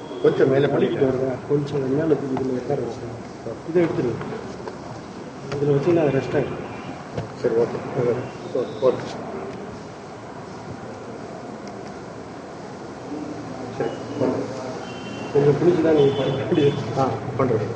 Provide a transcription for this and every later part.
கொஞ்சம் மேலே படிக்கிட்டு பண்ணிட்டு வருதா கொஞ்சம் மேலே இதில் உட்கார வச்சு இதை எடுத்துரு இதில் வச்சிங்கன்னா ரெஸ்ட் ஆகிடும் சரி ஓகே ஓகே சரி பண்ணுங்க. கொஞ்சம் பிடிச்சி தான் நீங்கள் படிக்க முடியும் ஆ பண்ணுறேன்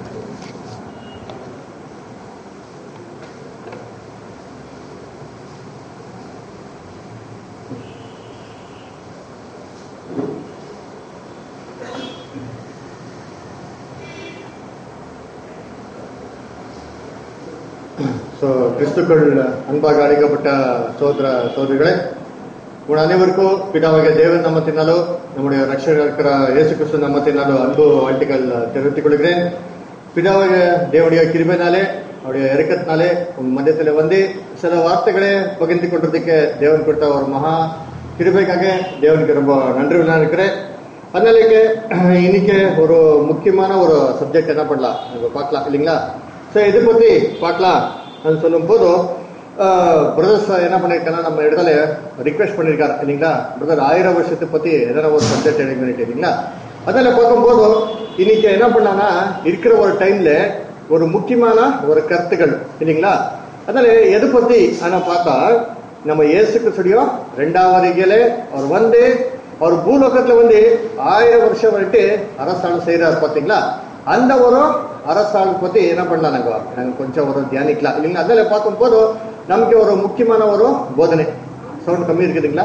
ஸோ கிறிஸ்துக்கள் அன்பாக அழைக்கப்பட்ட சோதர சோதரிகளே உங்கள் அனைவருக்கும் பிதாவாகிய தேவன் நாமத்தினாலோ நம்முடைய ரட்சகர் இருக்கிற இயேசு கிறிஸ்து நாமத்தினாலோ அன்பு வாழ்த்துக்கள் தெரிவித்துக் கொள்கிறேன் பிதாவாகிய தேவனுடைய கிருபைனாலே அவருடைய இறக்கத்தினாலே உங்க மத்தியத்தில் வந்து சில வார்த்தைகளை பகிர்ந்து கொள்றதுக்கு தேவன் கொடுத்த ஒரு மகா கிருபைக்காக தேவனுக்கு ரொம்ப நன்றி உள்ளா இருக்கிறேன் அதனால இங்க, இன்னைக்கு ஒரு முக்கியமான ஒரு சப்ஜெக்ட் என்ன பண்ணலாம் நம்ம பார்க்கலாம் இல்லைங்களா ஸோ இதை பத்தி பார்க்கலாம் அது சொல்லும் போது பிரதர்ஸ் என்ன பண்ணியிருக்காங்கன்னா நம்ம இடத்துல ரிக்வெஸ்ட் பண்ணியிருக்காரு இல்லைங்களா பிரதர் ஆயிரம் வருஷத்தை பத்தி எதனா ஒரு சப்ஜெக்ட் எடுக்க வேண்டியது இல்லைங்களா அதில் பார்க்கும்போது இன்னைக்கு என்ன பண்ணாங்கன்னா இருக்கிற ஒரு டைம்ல ஒரு முக்கியமான ஒரு கருத்துக்கள் இல்லைங்களா அதில் எது பத்தி ஆனா பார்த்தா நம்ம இயேசு கிறிஸ்துடையும் ரெண்டாவது வருகையில அவர் வந்து அவர் பூலோகத்துல வந்து ஆயிரம் வருஷம் வந்துட்டு அரசாங்கம் செய்யறாரு பாத்தீங்களா அந்த ஒரு அரசாங்கம் பத்தி என்ன பண்ணலாம் நாங்க நாங்க கொஞ்சம் ஒரு தியானிக்கலாம் இல்லைங்களா அதில் பார்க்கும்போது நமக்கு ஒரு முக்கியமான ஒரு போதனை சவுண்ட் கம்மி இருக்குதுங்களா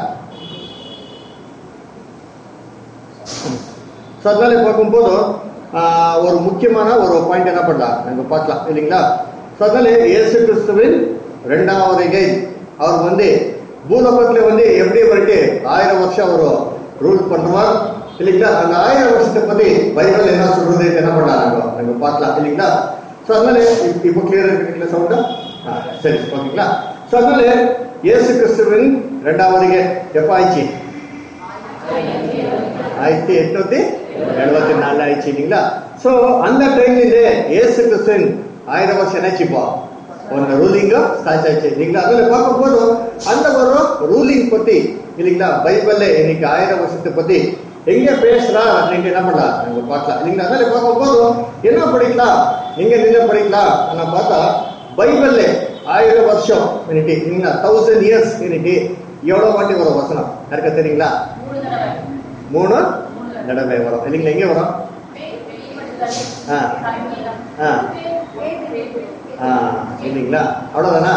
ஸோ அதனால பார்க்கும்போது ஆஹ், ஒரு முக்கியமான ஒரு பாயிண்ட் என்ன பண்ணலாம் நாங்க பார்க்கலாம் இல்லைங்களா ஸோ அதனால இயேசு கிறிஸ்துவின் ரெண்டாவது வருகை அவர் வந்து பூலோகத்துல வந்து எப்படி வந்துட்டு ஆயிரம் வருஷம் அவர் ரூல் பண்ணுவார் இல்லைங்களா அந்த ஆயிரம் வருஷத்தை பத்தி பைபிள் என்ன சொல்றது என்ன பண்ணலாம் நாங்க நாங்க பார்க்கலாம் இல்லைங்களா ஸோ அதனால இப்ப- இப்போ கிளியர் இருக்குங்களா சவுண்டா சரி ஓகேங்களா ஸோ அதனால இயேசு கிறிஸ்துவின் ரெண்டாவது வருகை எப்போ ஆயிடுச்சு ஆயிரத்தி எட்நூத்தி எழுபத்தி நாலு ஆயிடுச்சு இல்லைங்களா சோ அந்த டைம்ல ஏசு கிறிஸ்தன் ஆயிரம் வருஷம் என்னாச்சுப்பா ஒரு ரூலிங்க ஸ்டார்ட் ஆயிடுச்சு இல்லைங்களா அதுல பார்க்கும்போது அந்த ஒரு ரூலிங் பத்தி இல்லைங்களா பைபிள்ல இன்னைக்கு ஆயிரம் வருஷத்தை பத்தி எங்க பேசுறா நீங்க என்ன பண்ணலாம் நீங்க பார்க்கலாம் இல்லைங்களா அதில் பார்க்கும்போது என்ன படிக்கலாம் நீங்க நின்று படிக்கலாம் ஆனா பார்த்தா பைபிள்ல ஆயிரம் வருஷம் இன்னைக்கு இல்லைங்களா தௌசண்ட் இயர்ஸ் இன்னைக்கு எவ்வளவு வாட்டி வரும் வசனம் யாருக்கா தெரியுங்களா மூணு தடவை வரும் இல்லைங்களா எங்கே வரும் ஆ. ஆ. ஆ இல்லைங்களா அவ்வளோதானா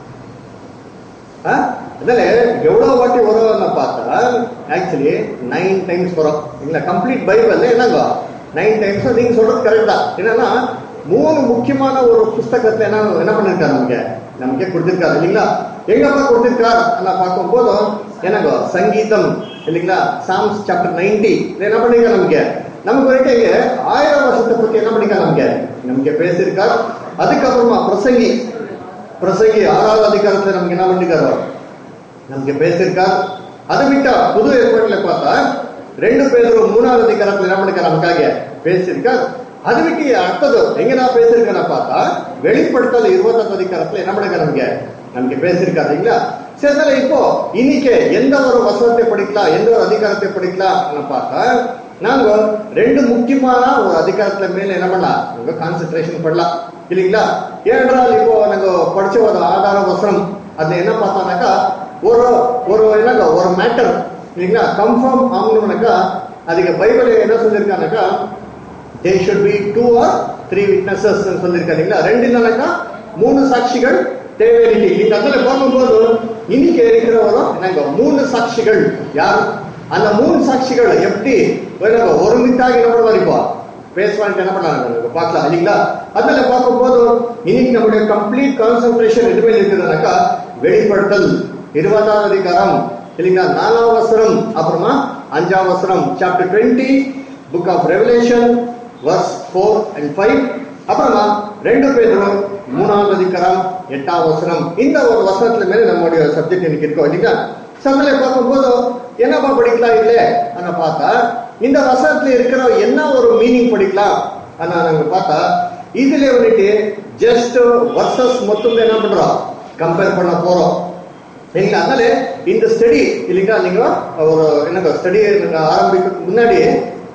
ஆ அதில் எவ்வளோ வாட்டி வரும்னு பார்த்தா ஆக்சுவலி நைன் டைம்ஸ் வரும் இல்லைங்களா கம்ப்ளீட் பைபிள் என்னங்க நைன் டைம்ஸ் நீங்கள் சொல்றது கரெக்ட் தான் என்னன்னா மூணு முக்கியமான ஒரு புஸ்தகத்தை என்ன என்ன பண்ணிருக்காரு நமக்கு நமக்கே கொடுத்திருக்காரு இல்லைங்களா எங்கப்பா கொடுத்திருக்கார் நான் பார்க்கும்போது என்னங்க சங்கீதம் இல்லைங்களா சாம்ஸ் சாப்டர் நைன்டி என்ன பண்ணிருக்காரு நமக்கு நமக்கு வரைக்கும் இங்க ஆயிரம் வருஷத்தை பத்தி என்ன பண்ணிருக்காரு நமக்கு நமக்கு பேசியிருக்கார் அதுக்கப்புறமா பிரசங்கி பிரசங்கி ஆறாவது அதிகாரத்துல நமக்கு என்ன பண்ணிருக்காரு நமக்கு பேசியிருக்கார் அதை விட்டா புது ஏற்பாட்டுல பார்த்தா ரெண்டு பேரும் மூணாவது அதிகாரத்துல என்ன பண்ணிருக்காரு நமக்காக பேசியிருக்கார் அது விட்டு அடுத்தது எங்க நான் பேசியிருக்கேன் பார்த்தா வெளிப்படுத்தல் இருபத்தாறு அதிகாரத்துல என்ன பண்ணிருக்காரு நமக்கு நமக்கு பேசியிருக்காரு இல்லைங்களா சரி அதனால இப்போ இன்னைக்கு எந்த ஒரு வசனத்தை படிக்கலாம் எந்த ஒரு அதிகாரத்தை படிக்கலாம் பார்த்தா நாங்க ரெண்டு முக்கியமான ஒரு அதிகாரத்துல மேல என்ன பண்ணலாம் நாங்க கான்சென்ட்ரேஷன் பண்ணலாம் இல்லைங்களா ஏனென்றால் இப்போ நாங்க படிச்ச ஒரு ஆதார வசனம் அது என்ன பார்த்தானாக்கா ஒரு ஒரு என்னங்க ஒரு மேட்டர் இல்லைங்களா கன்ஃபார்ம் ஆகணும்னாக்கா அதுக்கு பைபிள் என்ன சொல்லியிருக்கானாக்கா they should be two or three witnesses சொல்லியிருக்காங்க இல்லைங்களா ரெண்டு இல்லைனாக்கா மூணு சாட்சிகள் தேவையில்லை இல்லைங்க அதில் பார்க்கும்போது இன்னைக்கு இருக்கிறவரும் என்னங்க மூணு சாட்சிகள் யார் அந்த மூணு சாட்சிகள் எப்படி என்னங்க ஒருமித்தாக என்ன பண்ணுவார் இப்போ பேசுவாங்க என்ன பண்ணாங்க பார்க்கலாம் இல்லைங்களா அதில் பார்க்கும்போது இன்னைக்கு நம்முடைய கம்ப்ளீட் கான்சன்ட்ரேஷன் எதுவுமே இருக்குதுனாக்கா வெளிப்படுத்தல் இருபதாவது அதிகாரம் இல்லைங்களா நாலாம் வசனம் அப்புறமா அஞ்சாம் வசனம் chapter twenty book of Revelation verse four and five அப்புறமா ரெண்டு பேரும் மூணாவது அதிகாரம் எட்டாம் வசனம் இந்த ஒரு வசனத்துல மேல நம்மளுடைய சப்ஜெக்ட் இன்னைக்கு இருக்கோம் இல்லைங்களா சந்தில பார்க்கும்போது என்னப்பா படிக்கலாம் இல்ல ஆனா பார்த்தா இந்த வசனத்துல இருக்கிற என்ன ஒரு மீனிங் படிக்கலாம் ஆனா நாங்க பார்த்தா இதுல வந்துட்டு ஜஸ்ட் வர்சஸ் மொத்தம் என்ன பண்றோம் கம்பேர் பண்ண போறோம் இல்லைங்களா அதனால இந்த ஸ்டடி இல்லைங்களா நீங்க ஒரு என்னங்க ஸ்டடி ஆரம்பிக்கிறதுக்கு முன்னாடி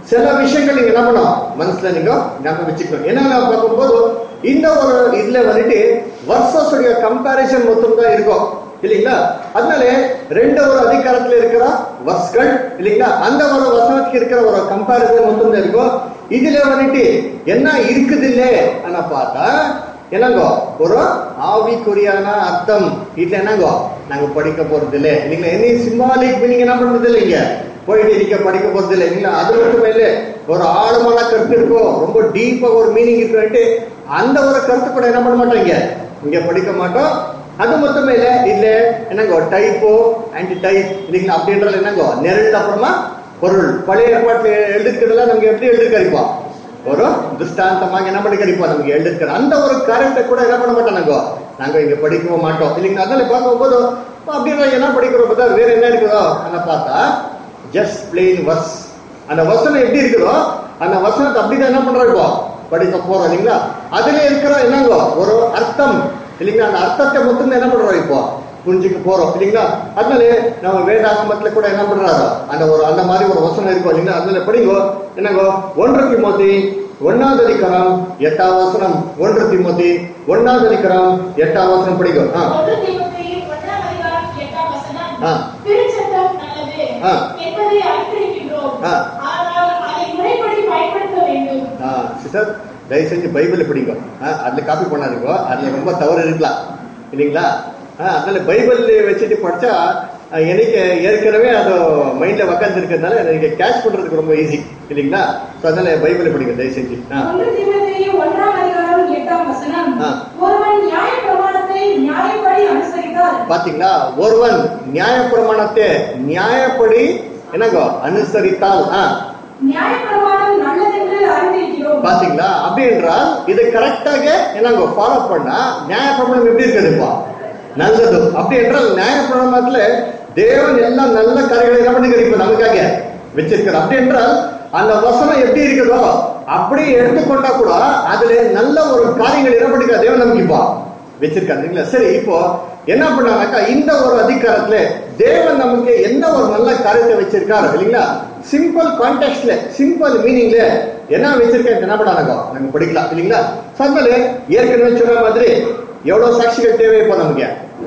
சில விஷயங்கள் நீங்க என்ன பண்ணணும் மனசுல நீங்க ஞாபகம் வச்சுக்கணும் என்ன பார்க்கும்போது இந்த ஒரு இதுல வந்துட்டு வர்சஸ் உடைய கம்பாரிசன் மொத்தம் தான் இருக்கும் இல்லைங்களா அதனால ரெண்டு ஒரு அதிகாரத்துல இருக்கிற வர்ஸ்கள் இல்லைங்களா அந்த ஒரு வசனத்துக்கு இருக்கிற ஒரு கம்பாரிசன் மொத்தம் தான் இருக்கும் இதுல வந்துட்டு என்ன இருக்குது இல்லே ஆனா பார்த்தா என்னங்கோ ஒரு ஆவிக்குரியான அர்த்தம் இதுல என்னங்கோ நாங்க படிக்க போறது இல்லை இல்லைங்களா என்ன சிம்பாலிக் மீனிங் என்ன பண்றது இல்லைங்க போயிட்டு இருக்க படிக்க போறது இல்லை இல்லைங்களா அது மட்டும் இல்ல ஒரு ஆழமான கருத்து இருக்கும் ரொம்ப டீப்பா ஒரு மீனிங் இருக்குன்ட்டு அந்த ஒரு கருத்து கூட என்ன பண்ண மாட்டோம் இங்க இங்க படிக்க மாட்டோம் அது மட்டுமே இல்ல இல்ல என்னங்கோ டைப்போ ஆன்டி டைப் இல்லைங்களா அப்படின்றது என்னங்கோ நெருள் அப்புறமா பொருள் பழைய ஏற்பாட்டுல எழுதுக்கிறதுலாம் நமக்கு எப்படி எழுதிருக்கா ஒரு திருஷ்டாந்தமாக என்ன பண்ணி கிடைப்போம் நமக்கு எழுதிருக்கிற அந்த ஒரு காரியத்தை கூட என்ன பண்ண மாட்டோம் நாங்க நாங்க இங்க படிக்கவும் மாட்டோம் இல்லைங்களா அதனால பார்க்கும்போது அப்படின்னா என்ன படிக்கிறோம் பார்த்தா வேற என்ன இருக்குதோ அதை பார்த்தா ஜஸ்ட் பிளெயின் வர்ஸ் அந்த வசனம் எப்படி இருக்குதோ அந்த வசனத்தை அப்படிதான் என்ன பண்றோம் இப்போ படிக்க போறோம் இல்லைங்களா அதுல இருக்கிற என்னங்கோ ஒரு அர்த்தம் இல்லைங்களா அந்த அர்த்தத்தை மட்டும் என்ன பண்றோம் இப்போ புரிஞ்சுக்க போறோம் இல்லைங்களா அதனால நம்ம வேதாகமத்துல கூட என்ன பண்றாரோ அந்த ஒரு அந்த மாதிரி ஒரு வசனம் இருக்கும் இல்லைங்களா அதனால படிங்கோ என்னங்கோ ஒன்று திமோத்தி ஒன்னாவது அதிகாரம் எட்டாம் வசனம் ஒன்று திமோத்தி ஒன்னாவது அதிகாரம் எட்டாம் வசனம் படிக்கும் ஆ ஒன்று தீமோத்தேயு ஒன்றாம் அதிகாரம் எட்டாம் வசனம். ஆ. திருச்சட்டம் நல்லது ஆ. என்பதை அறிந்திருக்கின்றோம். ஆ. ஆனால் அதை முறைப்படி பயன்படுத்த வேண்டும் சிஸ்டர் தயவு செஞ்சு பைபிளை படிங்க ஆ, அதுல காப்பி பண்ணாதீங்க அதுல ரொம்ப தவறு இருக்கலாம் இல்லைங்களா ஆ, அதனால பைபிள் வச்சுட்டு படிச்சா ஆ, எனக்கு ஏற்கனவே அது மைண்ட்ல உக்காந்து இருக்கிறதுனால எனக்கு கேட்ச் பண்றதுக்கு ரொம்ப ஈஸி இல்லைங்களா So, அதனால பைபிளை படிங்க தயவு செஞ்சு ஆ. ஒன்று தீமோத்தேயு ஒன்றாம் அதிகாரம் எட்டாம் வசனம் ஆ. ஒருவன் நியாய பிரமாணத்தை நியாயப்படி அனுசரித்தால் பாத்தீங்களா ஒருவன் நியாய பிரமாணத்தை நியாயப்படி என்னங்கோ அனுசரித்தால் ஆ நியாய பிரமாணம் நல்லதென்று அறிந்திருக்கிறோம் பாத்தீங்களா அப்படி என்றால் இது கரெக்டாக என்னங்க ஃபாலோ பண்ணா நியாய பிரமாணம் எப்படி இருக்குதுப்பா நல்லது அப்படி என்றால் நியாய பிரமாணத்துல தேவன் எல்லாம் நல்ல காரியங்களை என்ன பண்ணுங்க இப்ப நமக்காக வச்சிருக்கிறார் அப்படி என்றால் அந்த வசனம் எப்படி இருக்குதோ அப்படி எடுத்துக்கொண்டா கூட அதுல நல்ல ஒரு காரியங்கள் என்ன பண்ணிருக்கா தேவன் நமக்கு இப்போ வச்சிருக்காரு இல்லைங்களா சரி இப்போ என்ன பண்ணானாக்கா இந்த ஒரு அதிகாரத்துல தேவன் நமக்கு என்ன ஒரு நல்ல காரியத்தை வச்சிருக்காரு இல்லைங்களா சிம்பிள் கான்டெக்ட்ல சிம்பிள் மீனிங்ல என்ன வச்சிருக்கேன் என்ன பண்ணானாக்கா நாங்க படிக்கலாம் இல்லைங்களா So, அதனால ஏற்கனவே சொன்ன மாதிரி எவ்வளவு சாட்சிகள் தேவை இப்போ நமக்கு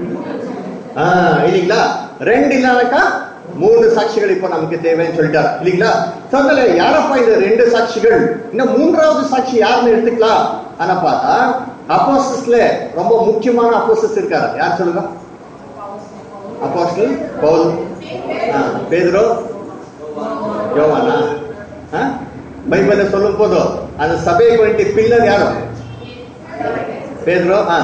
ஆஹ் இல்லைங்களா ரெண்டு இல்லாதக்கா மூணு சாட்சிகள் இப்போ நமக்கு தேவைன்னு சொல்லிட்டார் இல்லைங்களா So, அதனால யாரப்பா இந்த ரெண்டு சாட்சிகள் இன்னும் மூன்றாவது சாட்சி யாருன்னு எடுத்துக்கலாம் ஆனா பார்த்தா அப்போஸ்டஸ்ல ரொம்ப முக்கியமான அப்போஸ்டஸ் இருக்காரு யார் சொல்லுங்க அப்போஸ்டல் பவுல் ஆ, பேதுரு யோவானா ஆ? பைபிள்ல சொல்லும் போதும் அந்த சபைக்கு வேண்டிய பில்லர் யாரும் பேதுரு ஆ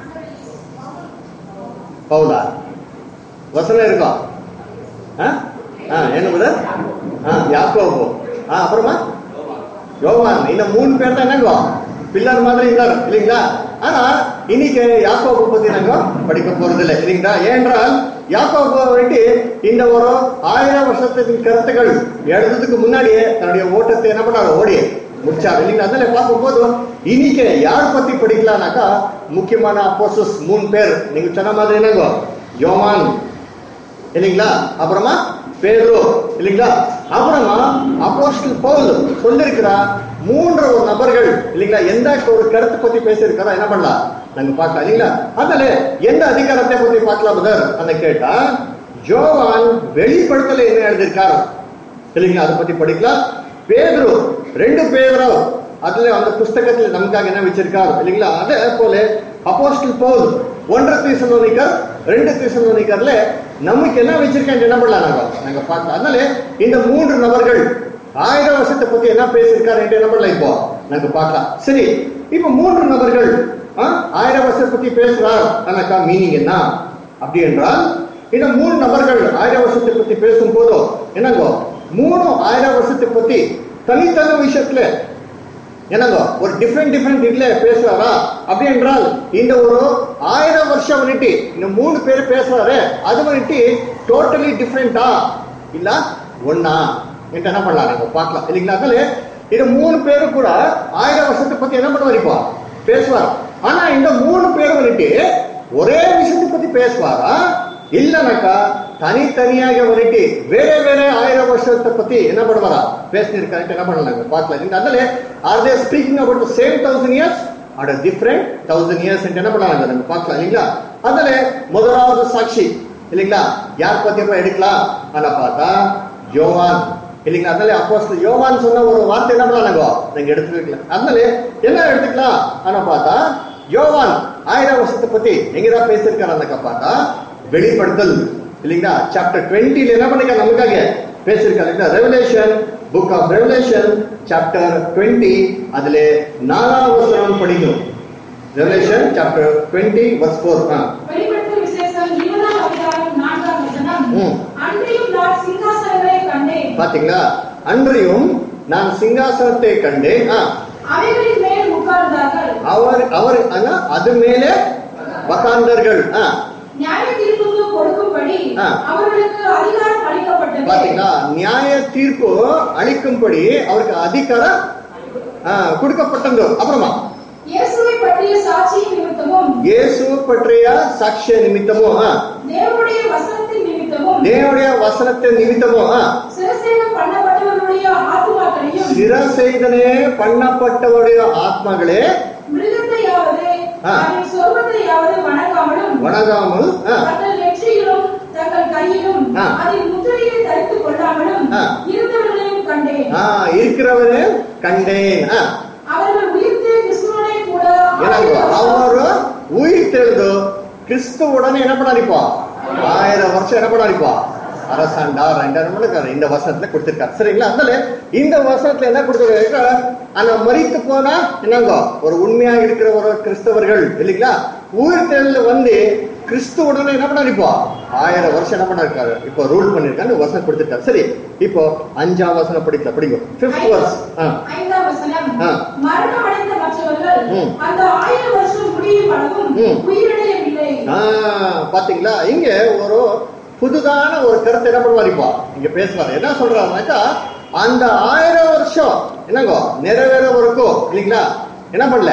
பவுலா வசனம் இருக்கா ஆ? ஆ, என்ன பிரதர் ஆ யாக்கோபு ஆ அப்புறமா யோவான் இந்த மூணு பேர் தான் என்னங்கோ பில்லர் மாதிரி இருந்தார் இல்லைங்களா ஆனா இன்னைக்கு யாக்கோபு பத்தி நாங்க படிக்க போறது இல்லை இல்லைங்களா ஏனென்றால் யாக்கோபு வந்துட்டு இந்த ஒரு ஆயிரம் வருஷத்தின் கருத்துக்கள் எழுதுறதுக்கு முன்னாடியே தன்னுடைய ஓட்டத்தை என்ன பண்ணாரு ஓடி முடிச்சாரு இல்லைங்களா அதனால பார்க்கும்போது இன்னைக்கு யார் பத்தி படிக்கலாம்னாக்கா முக்கியமான அப்போசஸ் மூணு பேர் நீங்க சொன்ன மாதிரி என்னங்கோ யோவான் இல்லைங்களா அப்புறமா பேதுரு இல்லைங்களா அப்புறமா அப்போஸ்டல் பவுல் சொல்லிருக்கிறா மூன்று ஒரு நபர்கள் இல்லைங்களா எந்த ஒரு கருத்து பத்தி பேசியிருக்கிறா என்ன பண்ணலாம் நாங்க பார்க்கலாம் இல்லைங்களா அதுல எந்த அதிகாரத்தை பத்தி பார்க்கலாம் பதர் அந்த கேட்டா ஜோவான் வெளிப்படுத்தல என்ன எழுதியிருக்காரு இல்லைங்களா அதை பத்தி படிக்கலாம் பேதுரு ரெண்டு பேதரோ அதுல அந்த புஸ்தகத்துல நமக்காக என்ன வச்சிருக்காரு இல்லைங்களா அதே போல அப்போஸ்டல் பவுல் ஒன்றரை தீசனோனிக்கர் ரெண்டு தீசனோனிக்கர்ல நமக்கு என்ன வச்சிருக்கேன் என்ன பண்ணலாம் நாங்க நாங்க பார்க்கலாம் அதனால இந்த மூன்று நபர்கள் ஆயிரம் வருஷத்தை பத்தி என்ன பேசியிருக்காரு என்று என்ன பண்ணலாம் இப்போ நாங்க பார்க்கலாம் சரி இப்ப மூன்று நபர்கள் ஆ, ஆயிரம் வருஷத்தை பத்தி பேசுறார் ஆனாக்கா மீனிங் என்ன அப்படி என்றால் இந்த மூணு நபர்கள் ஆயிரம் வருஷத்தை பத்தி பேசும் போதோ என்னங்கோ மூணு ஆயிரம் வருஷத்தை பத்தி தனித்தனி விஷயத்துல என்னங்க ஒரு டிஃப்ரெண்ட் டிஃப்ரெண்ட் இதுல பேசுறாரா அப்படி என்றால் இந்த ஒரு ஆயிரம் வருஷம் வந்துட்டு இந்த மூணு பேர் பேசுறாரு அது வந்துட்டு டோட்டலி டிஃப்ரெண்டா இல்ல ஒன்னா என்று என்ன பண்ணலாம் நீங்க பார்க்கலாம் இல்லைங்களா அதனால இது மூணு பேரும் கூட ஆயிரம் வருஷத்தை பத்தி என்ன பண்ணுவார் இப்போ பேசுவார் ஆனா இந்த மூணு பேரும் வந்துட்டு ஒரே விஷயத்தை பத்தி பேசுவாரா இல்லனாக்கா தனித்தனியாக வந்துட்டு வேற வேற ஆயிரம் வருஷத்தை பத்தி என்ன பண்ணுவாரா பேசினிருக்காரு என்ன பண்ணலாங்க பார்க்கலாம் இந்த அதுல are they speaking about same thousand years at different thousand years என்ன பண்ணலாங்க நம்ம பார்க்கலாம் இல்லைங்களா அதுல முதலாவது சாட்சி இல்லைங்களா யார் பத்தி எப்ப எடுக்கலாம் ஆனா பார்த்தா யோவான் இல்லைங்களா அதனால அப்போ யோவான் சொன்ன ஒரு வார்த்தை என்ன பண்ணலாங்க நீங்க எடுத்துக்கலாம் அதனால என்ன எடுத்துக்கலாம் ஆனா பார்த்தா யோவான் ஆயிரம் வருஷத்தை பத்தி எங்கதான் பேசியிருக்காரு அந்த பார்த்தா வெளிப்படுத்தல் இல்லைங்களா சாப்டர் டுவெண்ட்டில என்ன பண்ணிருக்காரு நமக்காக பேசியிருக்காரு இல்லைங்களா Revelation book of Revelation chapter twenty அதுல நாலாம் வசனம் படிக்கணும் Revelation chapter twenty verse four வெளிப்படுத்தும் விசேஷம் இருபதாம் அதிகாரம் நான்காம் வசனம் ம். அன்றையும் நான் சிங்காசனங்களை கண்டேன் பாத்தீங்களா அன்றையும் நான் சிங்காசனத்தை கண்டேன் ஆ, அவைகளின் மேல் உட்கார்ந்தார்கள் அவர் அவர் ஆனா அது மேலே வகாந்தர்கள் ஆ, நியாய தீர்ப்புக்கு கொடுக்கும்படி ஆ. அவர்களுக்கு அதிகாரம் அளிக்கப்பட்டது பாத்தீங்களா நியாய தீர்ப்பு அளிக்கும்படி அவருக்கு அதிகாரம் ஆ, கொடுக்கப்பட்டது அப்புறமா இயேசுவை பற்றிய சாட்சியின் நிமித்தமும் இயேசு பற்றிய சாட்சிய நிமித்தமும் ஆ, தேவனுடைய வசனத்தின் நிமித்தமும் தேவனுடைய வசனத்தின் நிமித்தமும் ஆ, சிரசேதம் பண்ணப்பட்டவர்களுடைய ஆத்துமாக்களையும் சிரசேதனே பண்ணப்பட்டவருடைய ஆத்மாக்களே மிருகத்தையாவது ஆ. அதன் சொர்க்கத்தையாவது வணங்காமலும் வணங்காமல் ஆ, தங்கள் நெற்றியிலும் தங்கள் கையிலும் ஆ. அதில் முத்திரையை தரித்துக் கொள்ளாமலும் ஆ. இருந்தவர்களையும் கண்டேன் ஆ, இருக்கிறவரே கண்டேன் ஆ, அவர்கள் உயிர்த்து கிறிஸ்துவனை கூட ஏன்னாங்க ஆயிரம் வருஷம் ಅವರು உயிர் தெழுது கிறிஸ்துவுடனே என்ன பண்ணாரிப்பா ஆயிரம் வருஷம் என்ன பண்ணாரிப்பா அரசாண்டா ரெண்டாயிரம் மணிக்காரு இந்த வசனத்துல கொடுத்திருக்காரு சரிங்களா அதனால இந்த வசனத்துல என்ன கொடுத்திருக்காரு ஆனா மறித்து போனா என்னங்க ஒரு உண்மையா இருக்கிற ஒரு கிறிஸ்தவர்கள் இல்லைங்களா உயிர் தெழுந்து வந்து கிறிஸ்துவுடனே என்ன பண்ணாரிப்பா ஆயிரம் வருஷம் என்ன பண்ணிருக்காரு இப்போ ரூல் பண்ணிருக்காரு வசனம் கொடுத்திருக்காரு சரி இப்போ அஞ்சாம் வசனம் படிக்கல படிக்கும் பிப்த் வர்ஸ் ஆ ஐந்தாம் வசனம் ஆ. மரணம் அடைந்த மற்றவர்கள் ம். அந்த ஆயிரம் வருஷம் முடியும் அளவும் ம். உயிரிழயவில்லை ஆ, பாத்தீங்களா இங்க ஒரு புதுதான ஒரு கருத்தை என்ன பண்ணுவாரிப்பா இங்க பேசுவாரு என்ன சொல்றாருனாக்கா அந்த ஆயிரம் வருஷம் என்னங்கோ நிறைவேற வரைக்கும் இல்லைங்களா என்ன பண்ணல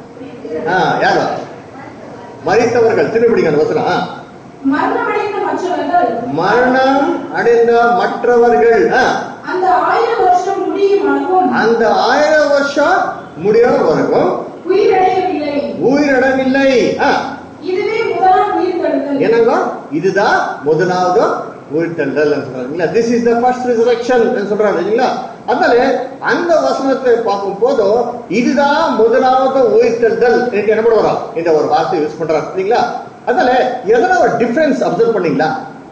ஆ, யாரு மறித்தவர்கள் திரும்பி பிடிங்க அந்த வசனம் ஆ. மரணம் அடைந்த மற்றவர்கள் மரணம் அடைந்த மற்றவர்கள் ஆ, அந்த ஆயிரம் வருஷம் முடியும் அளவும் அந்த ஆயிரம் வருஷம் முடியாத வரைக்கும் உயிரிழயவில்லை உயிரிடமில்லை ஆ, இதுவே முதலாம் உயிர்த்தெழுதல் என்னங்க இதுதான் முதலாவது உயிர்த்தெழுதல் சொல்றாங்க this is the first resurrection சொல்றாங்க இல்லைங்களா அதனால அந்த வசனத்தை பார்க்கும் போது இதுதான் முதலாவது உயிர்த்தெழுதல் எனக்கு என்ன பண்ணுவாரா இந்த ஒரு வார்த்தை யூஸ் பண்றாங்க இல்லைங்களா அதனால எதனா ஒரு டிஃபரன்ஸ் அப்சர்வ் பண்ணீங்களா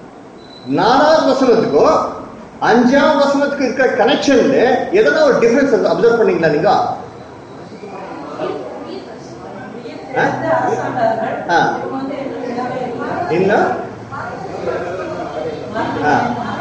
நாலாவது வசனத்துக்கும் அஞ்சாம் வசனத்துக்கு இருக்கிற கனெக்ஷன்ல எதனா ஒரு டிஃபரன்ஸ் அப்சர்வ் பண்ணீங்களா நீங்க ஆ? ஆ. இன்னும் ஆ.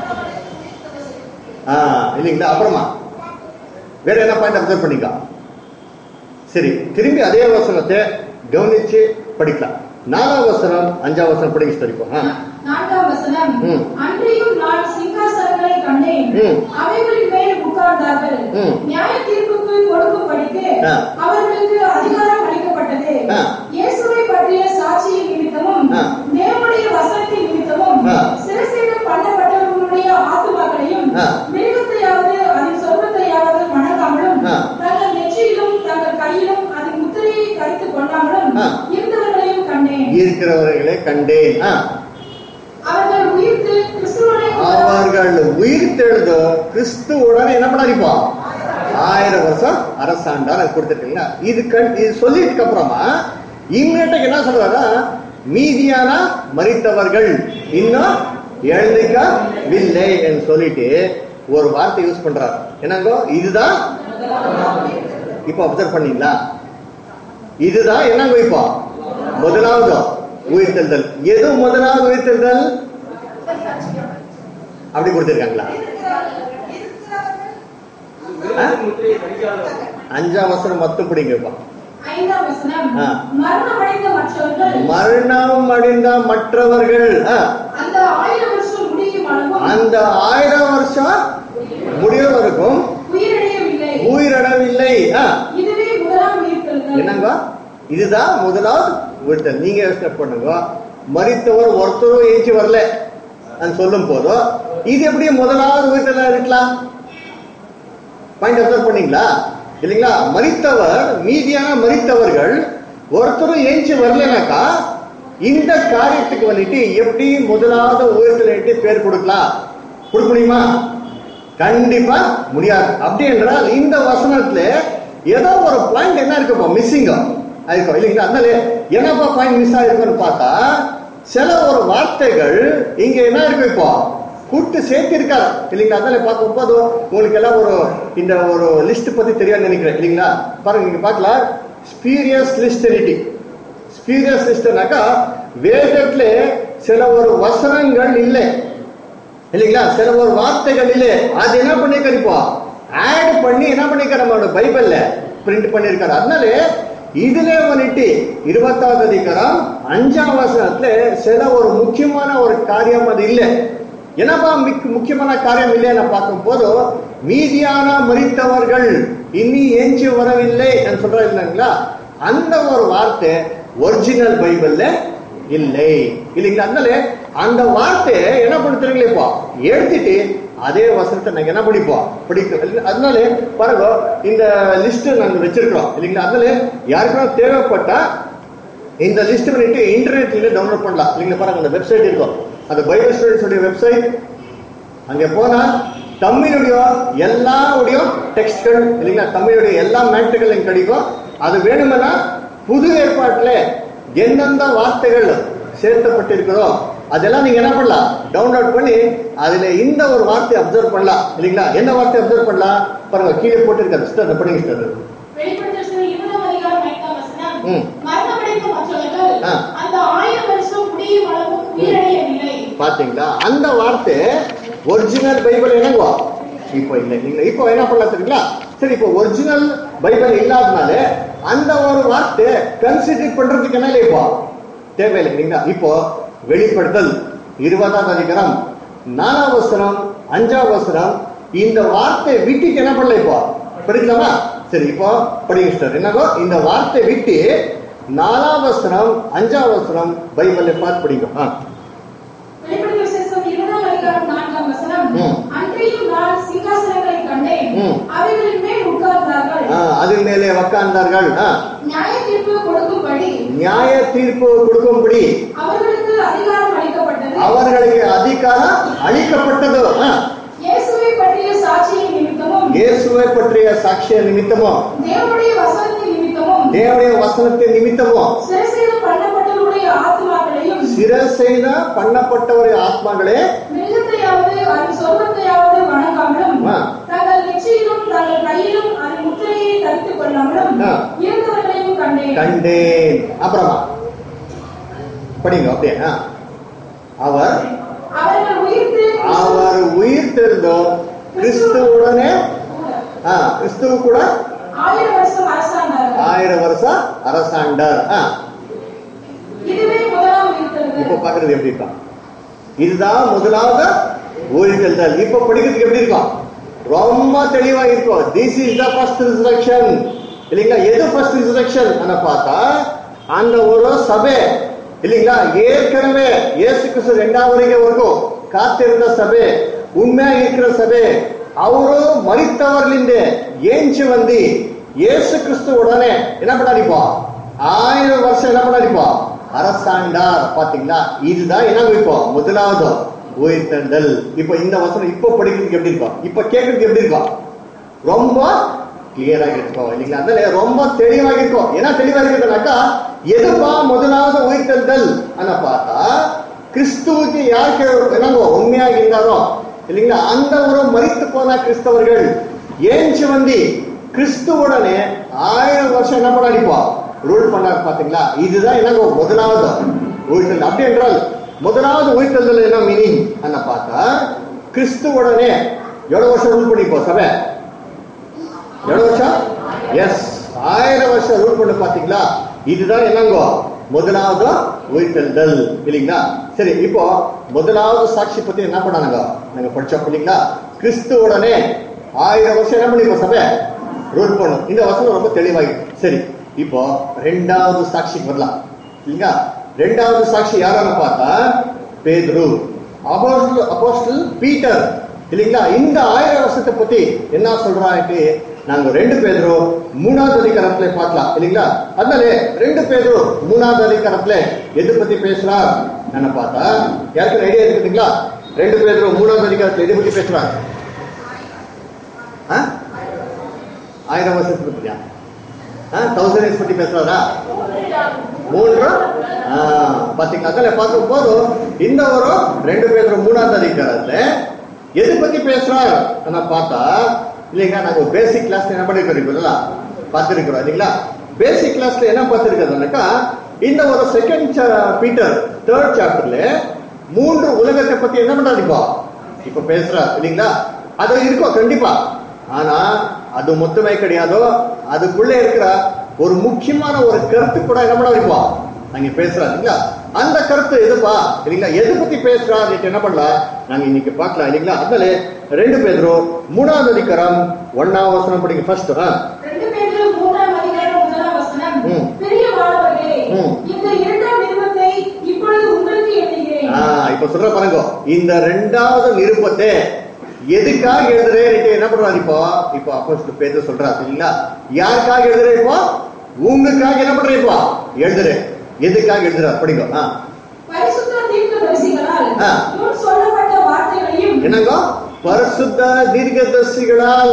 ஆ, இல்லைங்களா அப்புறமா வேற என்ன பாயிண்ட் அப்சர்வ் பண்ணிக்க சரி திரும்பி அதே வசனத்தை கவனிச்சு படிக்கலாம் நாலாம் வசனம் அஞ்சாம் வசனம் படிக்க சரிப்போம் ஆ. நான்காம் வசனம் ம். அன்றையும் நான் சிங்காசனங்களை கண்டேன் ம். அவைகளின் மேல் உட்கார்ந்தார்கள் ம். நியாய தீர்ப்புக்கு கொடுக்கும்படிக்கு ஆ. அவர்களுக்கு அதிகாரம் அளிக்கப்பட்டது ஆ. இயேசுவை பற்றிய சாட்சியின் நிமித்தமும் ஆ. தேவனுடைய வசனத்தின் நிமித்தமும் ஆ. சிறசேதம் பண்ணப்பட்டவர்களுடைய ஆத்துமாக்களையும் ஆ. மிருகத்தையாவது அதன் சொர்க்கத்தையாவது வணங்காமலும் ஆ. தங்கள் நெற்றியிலும் தங்கள் கையிலும் அதன் முத்திரையை கருத்துக் கொள்ளாமலும் ஆ. இருந்தவர்களையும் கண்டேன் இருக்கிறவர்களை கண்டேன் ஆ. அவர்கள் உயிர்த்து கிறிஸ்துவனை கூட அவர்கள் உயிர் தெழுது கிறிஸ்துவுடன் என்ன பண்ணாரிப்பா ஆயிரம் வருஷம் அரசாண்டார் கொடுத்துருக்கீங்களா இது கண் இது சொல்லிட்டு அப்புறமா இம்மீடியட்டா என்ன சொல்றாரா மீதியான மறித்தவர்கள் இன்னும் எழுந்திருக்கவில்லை என்று சொல்லிட்டு ஒரு வார்த்தை யூஸ் பண்றாரு என்னங்கோ இதுதான் இப்ப அப்சர்வ் பண்ணீங்களா இதுதான் என்னங்க இப்போ முதலாவது உயிர்த்தெழுதல் எது முதலாவது உயிர்த்தெழுதல் அப்படி கொடுத்திருக்காங்களா ஆ? அஞ்சாம் வசனம் மொத்தம் பிடிங்கப்பா ஐந்தாம் வசனம் ஆ. மரணமடைந்த மற்றவர்கள் மரணம் அடைந்த மற்றவர்கள் ஆ, அந்த ஆயிரம் வருஷம் முடியும் அளவும் அந்த ஆயிரம் வருஷம் முடிய வரைக்கும் உயிரிழயவில்லை உயிரிடவில்லை ஆ, இதுவே முதலாம் உயிர்த்தெழுதல் என்னங்க இதுதான் முதலாவது உயிர்த்தல் நீங்க யோசனை பண்ணுங்க மறித்தவர் ஒருத்தரும் ஏஞ்சி வரல நான் சொல்லும் போதோ இது எப்படி முதலாவது உயிர்த்தெழுதல் இருக்கலாம் பாயிண்ட் அப்சர்வ் பண்ணீங்களா இல்லைங்களா மறித்தவர் மீதியான மறித்தவர்கள் ஒருத்தரும் ஏஞ்சி வரலனாக்கா இந்த காரியத்துக்கு வந்துட்டு எப்படி முதலாவது உயர்த்தலிட்டு பேர் கொடுக்கலாம் கொடுக்க முடியுமா கண்டிப்பா முடியாது அப்படி என்றால் இந்த வசனத்துல ஏதோ ஒரு பாயிண்ட் என்ன இருக்குப்பா மிஸ்ஸிங்க இருக்கும் இல்லைங்களா அதனால என்னப்பா பாயிண்ட் மிஸ் ஆயிருக்குன்னு பார்த்தா சில ஒரு வார்த்தைகள் இங்க என்ன இருக்கு இப்போ கூட்டு சேர்த்து இருக்காரு இல்லைங்களா அதனால பார்க்கும்போது உங்களுக்கு எல்லாம் ஒரு இந்த ஒரு லிஸ்ட் பத்தி தெரியாது நினைக்கிறேன் இல்லைங்களா பாருங்க நீங்க பார்க்கலாம் ஸ்பீரியஸ் லிஸ்டரிட்டி ஸ்பீரியஸ் லிஸ்ட்னாக்கா வேதத்துல சில ஒரு வசனங்கள் இல்லை இல்லைங்களா சில ஒரு வார்த்தைகள் இல்லை அது என்ன பண்ணிருக்காரு இப்போ ஆட் பண்ணி என்ன பண்ணிருக்காரு நம்மளோட பைபிள்ல பிரிண்ட் பண்ணிருக்காரு அதனால இதுல வந்துட்டு இருபத்தாவது அதிகாரம் அஞ்சாம் வசனத்துல சில ஒரு முக்கியமான ஒரு காரியம் அது இல்லை என்னப்பா மிக்- முக்கியமான காரியம் இல்லைன்னு பார்க்கும் போது மீதியான மறித்தவர்கள் இனி எஞ்சி வரவில்லை என்று சொல்றாரு இல்லைங்களா அந்த ஒரு வார்த்தை ஒரிஜினல் பைபிள்ல இல்லை இல்லைங்களா அதனால அந்த வார்த்தையை என்ன பண்ணுறீங்களே இப்போ எடுத்துட்டு அதே வசனத்தை நாங்க என்ன படிப்போம் படிக்கிறோம் இல்ல- அதனால பாருங்க இந்த லிஸ்ட் நாங்க வச்சிருக்கிறோம் இல்லைங்களா அதனால யாருக்கும் தேவைப்பட்டா இந்த லிஸ்ட் பண்ணிட்டு இன்டர்நெட்ல டவுன்லோட் பண்ணலாம் இல்லைங்களா பாருங்க அந்த வெப்சைட் இருக்கும் அந்த பைபிள் ஸ்டூடெண்ட்ஸ் உடைய வெப்சைட் அங்க போனா தமிழுடைய எல்லாவுடைய டெக்ஸ்ட்கள் இல்லைங்களா தமிழுடைய எல்லா மேட்டுகள் எனக்கு கிடைக்கும் அது வேணுமென்னா புது ஏற்பாட்டுல எந்தெந்த வார்த்தைகள் சேர்த்தப்பட்டிருக்கிறோ அதெல்லாம் நீங்க என்ன பண்ணலாம் டவுன்லோட் பண்ணி அதுல இந்த ஒரு வார்த்தையை அப்சர்வ் பண்ணலாம் இல்லைங்களா என்ன வார்த்தை அப்சர்வ் பண்ணலாம் பாருங்க கீழே போட்டிருக்காரு சிஸ்டர் அதை படிங்க சிஸ்டர் வெளிப்படுத்தல் இருபதாம் அதிகாரம் ஐந்தாம் வசனம் ம். மரணமடைந்த மற்றவர்கள் ஆ. அந்த ஆயிரம் வருஷம் முடியும் அளவும் உயிரடையவில்லை பாத்தீங்களா அந்த வார்த்தை ஒரிஜினல் பைபிள் என்னங்கோ இப்போ இல்லை நீங்க இப்போ என்ன பண்ணலாம் தெரியுங்களா சரி இப்போ ஒரிஜினல் பைபிள் இல்லாதனால அந்த ஒரு வார்த்தை கன்சிடர் பண்றதுக்கு என்ன இல்லை இப்போ தேவையில்லை இல்லைங்களா இப்போ வெளிப்படுத்தல் இருபதாம் அதிகாரம் நாலாம் வசனம் அஞ்சாம் வசனம் இந்த வார்த்தை விட்டுட்டு என்ன பண்ணல இப்போ படிக்கலாமா சரி இப்போ படிங்க சார் என்னங்கோ இந்த வார்த்தை விட்டு நாலாம் வசனம் அஞ்சாம் வசனம் பைபிளை பார்த்து படிங்க ஆ வெளிப்படுத்தல் விசேஷம் இருபதாம் அதிகாரம் நான்காம் வசனம் ம். அன்றையும் நான் சிங்காசனங்களை கண்டேன் ம். அவைகளின் மேல் உட்கார்ந்தார்கள் ஆ, அதன் மேலே உக்காந்தார்கள் ஆ, நியாய தீர்ப்பு கொடுக்கும்படி நியாய தீர்ப்பு கொடுக்கும்படி அவர்களுக்கு அதிகாரம் அளிக்கப்பட்டது அவர்களுக்கு அதிகாரம் அளிக்கப்பட்டது ஆ, இயேசுவை பற்றிய சாட்சியின் நிமித்தமும் இயேசுவை பற்றிய சாட்சிய நிமித்தமும் தேவனுடைய வசனத்தின் நிமித்தமும் தேவனுடைய வசனத்தின் நிமித்தமும் சிறைசேதம் பண்ணப்பட்டவருடைய ஆத்மாக்களையும் சிரசெய்த பண்ணப்பட்டவருடைய ஆத்மாங்களே மிருகத்தையாவது அதன் சொர்க்கத்தையாவது வணங்காமலும் ஆ. தங்கள் நெற்றியிலும் தங்கள் கையிலும் அதன் முத்திரையை தரித்துக் கொள்ளாமலும் ஆ. இருந்தவர்களையும் கண்டேன் கண்டேன் அப்புறமா படிங்க அப்படியே ஆ. அவர் அவர்கள் உயிர்த்து அவர் உயிர் தெரிந்தோம் கிறிஸ்துவுடனே ஆ, கிறிஸ்துவ கூட ஆயிரம் வருஷம் அரசாண்டார்கள் ஆயிரம் வருஷம் அரசாண்டார் ஆ இதுவே முதலாம் இருக்கிறது இப்ப பாக்குறது எப்படி இருக்கும் இதுதான் முதலாவது ஊழியர்கள் இப்ப படிக்கிறதுக்கு எப்படி இருக்கும் ரொம்ப தெளிவா இருக்கும் this is the first resurrection இல்லைங்களா எது ஃபர்ஸ்ட் ரிசரக்ஷன் பார்த்தா அந்த ஒரு சபை இல்லைங்களா ஏற்கனவே இயேசு கிறிஸ்து ரெண்டாவது வரைக்கும் வரைக்கும் காத்திருந்த சபை உண்மையா இருக்கிற சபை அவரு மறித்தவர்லிருந்து ஏஞ்சி வந்து இயேசு கிறிஸ்து உடனே என்ன பண்ணாரிப்பா ஆயிரம் வருஷம் என்ன பண்ணாரிப்பா அரசாண்டார் பாத்தீங்களா இதுதான் என்ன இப்போ முதலாவது உயிர்த்தெழுதல் இப்போ இந்த வசனம் இப்போ படிக்கிறதுக்கு எப்படி இருக்கும் இப்போ கேட்கறதுக்கு எப்படி இருக்கும் ரொம்ப கிளியராக இருக்கும் இல்லைங்களா அதனால ரொம்ப தெளிவாக இருக்கும் ஏன்னா தெளிவாக இருக்கிறதுனாக்கா எதுப்பா முதலாவது உயிர்த்தெழுதல் அன பார்த்தா கிறிஸ்துவுக்கு யாருக்கு என்னங்கோ உண்மையாக இருந்தாரோ இல்லைங்களா அந்த ஒரு மறித்து போன கிறிஸ்தவர்கள் ஏஞ்சி வந்து கிறிஸ்துவுடனே ஆயிரம் வருஷம் என்ன பண்ணாடிப்பா ரூல் பண்ணார் பாத்தீங்களா இதுதான் என்னங்கோ முதலாவது உயிர்த்தல் அப்படி என்றால் முதலாவது உயிர்த்தல் என்ன மீனிங் அண்ணா பார்த்தா கிறிஸ்துவுடனே எவ்வளவு வருஷம் ரூல் பண்ணிப்போம் சபை எவ்வளவு வருஷம் எஸ் ஆயிரம் வருஷம் ரூல் பண்ண பாத்தீங்களா இதுதான் என்னங்கோ முதலாவது உயிர்த்தெழுதல் இல்லைங்களா சரி இப்போ முதலாவது சாட்சி பத்தி என்ன பண்ணாங்க நாங்க படிச்சோம் இல்லைங்களா கிறிஸ்துவுடனே ஆயிரம் வருஷம் என்ன பண்ணிப்போம் சபை ரூல் பண்ணும் இந்த வசனம் ரொம்ப தெளிவாயிருக்கு சரி இப்போ ரெண்டாவது சாட்சிக்கு வரலாம் இல்லைங்களா ரெண்டாவது சாட்சி யாரான பார்த்தா பேதுரு அப்போஸ்டல் அப்போஸ்டல் பீட்டர் இல்லைங்களா இந்த ஆயிரம் வருஷத்தை பத்தி என்ன சொல்றாங்க நாங்க ரெண்டு பேரும் மூணாவது அதிகாரத்துல பார்க்கலாம் இல்லைங்களா அதனால ரெண்டு பேரும் மூணாவது அதிகாரத்துல எது பத்தி பேசுறார் என்ன பார்த்தா யாருக்கு ஐடியா இருக்குதுங்களா ரெண்டு பேரும் மூணாவது அதிகாரத்துல எது பத்தி பேசுறாங்க ஆ? ஆயிரம் வருஷத்துக்கு பத்தியா தௌசண்ட் இயர்ஸ் பத்தி பேசுறாரா மூன்று ஆ, பாத்தீங்களா அதில் பார்க்கும் போது இந்த ஒரு ரெண்டு பேர் மூணாவது அதிகாரத்துல எது பத்தி பேசுறாரு நான் பார்த்தா இல்லைங்களா நாங்க பேசிக் கிளாஸ் என்ன பண்ணிருக்கோம் இப்போதா பார்த்துருக்கிறோம் இல்லைங்களா பேசிக் கிளாஸ்ல என்ன பார்த்துருக்கிறதுனாக்கா இந்த ஒரு செகண்ட் பீட்டர் தேர்ட் சாப்டர்ல மூன்று உலகத்தை பத்தி என்ன பண்றாரு இப்போ இப்ப பேசுறாரு இல்லைங்களா அது இருக்கும் கண்டிப்பா ஆனா அது மொத்தமே கிடையாதோ அதுக்குள்ள இருக்கிற ஒரு முக்கியமான ஒரு கருத்து கூட என்ன பண்ண இருப்பா நாங்க பேசுறோம் இல்லைங்களா அந்த கருத்து எதுப்பா இல்லைங்களா எது பத்தி பேசுறாரு என்ன பண்ணலாம் நாங்க இன்னைக்கு பார்க்கலாம் இல்லைங்களா அதனால ரெண்டு பேரும் மூணாவது அதிகாரம் ஒன்னாவது வசனம் படிங்க ஃபர்ஸ்ட் ரெண்டு பேரும் மூன்றாம் அதிகாரம் முதலாம் வசனம் ம். பெரிய மாணவர்களே ம். இந்த இரண்டாம் நிறுவத்தை இப்பொழுது உங்களுக்கு எழுதுகிறேன் இப்ப சொல்ற பாருங்க இந்த ரெண்டாவது நிருபத்தை எதுக்காக எழுதுறேன் என்ன பண்றாரு இப்போ இப்போ அப்போ பேர் சொல்றாரு சரிங்களா யாருக்காக எழுதுறேன் இப்போ உங்களுக்காக என்ன பண்றேன் இப்போ எழுதுறேன் எதுக்காக எழுதுறாரு படிங்க ஆ. பரிசுத்த தீர்க்கதரிசிகளால் ஆ. முன் சொல்லப்பட்ட வார்த்தைகளையும் என்னங்க பரிசுத்த தீர்க்கதரிசிகளால்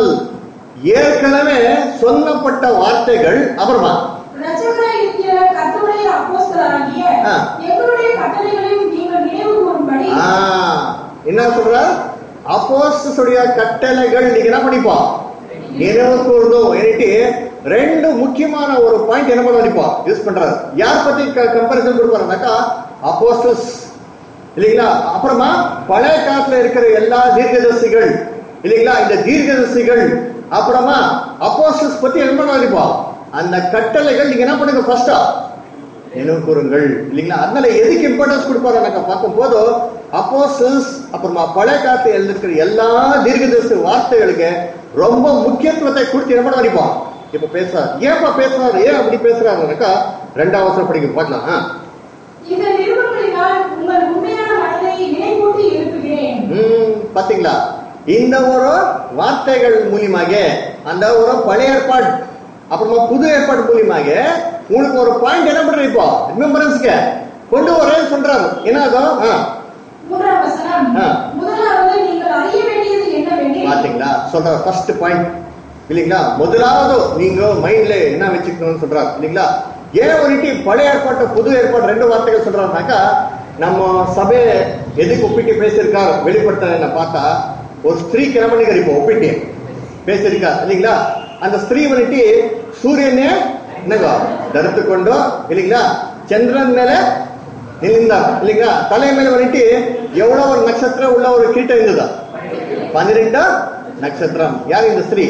ஏற்கனவே சொல்லப்பட்ட வார்த்தைகள் அப்புறமா இரட்சகராய் இருக்கிற கர்த்தருடைய அப்போஸ்தலராகிய ஆ. எங்களுடைய கட்டளைகளையும் நீங்கள் நினைவு கூறும்படி ஆ, என்ன சொல்றார் அப்போஸ்தலருடைய கட்டளைகள் நீங்க என்ன பண்ணிப்பா நினைவு கூர்ந்தோம் ஏன்ட்டு ரெண்டு முக்கியமான ஒரு பாயிண்ட் என்ன பண்ணிப்பா யூஸ் பண்றாரு யார் பத்தி கம்பேரிசன் கொடுப்பாருனாக்கா அப்போஸ்டல்ஸ் இல்லைங்களா அப்புறமா பழைய காலத்துல இருக்கிற எல்லா தீர்க்கதரிசிகள் இல்லைங்களா இந்த தீர்க்கதரிசிகள் அப்புறமா அப்போஸ்டல்ஸ் பத்தி என்ன பண்ணிப்பா அந்த கட்டளைகள் நீங்க என்ன பண்ணுங்க ஃபர்ஸ்டா நினைவு கூறுங்கள் இல்லைங்களா அதனால எதுக்கு இம்பார்ட்டன்ஸ் கொடுப்பாரு எனக்கு பார்க்கும் போது அப்போஸ்டல்ஸ் அப்புறமா பழைய காலத்துல எழுதிருக்கிற எல்லா தீர்க்கதரிசி வார்த்தைகளுக்கு ரொம்ப முக்கியத்துவத்தை கொடுத்து என்ன பண்ண வரைப்போம் இப்ப பேசுறாரு ஏன்ப்பா பேசுறாரு ஏன் அப்படி பேசுறாருனாக்கா ரெண்டாவது வருஷம் படிக்க பார்க்கலாம் ஆ. இந்த நிறுவனங்களினால் உங்கள் உண்மையான மனதை நினைவூட்டி எழுப்புகிறேன் ம், பாத்தீங்களா இந்த ஒரு வார்த்தைகள் மூலியமாக அந்த ஒரு பழைய ஏற்பாடு அப்புறமா புது ஏற்பாடு மூலியமாக உங்களுக்கு ஒரு பாயிண்ட் என்ன பண்ற இப்போ ரிமெம்பரன்ஸ்க்கு கொண்டு வரேன்னு சொல்றாரு என்னதோ ஆ, மூன்றாம் வசனம் ஆ. முதலாவது நீங்கள் அறிய வேண்டியது என்னவெனில் பாத்தீங்களா சொல்ற ஃபர்ஸ்ட் பாயிண்ட் இல்லைங்களா முதலாவது நீங்க மைண்ட்ல என்ன வச்சுக்கணும்னு சொல்றாரு இல்லைங்களா ஏன் ஒருட்டி பழைய ஏற்பாட்டு புது ஏற்பாடு ரெண்டு வார்த்தைகள் சொல்றாருனாக்கா நம்ம சபையை எதுக்கு ஒப்பிட்டு பேசியிருக்கார் வெளிப்படுத்த பார்த்தா ஒரு ஸ்திரீக்கு என்ன பண்ணிக்கார் இப்போ ஒப்பிட்டு பேசியிருக்கார் இல்லைங்களா அந்த ஸ்திரீ வந்துட்டு சூரியனே என்னங்க தடுத்து கொண்டோ இல்லைங்களா சந்திரன் மேல நின்றார் இல்லைங்களா தலை மேல வந்துட்டு எவ்வளவு ஒரு நட்சத்திரம் உள்ள ஒரு கீட்டம் இருந்ததா பன்னிரெண்டு நட்சத்திரம் யார் இந்த ஸ்திரீ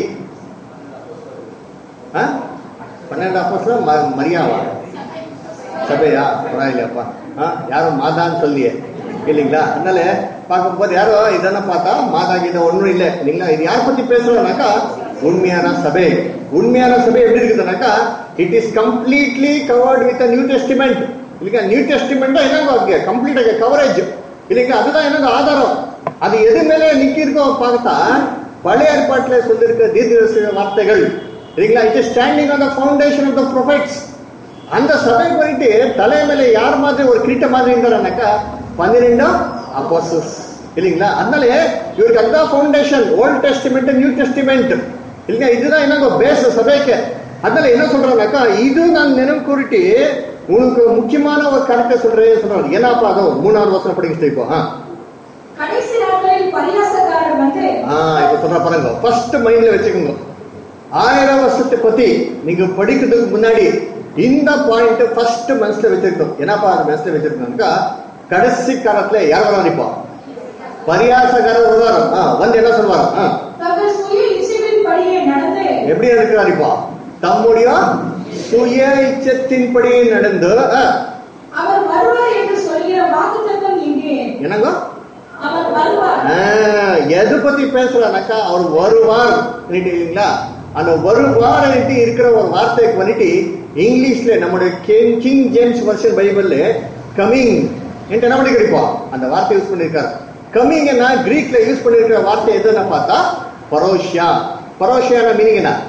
ஆ? பன்னெண்டு அப்போஸ்தலர் ம மரியாவா சபையா பரவாயில்லையாப்பா ஆ யாரும் மாதான்னு சொல்லியே இல்லைங்களா அதனால பார்க்கும்போது யாரோ இதெல்லாம் பார்த்தா மாதா கீதை ஒன்றும் இல்லை இல்லைங்களா இது யார் பத்தி பேசுறோம்னாக்கா உண்மையான சபை உண்மையான சபை எப்படி இருக்குதுனாக்கா it is completely covered with New Testament இல்லைங்களா நியூ டெஸ்டிமெண்ட் என்னங்க அதுக்கு கம்ப்ளீட் கவரேஜ் இல்லைங்களா அதுதான் என்னங்க ஆதாரம் அது எது மேல நிக்கி இருக்கோ பார்த்தா பழைய ஏற்பாட்டில் சொல்லியிருக்க தீர்க்க வார்த்தைகள் இல்லைங்களா it is standing on the foundation of the prophets அந்த சபை போயிட்டு தலை மேல யார் மாதிரி ஒரு கிரீட்ட மாதிரி இருந்தாருனாக்கா பன்னிரெண்டு அப்போசஸ் இல்லைங்களா அதனால இவருக்கு அதுதான் foundation Old Testament New Testament இல்லைங்க இதுதான் என்னங்க பேஸ் சபைக்கு அதனால என்ன சொல்றாங்கனாக்கா இது நான் நினைவு கூறிட்டு உனக்கு முக்கியமான ஒரு கருத்தை சொல்றேன் சொல்றாரு ஏன்னாப்பா அதோ மூணாவது வருஷம் படிக்கிட்டு இப்போ ஆ கடைசி நாட்களில் பரியாசக்காரர் வந்து ஆ இப்ப சொல்ற பாருங்க ஃபர்ஸ்ட் மைண்ட்ல வச்சுக்கோங்க ஆயிரம் வருஷத்தை பத்தி நீங்க படிக்கிறதுக்கு முன்னாடி இந்த பாயிண்ட் ஃபர்ஸ்ட் மனசுல வச்சிருக்கணும் என்னப்பா அது மனசுல வச்சிருக்கணும்க்கா கடைசி காலத்துல யார் வர நிப்பா பரியாசக்காரர் வருவார் ஆ, வந்து என்ன சொல்வார் ஆ, தங்கள் சுய இச்சைகளின் படியே நடந்து எப்படி நடக்கிறார் இப்போ தம்முடைய சுய இச்சத்தின்படி நடந்து ஆ, அவர் வருவார் என்று சொல்கிற வாக்குத்தத்தம் இங்கே என்னங்க அவர் வருவார் ஆ, எது பத்தி பேசுறானாக்கா அவர் வருவார் இல்லைங்களா அந்த வருவார் இருக்கிற ஒரு வார்த்தைக்கு வந்துட்டு இங்கிலீஷ்ல நம்முடைய கிங் கிங் ஜேம்ஸ் வருஷன் பைபிள்ல கமிங் என்று என்ன பண்ணி கிடைப்போம் அந்த வார்த்தை யூஸ் பண்ணிருக்காரு கம்மிங்கன்னா கிரீக்ல யூஸ் பண்ணிருக்கிற வார்த்தை எதுன்னு பார்த்தா பரோஷியா பரோஷியான மீனிங் என்ன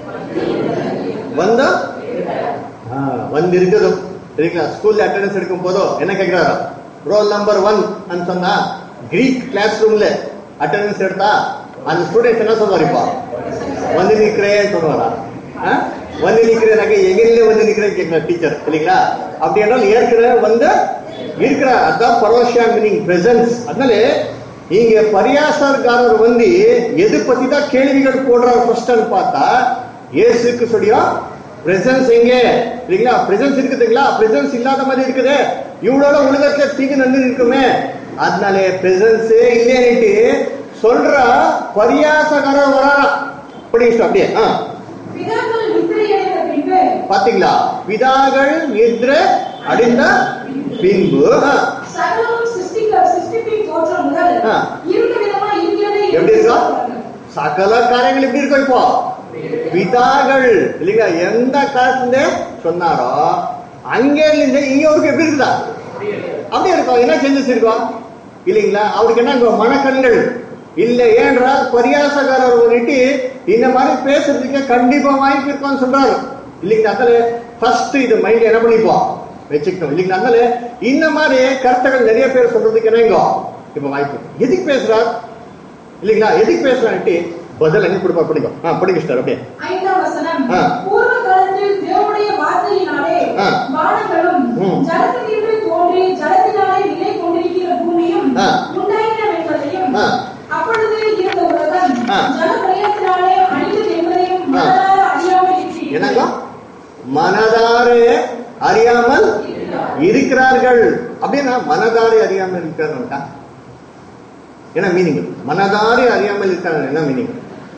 வந்த ஆ, வந்து இருக்குது சரிங்களா ஸ்கூல்ல அட்டெண்டன்ஸ் எடுக்கும் போதோ என்ன கேட்கிறாரோ ரோல் நம்பர் ஒன் ಅಂತ சொன்னா கிரீக் கிளாஸ் ரூம்ல அட்டெண்டன்ஸ் எடுத்தா அந்த ஸ்டூடெண்ட்ஸ் என்ன சொல்வார் இப்போ வந்து நிக்கிறேன்னு சொல்லுவாரா ஆ? வந்து நிக்கிறேனாக்க எங்கிலே வந்து நிக்கிறேன் கேட்கிற டீச்சர் இல்லைங்களா அப்படி என்றால் ஏற்கனவே வந்து இருக்கிற அதான் பரோஷியா மீனிங் பிரசன்ஸ் அதனால இங்க பரியாசர்காரர் வந்து எது பத்தி தான் கேள்விகள் போடுறார் ஃபர்ஸ்ட் பார்த்தா இயேசுக்கு சொல்லியா பிரசன்ஸ் எங்க இல்லைங்களா பிரசன்ஸ் இருக்குதுங்களா பிரசன்ஸ் இல்லாத மாதிரி இருக்குது இவ்வளவு உலகத்துல தீங்கு நடந்து இருக்குமே அதனாலே பிரசன்ஸே இல்லைன்னுட்டு சொல்ற பரியாசகாரர் வராராம் படிங்க அப்படியே ஆ பிதாக்கள் நித்திரையடைந்த பின்பு பாத்தீங்களா பிதாகள் நித்ர அடைந்த பின்பு ஆ, சகலமும் சிருஷ்டிக்க சிருஷ்டிப்பின் தோற்றம் முதல் ஆ. இருந்த விதமா இருக்கிறதே எப்படி இருக்கும் சகல காரியங்கள் எப்படி இருக்கும் இப்போ பிதாகள் இல்லைங்களா எந்த காலத்துல சொன்னாரோ அங்கே இருந்து இங்க அவருக்கு எப்படி இருக்குதா அப்படியே இருக்கும் என்ன சேஞ்சஸ் இருக்கும் இல்லைங்களா அவருக்கு என்ன இருக்கும் மனக்கண்கள் இல்ல ஏன்றால் பரியாசகாரர் வந்துட்டு இந்த மாதிரி பேசுறதுக்கு கண்டிப்பா வாய்ப்பு இருக்கும்னு சொல்றாரு இல்லைங்களா அதனால ஃபர்ஸ்ட் இது மைண்ட் என்ன பண்ணிப்போம் வச்சுக்கணும் இல்லைங்களா அதனால இந்த மாதிரி கருத்துக்கள் நிறைய பேர் சொல்றதுக்கு என்னங்க இப்ப வாய்ப்பு எதுக்கு பேசுறார் இல்லைங்களா எதுக்கு பேசுறான்ட்டு பதில் என்ன கொடுப்பா படிக்கும் ஆ படிங்க சார் அப்படியே ஐந்தாம் வசனம் ஆ. பூர்வ காலத்தில் தேவனுடைய வார்த்தையினாலே ஆ. வானங்களும் ம். ஜலத்தினின்று தோன்றி ஜலத்தினாலே நிலை கொண்டிருக்கிற பூமியும் ஆ. உண்டாயின என்பதையும் ஆ. அப்பொழுது இருந்த உலகம் ஆ. ஜல பிரயத்தினாலே அழிந்தது என்பதையும் ஆ. மனதார அறியாமல் இருக்கிறீர்கள். என்னங்க மனதாரே அறியாமல் இருக்கிறார்கள் அப்படின்னா மனதாரே அறியாமல் இருக்கிறார்களா என்ன மீனிங் மனதாரே அறியாமல் இருக்கிறார்கள் என்ன மீனிங்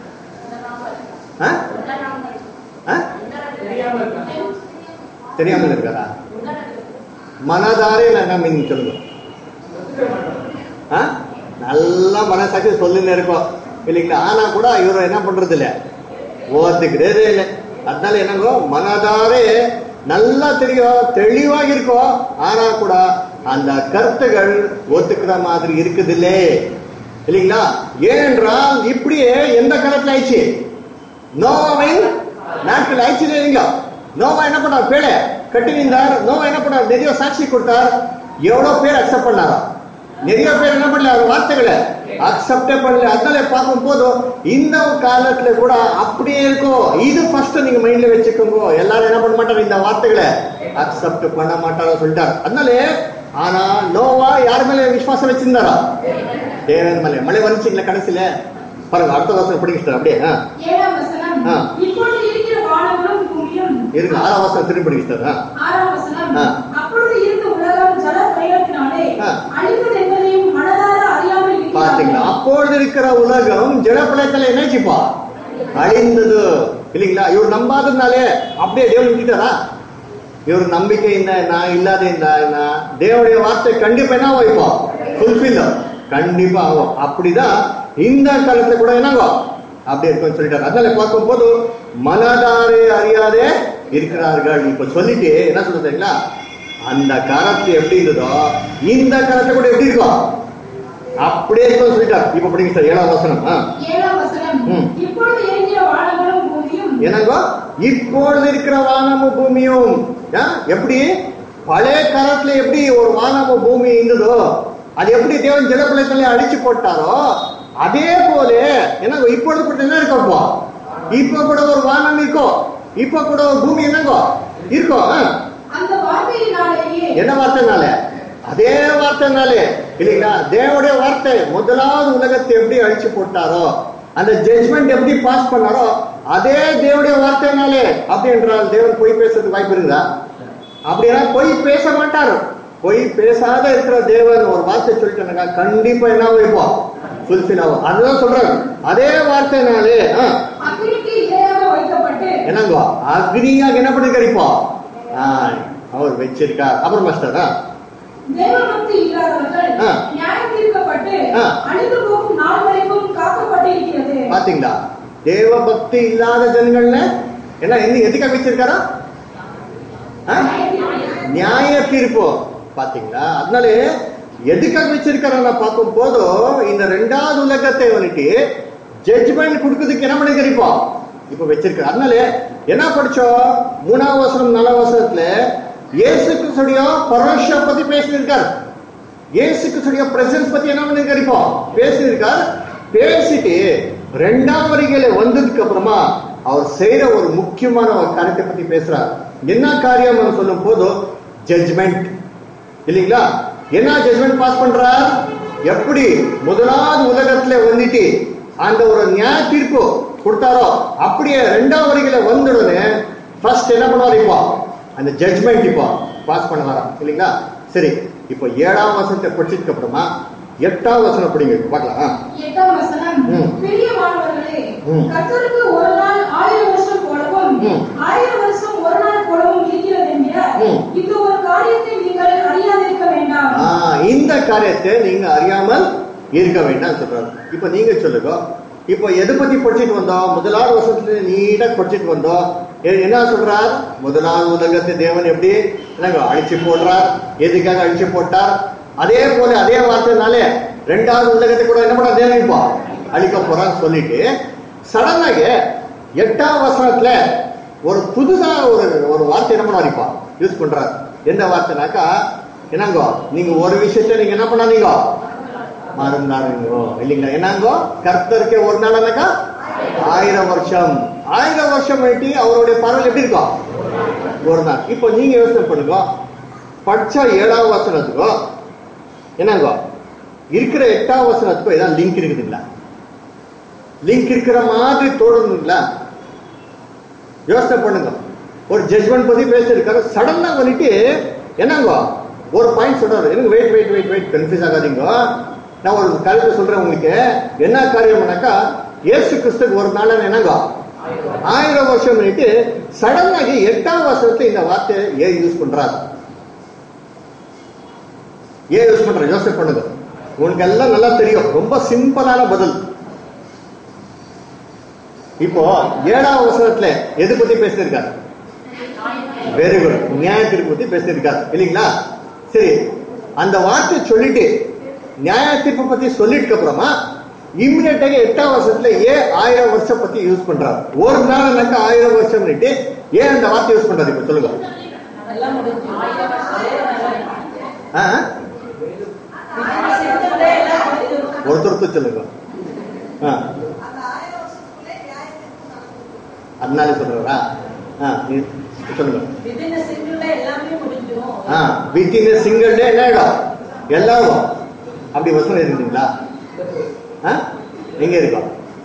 தெரியாமல் இருக்காரா மனதாரே என்ன மீனிங் சொல்லுங்க ஆ? நல்லா மனசாட்சி சொல்லுன்னு இருக்கோம் இல்லைங்களா ஆனா கூட இவர் என்ன பண்றது இல்ல ஓத்துக்கிறதே இல்லை அதனால என்னங்கோ மனதாரே நல்லா தெரியும் தெளிவாக இருக்கும் ஆனா கூட அந்த கருத்துகள் ஒத்துக்கிற மாதிரி இருக்குது இல்லைங்களா ஏனென்றால் இப்படியே எந்த காலத்துல ஆயிடுச்சு நோவின் நாட்கள் ஆயிடுச்சு இல்லைங்களா நோவா என்ன பண்ணார் பேழை கட்டி நின்றார் நோவா என்ன பண்ணார் நிறைய சாட்சி கொடுத்தார் எவ்வளவு பேர் அக்செப்ட் பண்ணாரா நிறைய பேர் என்ன பண்ணல அவர் வார்த்தைகளை அக்செப்டே பண்ணல அதனால பார்க்கும் போதும் இந்த காலத்துல கூட அப்படியே இருக்கும் இது ஃபர்ஸ்ட் நீங்க மைண்ட்ல வச்சுக்கோங்க எல்லாரும் என்ன பண்ண மாட்டாங்க இந்த வார்த்தைகளை அக்செப்ட் பண்ண மாட்டாரோ சொல்லிட்டார் அதனால ஆனா நோவா யார் மேல விசுவாசம் வச்சிருந்தாரா தேவன் மேல மழை வந்துச்சுங்களா கடைசியில பாருங்க அடுத்த வருஷம் பிடிக்கிட்டார் அப்படியே ஆ. ஏழாம் வசனம் ஆ. இப்பொழுது இருக்கிற வானங்களும் பூமியும் இருங்க ஆறாம் வருஷம் திரும்பி பிடிக்கிட்டார் ஆ. ஆறாம் வசனம் ஆ. அப்பொழுது இருந்த உலகம் ஜல பிரயத்தினாலே ஆ. அழிந்தது என்பதையும் மனதார அறியாமல் இருக்கிறார்கள். பாத்தீங்களா அப்பொழுது இருக்கிற உலகம் ஜடப்பழத்துல என்னச்சுப்பா அழிந்தது இல்லைங்களா இவர் நம்பாததுனாலே அப்படியே தேவன் விட்டுட்டாரா இவர் நம்பிக்கை இந்த நான் இல்லாத இந்த நான் தேவனுடைய வார்த்தை கண்டிப்பா என்ன வைப்பா ஃபுல்ஃபில் கண்டிப்பா ஆகும் அப்படிதான் இந்த காலத்துல கூட என்னங்கோ அப்படி இருக்கும்னு சொல்லிட்டாரு அதனால பார்க்கும் போது மனதாரே அறியாதே இருக்கிறார்கள் இப்ப சொல்லிட்டு என்ன சொல்றீங்களா அந்த காலத்து எப்படி இருந்ததோ இந்த காலத்துல கூட எப்படி இருக்கும் அப்படியே இருக்கும் சொல்லிட்டார் இப்ப படிங்க சார் ஏழாம் வசனம் ஆ. ஏழாம் வசனம் ம். இப்பொழுது இருக்கிற வானங்களும் பூமியும் என்னங்கோ இப்பொழுது இருக்கிற வானமும் பூமியும் ஆ, எப்படி பழைய காலத்துல எப்படி ஒரு வானமும் பூமி இருந்ததோ அது எப்படி தேவன் ஜலப்பழத்துல அடிச்சு போட்டாரோ அதே போல என்னங்க இப்பொழுது கூட என்ன இருக்கப்போ இப்ப கூட ஒரு வானம் இருக்கும் இப்ப கூட ஒரு பூமி என்னங்கோ இருக்கும் ஆ. அந்த வார்த்தையினாலேயே என்ன வார்த்தைனால அதே வார்த்தைனாலே இல்லைங்களா தேவனுடைய வார்த்தை முதலாவது உலகத்தை எப்படி அழிச்சு போட்டாரோ அந்த ஜட்ஜ்மெண்ட் எப்படி பாஸ் பண்ணாரோ அதே தேவனுடைய வார்த்தைனாலே அப்படி என்றால் தேவன் பொய் பேசுறதுக்கு வாய்ப்பு இருக்குதா அப்படின்னா பொய் பேச மாட்டார் பொய் பேசாத இருக்கிற தேவன் ஒரு வார்த்தை சொல்லிட்டாங்க கண்டிப்பா என்ன வைப்போம் ஃபுல்ஃபில் ஆகும் அதுதான் சொல்றாரு அதே வார்த்தைனாலே ஆ, அக்கினிக்கு இரையாக வைக்கப்பட்டு என்னங்கோ அக்னியாக என்ன பண்ணிருக்காரு இப்போ ஆ, அவர் வச்சிருக்கார் அப்புறம் மாஸ்டர் ஆ தேவபக்தி இல்லாதவர்கள் ஆ. நியாயம் தீர்க்கப்பட்டு ஆ. அழிந்து போகும் நாள் வரைக்கும் காக்கப்பட்டிருக்கிறது பாத்தீங்களா தேவ பக்தி இல்லாத ஜனங்கள்ல என்ன என்ன எதுக்காக வச்சிருக்காரா ஆ? நியாய தீர்ப்பு பாத்தீங்களா அதனாலே எதுக்காக வச்சிருக்காரு பார்க்கும் போதும் இந்த ரெண்டாவது உலகத்தை வந்துட்டு ஜட்ஜ்மெண்ட் கொடுக்கறதுக்கு என்ன பண்ணிருக்காரு இப்போ இப்ப வச்சிருக்காரு அதனால என்ன படிச்சோம் மூணாவது வசனம் நாலாவது வசனத்துல இயேசு கிறிஸ்துடைய பரோஷ பத்தி பேசியிருக்காரு இயேசு கிறிஸ்துடைய பிரசன்ஸ் பத்தி என்ன பண்ணிருக்காரு இப்போ பேசியிருக்கார் பேசிட்டு ரெண்டாம் வரிகளை வந்ததுக்கு அப்புறமா அவர் செய்யற ஒரு முக்கியமான ஒரு காரியத்தை பத்தி பேசுறார் என்ன காரியம் சொல்லும் போது ஜட்ஜ்மெண்ட் இல்லைங்களா என்ன ஜட்ஜ்மெண்ட் பாஸ் பண்றார் எப்படி முதலாவது உலகத்துல வந்துட்டு அந்த ஒரு நியாய தீர்ப்பு கொடுத்தாரோ அப்படியே ரெண்டாம் வரிகளை வந்துடனே ஃபர்ஸ்ட் என்ன பண்ணுவார் இப்போ அந்த ஜட்ஜ்மெண்ட் இப்போ பாஸ் பண்ணுவாரா இல்லைங்களா சரி இப்போ ஏழாம் வசனத்தை படிச்சதுக்கு அப்புறமா எட்டாம் வசனம் படிங்க பார்க்கலாம் ஆ. எட்டாம் வசனம் ம். பிரியமானவர்களே ம். கர்த்தருக்கு ஒரு நாள் ஆயிரம் வருஷம் போலவும் ம். ஆயிரம் வருஷம் ஒரு நாள் போலவும் இருக்கிறது என்கிற ம். இந்த ஒரு காரியத்தை நீங்கள் அறியாதிருக்க வேண்டாம் ஆ, இந்த காரியத்தை நீங்க அறியாமல் இருக்க வேண்டாம் சொல்றாரு இப்ப நீங்க சொல்லுங்க இப்போ எதை பத்தி படிச்சிட்டு வந்தோம் முதலாவது வருஷத்துல நீட்டா படிச்சிட்டு வந்தோம் எ- என்ன சொல்றார் முதலாவது உலகத்தை தேவன் எப்படி என்னங்க அழிச்சு போடுறார் எதுக்காக அழிச்சு போட்டார் அதே போல அதே வார்த்தைனாலே ரெண்டாவது உலகத்தை கூட என்ன பண்ண தேவன் இப்போ அழிக்க போறான்னு சொல்லிட்டு சடனாக எட்டாம் வசனத்துல ஒரு புதுசா ஒரு ஒரு வார்த்தை என்ன பண்ண இப்போ யூஸ் பண்றார் எந்த வார்த்தைனாக்கா என்னங்கோ நீங்க ஒரு விஷயத்த நீங்க என்ன பண்ணாதீங்க மறந்தாருங்கோ இல்லைங்களா என்னங்கோ கர்த்தருக்கு ஒரு நாள்னாக்கா ஆயிரம் வருஷம் ஆயிரம் வருஷம் ஆயிட்டு அவருடைய பரவல் எப்படி இருக்கும் ஒரு நாள் இப்போ நீங்க யோசனை பண்ணுங்க படிச்ச ஏழாவது வசனத்துக்கோ என்னங்கோ இருக்கிற எட்டாவது வசனத்துக்கோ ஏதாவது லிங்க் இருக்குதுங்களா லிங்க் இருக்கிற மாதிரி தோணுதுங்களா யோசனை பண்ணுங்க ஒரு ஜட்ஜ்மெண்ட் பத்தி பேசியிருக்காரு சடனா வந்துட்டு என்னங்க ஒரு பாயிண்ட் சொல்றாரு எனக்கு wait wait wait wait confuse ஆகாதீங்க நான் ஒரு காரியத்தை சொல்றேன் உங்களுக்கு என்ன காரியம்னாக்கா இயேசு கிறிஸ்துக்கு ஒரு நாள் என்னங்க ஆயிரம் வருஷம் பண்ணிட்டு சடனாகி எட்டாம் வருஷத்துல இந்த வார்த்தையை ஏன் யூஸ் பண்றாரு ஏன் யூஸ் பண்ற யோசனை பண்ணுங்க உங்களுக்கு எல்லாம் நல்லா தெரியும் ரொம்ப சிம்பிளான பதில் இப்போ ஏழாம் வசனத்துல எது பத்தி பேசியிருக்காரு வெரி குட் நியாயத்திற்கு பத்தி பேசியிருக்காரு இல்லைங்களா சரி அந்த வார்த்தை சொல்லிட்டு நியாய தீர்ப்பு பத்தி சொல்லிட்டு அப்புறமா இம்மிடியட்டாக எட்டாம் வருஷத்துல ஏன் ஆயிரம் வருஷம் பத்தி யூஸ் பண்றாரு ஒரு நாள் ஆயிரம் வருஷம் ஏன் அந்த வார்த்தை யூஸ் பண்றாரு இப்ப சொல்லுங்க அதெல்லாம் முடிஞ்சு ஆயிரம் வருஷம் ஆ? செஞ்சதே எல்லாம் முடிஞ்சு ஒருத்தருக்கு சொல்லுங்க ஆ. அதனால சொல்றாரா ஆ, இது சொல்லுங்க விதின சிங்கிள் எல்லாமே முடிஞ்சிடும் ஆ வித்தின் சிங்கிள் டே என்ன ஆயிடும் எல்லாரும் அப்படி வசனம் இருக்குங்களா ஆ எங்க இருக்கோம்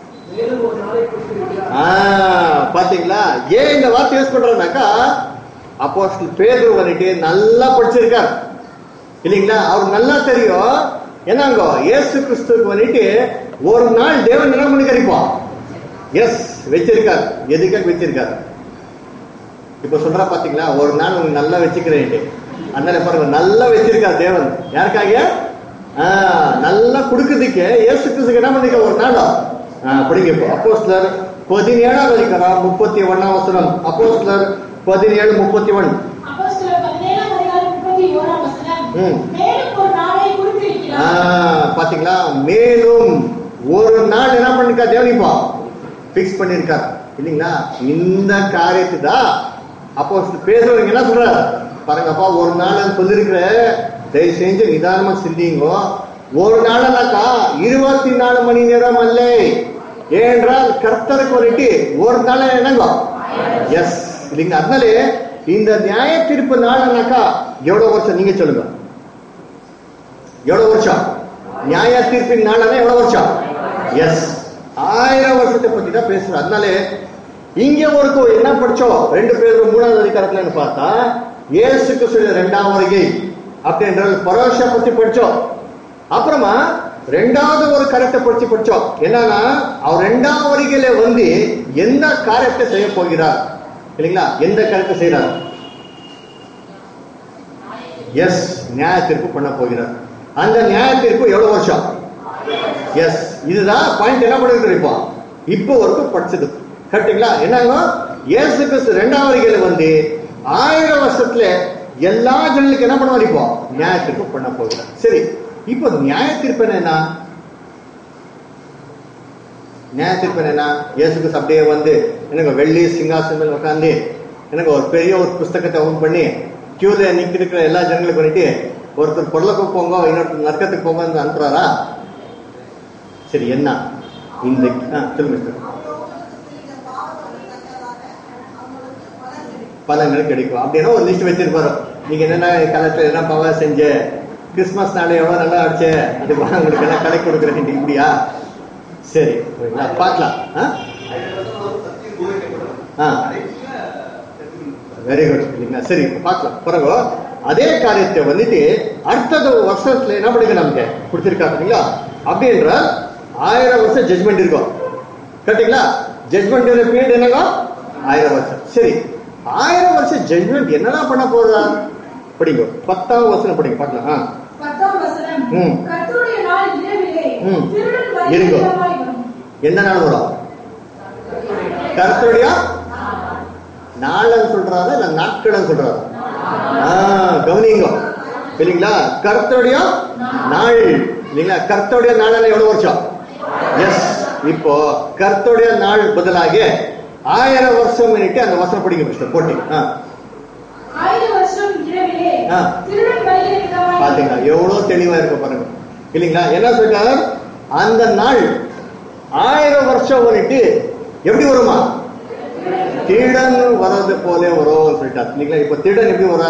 ஆ பாத்தீங்களா ஏன் இந்த வார்த்தை யூஸ் பண்றோம்னாக்கா அப்போ பேரு வந்துட்டு நல்லா படிச்சிருக்கார் இல்லைங்களா அவருக்கு நல்லா தெரியும் என்னங்க இயேசு கிறிஸ்துக்கு வந்துட்டு ஒரு நாள் தேவன் என்ன பண்ணி கிடைப்போம் எஸ் வச்சிருக்கார் எதுக்காக வச்சிருக்கார் இப்ப சொல்றா பாத்தீங்களா ஒரு நாள் உங்களுக்கு நல்லா வச்சுக்கிறேன் அதனால பாருங்க நல்லா வச்சிருக்கார் தேவன் யாருக்காக ஆ, நல்லா கொடுக்கறதுக்கு இயேசு கிறிஸ்துக்கு என்ன பண்ணிக்க ஒரு நாள் படிங்க இப்போ அப்போஸ்லர் பதினேழாம் அதிகாரம் முப்பத்தி ஒன்னாம் வசனம் அப்போஸ்லர் பதினேழு முப்பத்தி ஒன் அப்போஸ்தலர் பதினேழாம் அதிகாரம் முப்பத்தி ஓராம் வசனம் ம். மேலும் ஒரு நாளை குறித்திருக்கிறார் பாத்தீங்களா மேலும் ஒரு நாள் என்ன பண்ணிருக்கா தேவனிப்பா பிக்ஸ் பண்ணிருக்கார் இல்லைங்களா இந்த காரியத்தை தான் அப்போ பேசுறவங்க என்ன சொல்றாரு பாருங்கப்பா ஒரு நாள் சொல்லிருக்கிற தயவு செஞ்சு நிதானமா சிந்திங்கோ ஒரு நாள்னாக்கா இருபத்தி நாலு மணி நேரம் அல்ல ஏனென்றால் கர்த்தருக்கு வந்துட்டு ஒரு நாள் என்னங்க எஸ் இல்லைங்க அதனாலே இந்த நியாய தீர்ப்பு நாள்னாக்கா எவ்வளவு வருஷம் நீங்க சொல்லுங்க எவ்வளவு வருஷம் நியாய தீர்ப்பின் நாளான எவ்வளவு வருஷம் எஸ் ஆயிரம் வருஷத்தை பத்தி தான் பேசுறோம் அதனாலே இங்க ஒரு என்ன படிச்சோம் ரெண்டு பேரும் மூணாவது அதிகாரத்துல பார்த்தா ஏசு கிறிஸ்துவின் ரெண்டாம் வருகை அப்படின்றது பரோஷ பத்தி படிச்சோம் அப்புறமா ரெண்டாவது ஒரு கருத்தை படிச்சு படிச்சோம் என்னன்னா அவர் ரெண்டாம் வருகையில வந்து எந்த காரியத்தை செய்ய போகிறார் இல்லைங்களா எந்த கருத்தை செய்யறார் எஸ் நியாய தீர்ப்பு பண்ண போகிறார் அந்த நியாய தீர்ப்பு எவ்வளவு வருஷம் எஸ் இதுதான் பாயிண்ட் என்ன பண்ணிருக்கிறோம் இப்போ இப்போ வரைக்கும் படிச்சது கரெக்டுங்களா என்னங்க இயேசு கிறிஸ்து ரெண்டாம் வருகையில வந்து ஆயிரம் வருஷத்துல எல்லா ஜனங்களுக்கு என்ன பண்ணுவார் இப்போ நியாய தீர்ப்பு பண்ண போகிறார் சரி இப்போ நியாய தீர்ப்பு என்ன நியாய தீர்ப்பு என்ன இயேசுக்கு அப்படியே வந்து எனக்கு வெள்ளி சிங்காசனம் மேல உட்காந்து எனக்கு ஒரு பெரிய ஒரு புஸ்தகத்தை ஓன் பண்ணி கியூல நிக்க இருக்கிற எல்லா ஜனங்களுக்கும் பண்ணிட்டு ஒருத்தர் பொருளுக்கு போங்க இன்னொருத்தர் நரக்கத்துக்கு போங்க அனுப்புறாரா சரி என்ன இந்த ஆ, சொல்லுங்க சார் பலன்கள் கிடைக்கும் அப்படின்னா ஒரு லிஸ்ட் வச்சிருப்பாரு நீங்க என்னென்ன காலத்துல என்ன பவர் செஞ்ச கிறிஸ்மஸ் நாளை எவ்வளவு நல்லா அடிச்ச அது உங்களுக்கு எல்லாம் கடை கொடுக்குறேன் இப்படியா சரி ஓகேங்களா பார்க்கலாம் ஆ ஆ வெரி குட் இல்லைங்களா சரி இப்ப பார்க்கலாம் பிறகு அதே காரியத்தை வந்துட்டு அடுத்தது வருஷத்துல என்ன பண்ணுங்க நமக்கு கொடுத்திருக்கா பார்த்தீங்களா அப்படின்ற ஆயிரம் வருஷம் ஜட்மெண்ட் இருக்கும் கரெக்டுங்களா ஜட்மெண்ட் பீரியட் என்னங்க ஆயிரம் வருஷம் சரி ஆயிரம் வருஷம் ஜட்மெண்ட் என்னடா பண்ண போறா படிங்க பத்தாவது வருஷம் படிங்க பார்க்கலாம் ஆ. பத்தாம் வசனம் ம். கர்த்தருடைய நாள் இரவிலே ம். திருடன் இருங்கோ. பகிரங்கமாய் வரும். என்ன நாள் வரும் கருத்துடைய நாளன்னு சொல்றாரு இல்ல நாட்கள் சொல்றாரு ஆ, கவனிங்க இல்லைங்களா கர்த்தருடைய நாள் இல்லைங்களா கர்த்தருடைய நாள் எவ்வளவு வருஷம் எஸ் இப்போ கர்த்தருடைய நாள் பதிலாக ஆயிரம் வருஷம் பண்ணிட்டு அந்த வருஷம் படிங்க மிஸ்டர் போட்டி ஆ, ஆயிரம் வருஷம் இரவிலே ஆ. திருடன் பகிரங்கமாய் பாத்தீங்களா எவ்வளவு தெளிவா இருக்க பாருங்க இல்லைங்களா என்ன சொல்லிட்டார் அந்த நாள் ஆயிரம் வருஷம் பண்ணிட்டு எப்படி வருமா திருடன் வர்றது போல வரும் சொல்லிட்டார் இல்லைங்களா இப்ப திருடன் எப்படி வரா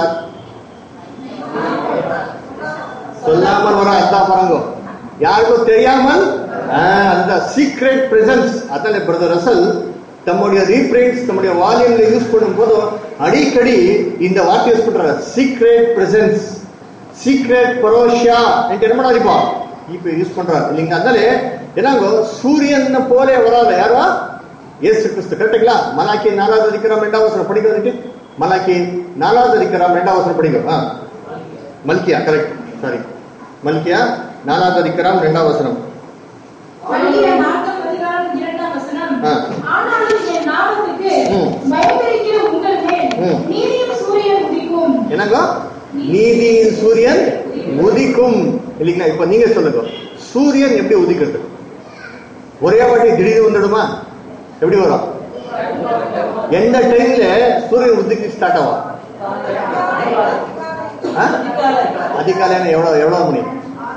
சொல்லாமல் வர அதான் பாருங்க யாருக்கும் தெரியாமல் ஆ, அதுதான் சீக்ரெட் பிரசன்ஸ் அதனால பிரதர் ரசல் தம்முடைய ரீப்ரிண்ட்ஸ் தம்முடைய வால்யூம்ல யூஸ் பண்ணும்போது அடிக்கடி இந்த வார்த்தை யூஸ் பண்றாரு சீக்ரெட் பிரசன்ஸ் சீக்ரெட் பரோஷியா என்று என்ன பண்ணாதிப்பா இப்ப யூஸ் பண்றாரு இல்லைங்க அதனால என்னங்க சூரியன் போல வராத யாரா இயேசு கிறிஸ்து கரெக்டுங்களா மலாக்கி நாலாவது அதிகாரம் ரெண்டாவது வசனம் படிக்கிறதுக்கு மலாக்கி நாலாவது அதிகாரம் ரெண்டாவது வசனம் படிக்கும் ஆ மல்கியா கரெக்ட் சாரி மல்கியா நாலாவது அதிகாரம் ரெண்டாவது வசனம் மல்கியா நான்காம் அதிகாரம் இரண்டாம் வசனம் ஆ. ஆனாலும் என் நாமத்துக்கு ம். பயந்திருக்கிற உங்கள் மேல் ம். நீதியும் சூரியன் உதிக்கும் என்னங்க நீதியின் சூரியன் உதிக்கும் இல்லைங்களா இப்ப நீங்க சொல்லுங்க சூரியன் எப்படி உதிக்கிறது ஒரே வாட்டி திடீர்னு வந்துடுமா எப்படி வரும் எந்த டைம்ல சூரியன் உதிக்க ஸ்டார்ட் ஆகும் ஆ? அதிகாலையான எவ்வளவு எவ்வளவு மணி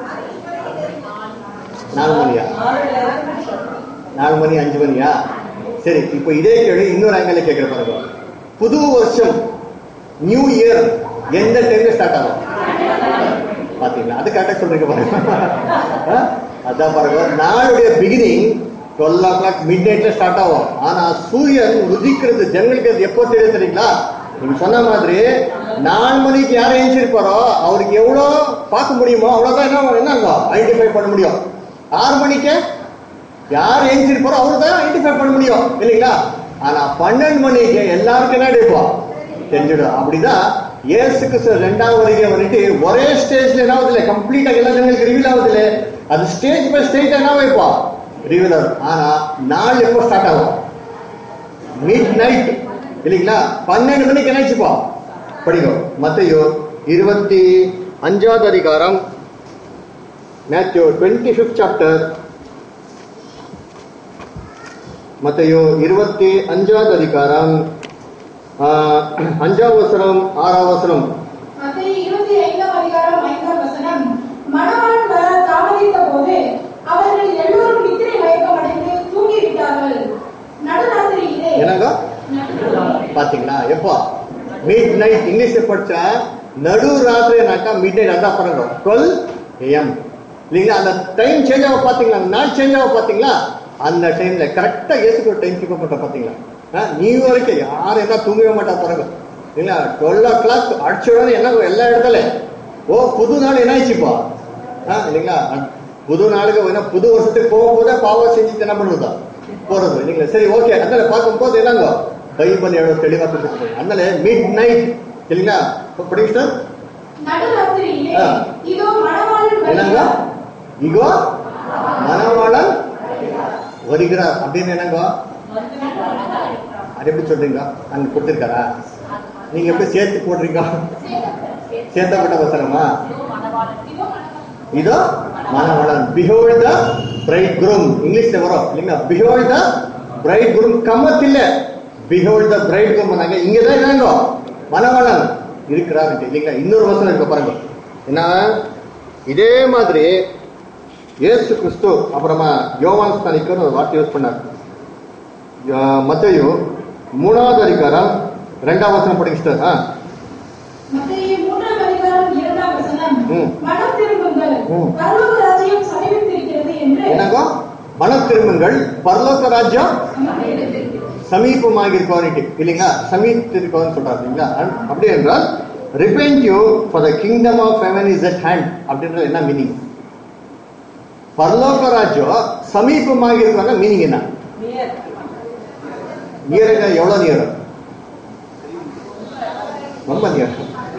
நாலு மணியா நாலு மணி அஞ்சு மணியா சரி இப்போ இதே கேள்வி இன்னொரு ஆங்கிள் கேட்கிற பாருங்க புது வருஷம் நியூ இயர் எந்த டைம்ல ஸ்டார்ட் ஆகும் பாத்தீங்களா அது கரெக்டா சொல்றீங்க பாருங்க ஆ? அதான் பாருங்க நாளுடைய பிகினிங் டுவெல் ஓ கிளாக் மிட் நைட்ல ஸ்டார்ட் ஆகும் ஆனா சூரியன் உதிக்கிறது ஜனங்களுக்கு அது எப்போ தெரியும் தெரியுங்களா நீங்க சொன்ன மாதிரி நாலு மணிக்கு யார் எழுந்திருப்பாரோ அவருக்கு எவ்வளோ பார்க்க முடியுமோ அவ்வளவுதான் என்ன என்னங்க ஐடென்டிஃபை பண்ண முடியும் ஆறு மணிக்கு யார் எழுந்திருப்பாரோ அவரு தான் ஐடென்டிஃபை பண்ண முடியும் இல்லைங்களா ஆனா பன்னெண்டு மணிக்கு எல்லாருக்கும் என்ன எடுப்போம் தெரிஞ்சிடும் அப்படிதான் இயேசு கிறிஸ்து ரெண்டாம் வருகை வந்துட்டு ஒரே ஸ்டேஜ்ல என்ன ஆகுது இல்லை கம்ப்ளீட்டா எல்லா ஜனங்களுக்கு ரிவீல் ஆகுது இல்லை அது ஸ்டேஜ் பை ஸ்டேஜ் என்ன வைப்பா ரிவீல் ஆகும் ஆனா நாள் எப்போ ஸ்டார்ட் ஆகும் மிட் நைட் இல்லைங்களா பன்னெண்டு மணிக்கு நினைச்சுப்பா படிக்கும் மத்தையோ இருபத்தி அஞ்சாவது அதிகாரம் மேத்யூ டுவெண்ட்டி ஃபிஃப்த் சாப்டர் மத்தையோ இருபத்தி அஞ்சாவது அதிகாரம் ஆஹ், அஞ்சாவது வசனம் ஆறாவது வசனம் மத்திய இருபத்தி ஐந்தாம் அதிகாரம் ஐந்தாம் வசனம் மணவாளன் வர தாமதித்த போது அவர்கள் எல்லோரும் நித்திரை மயக்கமடைந்து தூங்கிவிட்டார்கள் நடுராத்திரியிலே என்னங்க பாத்தீங்களா எப்போ மிட் நைட் இங்கிலீஷ்ல படிச்சா நடு ராத்திரினாக்கா மிட் நைட் அதான் பாருங்க டுவெல் ஏஎம் இல்லைங்களா அந்த டைம் சேஞ்ச் ஆக பாத்தீங்களா அந்த நாள் சேஞ்ச் ஆக பாத்தீங்களா அந்த டைம்ல கரெக்டா ஏசுக்கு ஒரு டைம் கீப் பண்ண பாத்தீங்களா ஆ, நீ வரைக்கும் யாரும் என்ன தூங்கவே மாட்டா பாருங்க இல்லைங்களா டுவெல் ஓ கிளாக் அடிச்ச உடனே என்ன எல்லா இடத்துல ஓ புது நாள் என்ன ஆயிடுச்சுப்பா ஆ, இல்லைங்களா புது நாளுக்கு என்ன புது வருஷத்துக்கு போகும்போதே பாவம் செஞ்சு என்ன பண்ணுவதா போறது இல்லைங்களா சரி ஓகே அதனால பார்க்கும்போது என்னங்க பைபிள் எவ்வளவு தெளிவா கொடுத்துருக்கு அதனால மிட் நைட் இல்லைங்களா படிங்க சார் நடுராத்திரியிலே ஆ. இதோ மணவாளன் என்னங்க வருகிறார். இகோ மனவாளன் வருகிறார் அப்படின்னு என்னங்க அது எப்படி சொல்றீங்க அங்க கொடுத்திருக்காரா நீங்க எப்படி சேர்த்து போடுறீங்க சேர்த்தப்பட்ட வசனமா இதோ மணவாளன் பிஹோல்ட் த பிரைட் குரூம் இங்கிலீஷ்ல வரும் இல்லைங்களா behold the bridegroom cometh இல்ல பிஹோல்ட் த பிரைட் குரூம் நாங்க இங்கதான் என்னங்கோ மணவாளன் இருக்கிறாரு இல்லைங்களா இன்னொரு வசனம் இருக்கு பாருங்க என்ன இதே மாதிரி இயேசு கிறிஸ்து அப்புறமா யோவான் ஸ்தானிக்கர் ஒரு வார்த்தை யூஸ் பண்ணார் மத்தையும் மூணாவது அதிகாரம் ரெண்டாம் வசனம் படிச்சுட்டார் ஆ மத்தேயு மூன்றாம் அதிகாரம் இரண்டாம் வசனம் ம். மனம் திரும்புங்கள் ம். பரலோக ராஜ்யம் சமீபித்திருக்கிறது என்று என்னங்கோ மனம் திரும்புங்கள் பரலோக ராஜ்யம் சமீபித்திருக்கிறது. சமீபமாக இருக்கவனுக்கு இல்லைங்களா சமீபித்திருக்கவன் சொல்றாரு இல்லைங்களா அண்ட் அப்படி என்றால் repent you for the kingdom of heaven is at hand அப்படின்றது என்ன மீனிங் பரலோக ராஜ்யம் சமீபமாக இருக்கவங்க மீனிங் என்ன நியர் நியருங்க எவ்வளவு நியர் ரொம்ப நியர்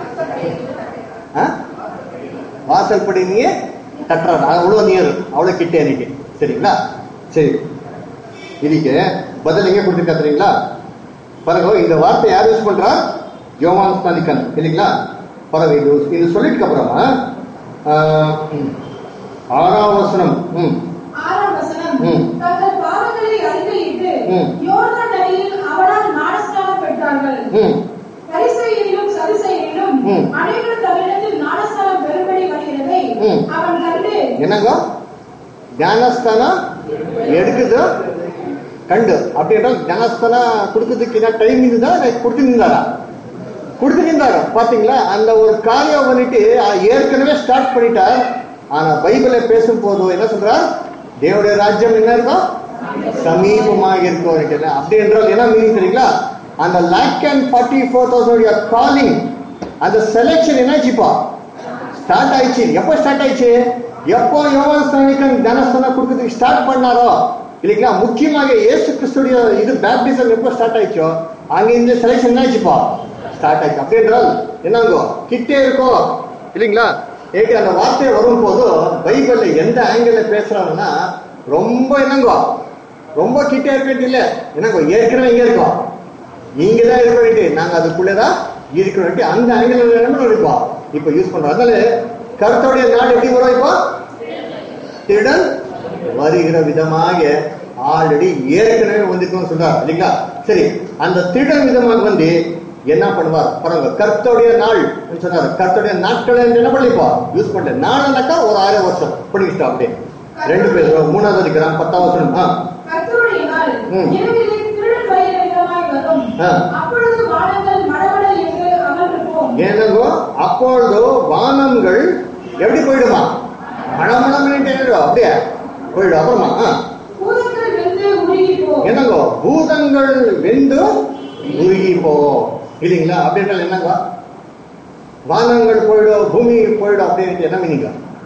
வாசல் படி நீ தட்டுறாரு அவ்வளவு நியர் அவ்வளவு கிட்டே எனக்கு சரிங்களா சரி இதுக்கு பதில் எங்க கொடுத்துருக்கா தெரியுங்களா பாருங்க இந்த வார்த்தை யார் யூஸ் பண்றா யோவான் ஸ்தானிக்கன் இல்லைங்களா பாருங்க இது இது சொல்லிட்டு அப்புறமா ஆஹ், ம், ஆறாம் வசனம் ம் ஆறாம் வசனம் ம். தங்கள் பாவங்களை அறிக்கையிட்டு ம். யோர்தான் நதியில் அவனால் ஞானஸ்நானம் பெற்றார்கள் ம் பரிசேயரிலும் சதுசேயரிலும் ம். அனைவரும் தன்னிடத்தில் ஞானஸ்நானம் பெறும்படி வருகிறதை ம். அவன் கண்டு என்னங்க ஞானஸ்தான எடுக்குது கண்டு அப்படி என்றால் ஞானஸ்தான கொடுக்கறதுக்கு என்ன டைம் இருந்ததா கொடுத்துருந்தாரா கொடுத்துருந்தாரு பாத்தீங்களா அந்த ஒரு காரியம் பண்ணிட்டு அஹ், ஏற்கனவே ஸ்டார்ட் பண்ணிட்டார் ஆனா பைபிளை பேசும் போது என்ன சொல்றார் தேவனுடைய ராஜ்யம் என்ன இருக்கும் சமீபமாக இருக்கும் அப்படி என்றால் என்ன மீனிங் தெரியுங்களா அந்த lakh and forty four thousand calling அந்த செலெக்ஷன் என்னாச்சுப்பா ஸ்டார்ட் ஆயிடுச்சு எப்போ ஸ்டார்ட் ஆயிடுச்சு எப்போ யோவான் ஸ்தானிக்கன் ஞானஸ்தானம் கொடுக்கறதுக்கு ஸ்டார்ட் பண்ணாரோ இல்லைங்களா முக்கியமாக இயேசு கிறிஸ்துடைய இது பேப்டிசம் எப்போ ஸ்டார்ட் ஆயிடுச்சோ அங்க இந்த செலெக்ஷன் என்ன ஆச்சுப்பா ஸ்டார்ட் ஆயிடுச்சு அப்படி என்றால் என்னங்கோ கிட்டே இருக்கோ இல்லைங்களா ஏக்கு அந்த வார்த்தை வரும்போது பைபிள்ல எந்த ஆங்கிள் பேசுறாங்கன்னா ரொம்ப என்னங்கோ ரொம்ப கிட்டே இருக்கிறது இல்ல என்னங்கோ ஏற்கனவே இங்க இருக்கோம் நீங்க தான் இருக்க வேண்டிய நாங்க அதுக்குள்ளதான் இருக்க வேண்டிய அந்த ஆங்கிள் என்ன இருப்போம் இப்ப யூஸ் பண்றோம் அதனால கருத்துடைய நாள் எப்படி வரும் இப்போ திருடன் வருகிற விதமாக ஆல்ரெடி ஏற்கனவே வந்திருக்கோம் சொல்றார் இல்லைங்களா சரி அந்த திருடன் விதமாக வந்து என்ன பண்ணுவார் பாருங்க கர்த்தருடைய நாள் சொன்னார் கர்த்தருடைய நாட்கள் என்று என்ன பண்ணிப்பா யூஸ் பண்றேன் நாள்னாக்கா ஒரு ஆயிரம் வருஷம் படிக்கிட்டோம் அப்படியே ரெண்டு பேர் மூணாவது இருக்கிறான் பத்தாம் வருஷம் ஆ கர்த்தருடைய நாள் ம். இரவிலே திருடன் வருகிற விதமாய் வரும் ஆ. அப்பொழுது வானங்கள் மடமட என்று அமர்ந்திருப்போம் ஏனங்கோ அப்பொழுது வானங்கள் எப்படி போயிடுமா மழமளம் அப்படியே போயிடும் அப்புறமா ஆ. பூதங்கள் வெந்து உருகி போம் என்னங்கோ பூதங்கள் வெந்து உருகி போகும் இல்லைங்களா அப்படின்றது என்னங்க வானங்கள் போயிடும் பூமி போயிடும் அப்படின்ட்டு என்ன மீனிங்க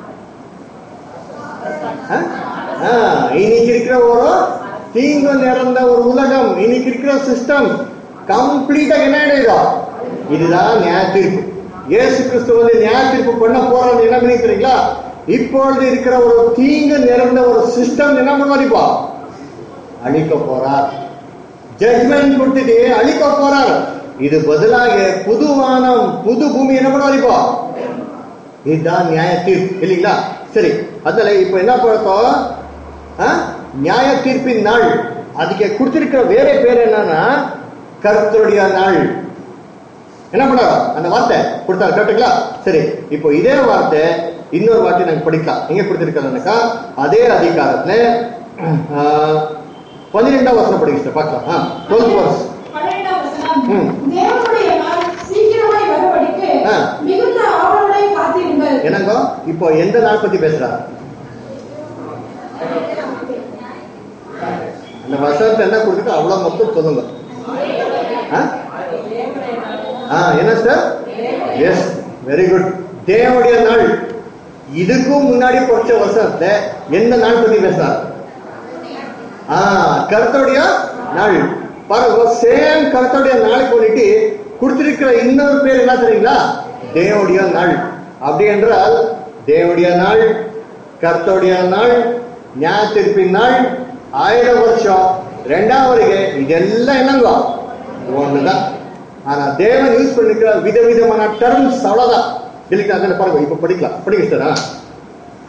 ஆ? ஆ, இன்னைக்கு இருக்கிற ஒரு தீங்கு நிறைந்த ஒரு உலகம் இன்னைக்கு இருக்கிற சிஸ்டம் கம்ப்ளீட்டா என்ன ஆயிடும் இதுதான் நியாய தீர்ப்பு இயேசு கிறிஸ்து வந்து நியாய தீர்ப்பு பண்ண போறது என்ன நினைக்கிறீங்களா இப்பொழுது இருக்கிற ஒரு தீங்கு நிறைந்த ஒரு சிஸ்டம் என்ன பண்ணுவார் இப்போ அழிக்க போறார் ஜட்மெண்ட் கொடுத்துட்டு அழிக்க போறார் இது பதிலாக புது வானம் புது பூமி என்ன பண்ணுவார் இப்போ இதுதான் நியாய தீர்ப்பு இல்லைங்களா சரி அதனால இப்ப என்ன பார்த்தோம் ஆ? நியாய தீர்ப்பின் நாள் அதுக்கு கொடுத்திருக்கிற வேற பேர் என்னன்னா கர்த்தருடைய நாள் என்ன பண்ணாரோ அந்த வார்த்தை கொடுத்தாரு கரெக்டுங்களா சரி இப்போ இதே வார்த்தை இன்னொரு வார்த்தை நாங்க படிக்கலாம் எங்க கொடுத்திருக்காருனாக்கா அதே அதிகாரத்துல ஆ, பன்னிரெண்டாம் வருஷம் படிக்க பார்க்கலாம் டுவெல்த் வர்ஸ் பன்னிரெண்டாம் வசனம் ம். தேவனுடைய நாள் சீக்கிரமாய் வரும்படிக்கு ஆ. மிகுந்த ஆவலுடன் காத்திருங்கள் என்னங்கோ இப்போ எந்த நாள் பத்தி பேசுறாரு அந்த வசனத்தை என்ன கொடுத்துட்டு அவ்வளவு மொத்தம் சொல்லுங்க ஆ? ஆ என்ன சார் எஸ் வெரி குட் தேவனுடைய நாள் இதுக்கும் முன்னாடி படிச்ச வருஷத்துல எந்த நாள் பத்தி பேசுறாரு ஆ கருத்துடைய நாள் பாருங்க சேம் கருத்துடைய நாளைக்கு சொல்லிட்டு கொடுத்திருக்கிற இன்னொரு பேர் என்ன தெரியுங்களா தேவனுடைய நாள் அப்படி என்றால் தேவனுடைய நாள் கர்த்தருடைய நாள் நியாய தீர்ப்பின் நாள் ஆயிரம் வருஷம் ரெண்டாம் வருகை இதெல்லாம் என்னங்க ஒண்ணுதான் ஆனா தேவன் யூஸ் பண்ணிக்கிற விதவிதமான டர்ம்ஸ் அவ்வளவுதான் இல்லைங்களா அதில் பாருங்க இப்ப படிக்கலாம் படிக்க சார்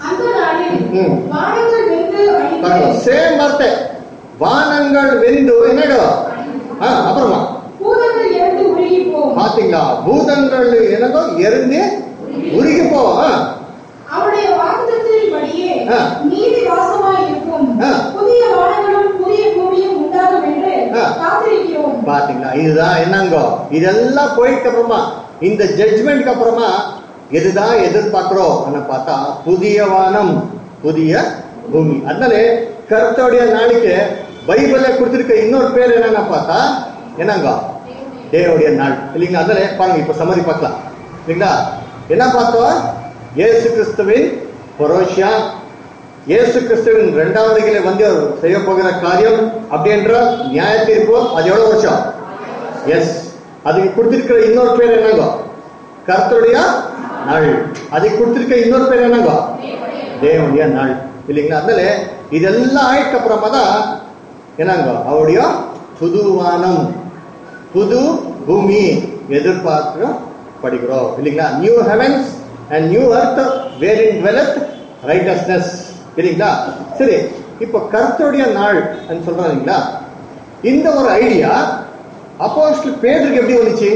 அந்த நாளில் ம். வானங்கள் வெந்து பாருங்க அழிந்து சேம் வார்த்தை வானங்கள் வெந்து என்னடும் ஆ, அப்புறமா பூதங்கள் இறந்து உருகி போகும் பாத்தீங்களா பூதங்கள் என்னதோ எரிந்து உருகி போவோம் ஆ. அவருடைய வாக்குத்தத்தின்படியே ஆ. நீதி வாசமாய் இருக்கும் ஆ. புதிய வானங்களும் புதிய பூமியும் உண்டாகும் என்று ஆ. காத்திருக்கிறோம் பாத்தீங்களா இதுதான் என்னங்கோ இதெல்லாம் போயிட்டு அப்புறமா இந்த ஜட்ஜ்மெண்ட்க்கு அப்புறமா எதுதான் எதிர்பார்க்கிறோம் பார்த்தா புதிய வானம் புதிய பூமி அதனால கர்த்தருடைய நாளைக்கு பைபிள்ல கொடுத்திருக்க இன்னொரு பேர் என்னன்னா பார்த்தா என்னங்க தேவனுடைய நாள் இல்லைங்களா அதனால பாருங்க இப்ப சம்மதி பார்க்கலாம் இல்லைங்களா என்ன பார்த்தோம் இயேசு கிறிஸ்துவின் பொரோஷியா இயேசு கிறிஸ்துவின் இரண்டாவது கிளை வந்து அவர் செய்ய போகிற காரியம் அப்படின்ற நியாய தீர்ப்பு அது எவ்வளவு வருஷம் எஸ் அதுக்கு கொடுத்திருக்கிற இன்னொரு பேர் என்னங்க கர்த்தருடைய நாள் அதுக்கு கொடுத்திருக்க இன்னொரு பேர் என்னங்க தேவனுடைய நாள் இல்லைங்களா அதனால இதெல்லாம் ஆயிட்டு அப்புறமா தான் என்னங்க அவருடைய புது வானம் புது பூமி எதிர்பார்க்க படிக்கிறோம் இல்லைங்களா நியூ ஹெவன்ஸ் அண்ட் நியூ அர்த் வேர் இன் dwelleth ரைட்டஸ்னஸ் இல்லைங்களா சரி இப்போ கர்த்தருடைய நாள் சொல்றாங்க இல்லைங்களா இந்த ஒரு ஐடியா அப்போஸ்டல் பேதருக்கு எப்படி வந்துச்சு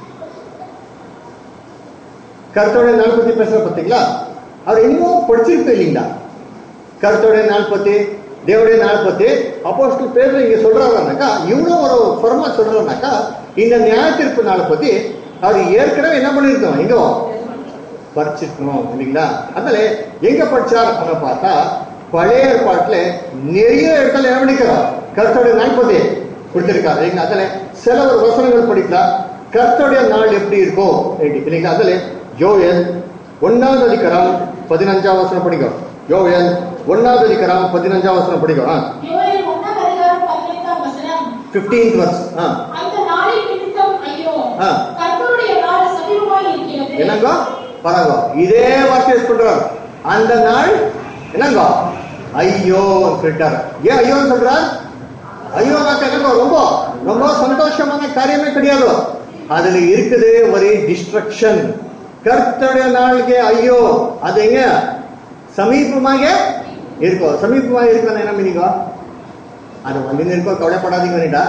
கர்த்தருடைய நாள் பத்தி பேசுற பார்த்தீங்களா அவர் இன்னும் படிச்சிருக்க இல்லைங்களா கர்த்தருடைய நாள் பத்தி தேவடைய நாள் பத்தி அப்போஸ்டல் பேர் இங்க சொல்றாருனாக்கா இவ்வளவு ஒரு ஃபர்மா சொல்றாருனாக்கா இந்த நியாயத்தீர்ப்பு நாளை பத்தி அவர் ஏற்கனவே என்ன பண்ணிருக்கோம் எங்க படிச்சிருக்கணும் இல்லைங்களா அதனால எங்க படிச்சார் அவங்க பார்த்தா பழைய ஏற்பாட்டுல நிறைய இடத்துல என்ன பண்ணிக்கிறார் கர்த்தருடைய நாள் பத்தி கொடுத்திருக்காரு இல்லைங்களா அதனால சில ஒரு வசனங்கள் படிக்கலாம் கர்த்தருடைய நாள் எப்படி இருக்கும் இல்லைங்களா அதனால யோயல் ஒன்னாவது அதிகாரம் பதினஞ்சாம் வசனம் படிக்கும் யோயல் ஒன்னாவது அதிகாரம் பதினஞ்சாம் வசனம் படிக்கும் யோவேல் ஒண்ணாம் அதிகாரம் பதினைந்தாம் வசனம் பிப்டீன்த் வர்ஸ் ஆ அந்த நாளில் நிமித்தம் ஐயோ ஆ. கர்த்தருடைய நாள் சமீபமாய் இருக்கிறது என்னங்க பாருங்க இதே வார்த்தை யூஸ் பண்றாரு அந்த நாள் என்னங்க ஐயோ சொல்லிட்டாரு ஏன் ஐயோன்னு சொல்றார் ஐயோ என்னங்க ரொம்ப ரொம்ப சந்தோஷமான காரியமே கிடையாது அதுல இருக்குது ஒரே டிஸ்ட்ரக்ஷன் கர்த்தருடைய நாளுக்கு ஐயோ அது எங்க சமீபமாக இருக்கும் சமீபமாக இருக்கும் என்ன மீனிங்க அது வந்து இருக்கோ கவலைப்படாதீங்க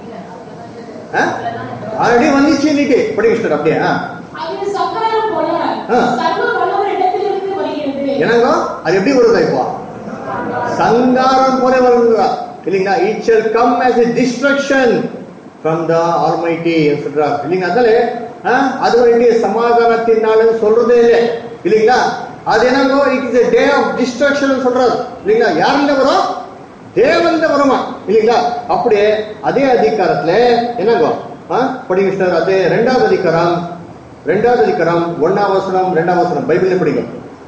ஆல்ரெடி வந்துச்சு இன்னைக்கு படிங்க sister, அப்படியே ஆ அது சக்கரம் போல ஆ. சர்வ வல்லவரிடத்திலிருந்து வருகிறது என்னங்க அது எப்படி வருதா இப்போ சங்காரம் போல வருதுதா இல்லைங்களா it shall come as a destruction from the almighty சொல்றார் இல்லைங்க அதனால ஆ, அது வேண்டிய சமாதானத்தின் நாள்னு சொல்றதே இல்லை இல்லைங்களா அது என்னங்கோ it is a day of destruction சொல்றாரு இல்லைங்களா யாருல வரும் தேவந்த வருமா இல்லைங்களா அப்படியே அதே அதிகாரத்துல என்னங்கோ ஆ, படிங்க sister. அதே ரெண்டாவது அதிகாரம் ரெண்டாவது அதிகாரம் ஒன்னாம் வசனம் ரெண்டாம் வசனம் பைபிள்ல படிக்கும்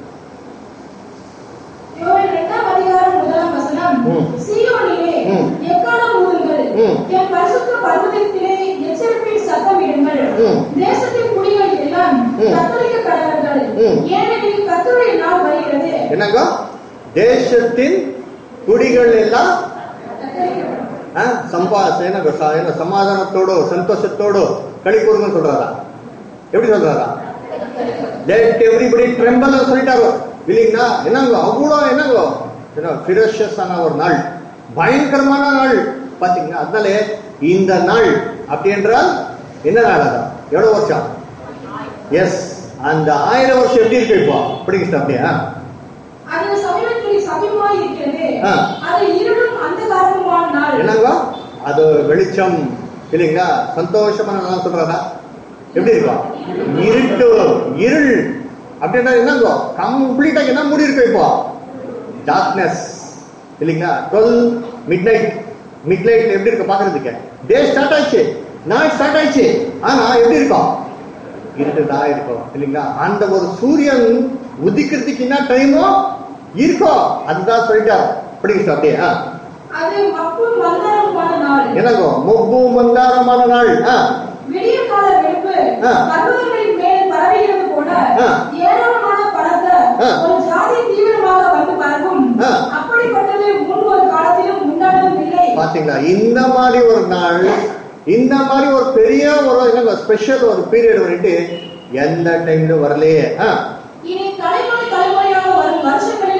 யோவேல் இரண்டாம் அதிகாரம் முதலாம் வசனம் ம். சீயோனிலே ம். எக்காலம் ஊதுங்கள் ம். என் பரிசுத்த பர்வதத்திலே எச்சரிப்பின் சத்தமிடுங்கள் ம். தேசத்தின் குடிகள் எல்லாம் ம். கத்தரிக்க கடவர்கள் ம். ஏனெனில் கத்தருடைய நாள் வருகிறது என்னங்க தேசத்தின் குடிகள் எல்லாம் ஆ, சம்பா என்னங்க ச- என்ன சமாதானத்தோடு சந்தோஷத்தோடு களி கூறுங்க சொல்றாரா எப்படி சொல்றாரா லெட் எவ்ரிபடி ட்ரெம்பல் சொல்லிட்டாரு இல்லைங்களா என்னங்க அவ்வளோ என்னங்க என்ன ஃபிரோஷியஸ் ஆன ஒரு நாள் பயங்கரமான நாள் பாத்தீங்கன்னா அதனால இந்த நாள் அப்படி என்றால் என்ன நாள் அதான் எவ்வளவு வருஷம் எஸ் அந்த ஆயிரம் வருஷம் எப்படி இருக்கு இப்போ படிங்க sister, அப்படியா அது சமீபத்தில் சமீபமாய் இருக்கிறது ஆ. அது இருளும் அந்தகாரமுமான நாள் என்னங்க அது வெளிச்சம் இல்லைங்களா சந்தோஷமான நாள் சொல்றாரா எப்படி இருக்கும் இருட்டு இருள் அப்படின்னா என்னங்க கம்ப்ளீட்டா என்ன மூடி இருக்கு இப்போ டார்க்னஸ் இல்லைங்களா twelve midnight midnight எப்படி இருக்கு பாக்குறதுக்கு டே ஸ்டார்ட் ஆயிடுச்சு நாள் ஸ்டார்ட் ஆயிடுச்சு ஆனா எப்படி இருக்கும் இருட்டுதான் இருக்கும் இல்லைங்களா அந்த ஒரு சூரியன் உதிக்கிறதுக்கு என்ன டைமோ இருக்கும் அதுதான் சொல்லிட்டார் படிங்க அப்படியே ஆ அது மப்பும் மந்தாரமுமான நாள் என்னங்க மொப்பு மந்தாரமான நாள் ஆ, விடிய கால வெளுப்பு ஆ. பர்வதங்களின் மேல் பரவுகிறது போல ஆ. ஏராளமான பலத்த ஆ. ஒரு ஜாதி தீவிரமாக வந்து பரவும் ஆ. அப்படிப்பட்டது முன் ஒரு காலத்திலும் உண்டானதும் இல்லை பாத்தீங்களா இந்த மாதிரி ஒரு நாள் இந்த மாதிரி ஒரு பெரிய ஒரு என்னங்க ஸ்பெஷல் ஒரு பீரியட் வந்துட்டு எந்த டைம்ல வரலையே ஆ, இனி தலைமுறை தலைமுறையாக வரும் வருஷங்களில்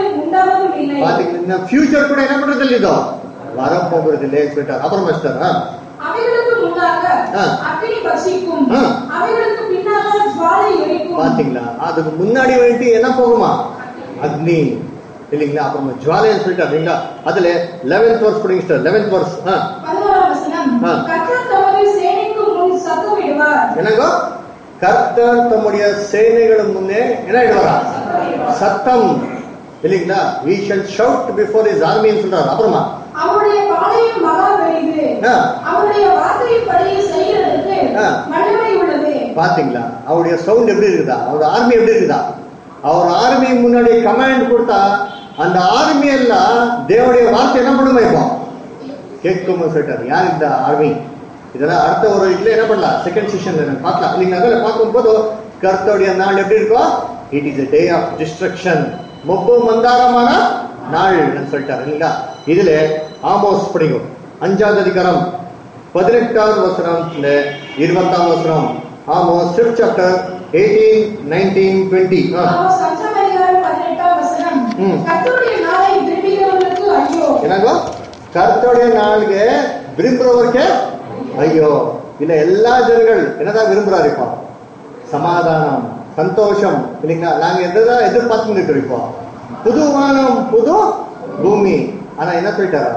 இல்லை பாத்தீங்கன்னா ஃபியூச்சர் கூட என்ன பண்றது இல்லை இதோ வரப்போகிறது இல்லைன்னு சொல்லிட்டார் அப்புறம் மாஸ்டர் ஆ. அவைகளுக்கு முன்னாக ஆ. அக்கினி பட்சிக்கும் ஆ. அவைகளுக்கு பின்னாக ஜுவாலை எரிக்கும் பாத்தீங்களா அதுக்கு முன்னாடி வந்துட்டு என்ன போகுமா அக்னி இல்லைங்களா அப்புறமா ஜுவாலைன்னு சொல்லிட்டார் இல்லைங்களா அதுல லெவன்த் வர்ஸ் படிங்க சார் லெவன்த் வர்ஸ் பதினோராம் வசனம் ஆ. கர்த்தர் தமது சேனைக்கு முன் சத்தமிடுவார் என்னங்கோ கர்த்தர் தம்முடைய சேனைகள் முன்னே என்ன இடுவாரா சத்தம் இல்லைங்களா we shall shout before his army ன்னு சொல்றாரு அப்புறமா அவருடைய பாளையம் மகா பெரிது ஆ. அவருடைய வார்த்தையின்படி செய்கிறதுக்கு ஆ. வல்லமை உள்ளது பாத்தீங்களா அவருடைய சவுண்ட் எப்படி இருக்குதா அவரோட ஆர்மி எப்படி இருக்குதா அவர் ஆர்மி முன்னாடி கமாண்ட் கொடுத்தா அந்த ஆர்மி எல்லாம் தேவனுடைய வார்த்தை என்ன பண்ணுமா இப்போ கேட்கும் சொல்லிட்டாரு யார் இந்த ஆர்மி இதெல்லாம் அடுத்த ஒரு இதுல என்ன பண்ணலாம் செகண்ட் செஷன்ல நம்ம பார்க்கலாம் நீங்க அதில் பார்க்கும்போது கர்த்தருடைய நாள் எப்படி இருக்கும் it is a day of destruction மொப்பு மந்தாரமான நாள் சொல்லிட்டாரு இல்லைங்களா இதுல ஆமோஸ் படிக்கும் அஞ்சாவது அதிகாரம் பதினெட்டாவது வசனம் இந்த இருபத்தாம் வசனம் Amos fifth chapter eighteen nineteen twenty Amos அஞ்சாம் அதிகாரம் பதினெட்டாம் வசனம் ம். கர்த்தருடைய நாளை விரும்புகிறவர்களுக்கு ஐயோ ಏನಾಗೋ ಕರ್ತೋடைய நாளுಗೆ விரும்புறவருக்கு ஐயோ இல்ல எல்லா ஜனங்கள் என்னதான் விரும்புறாரு இப்போ சமாதானம் சந்தோஷம் இல்லைங்களா நாங்க எதுதான் எதிர்பார்த்துட்டு இருக்கோம் இப்போ புது வானம் புது பூமி ஆனா என்ன சொல்லிட்டாரா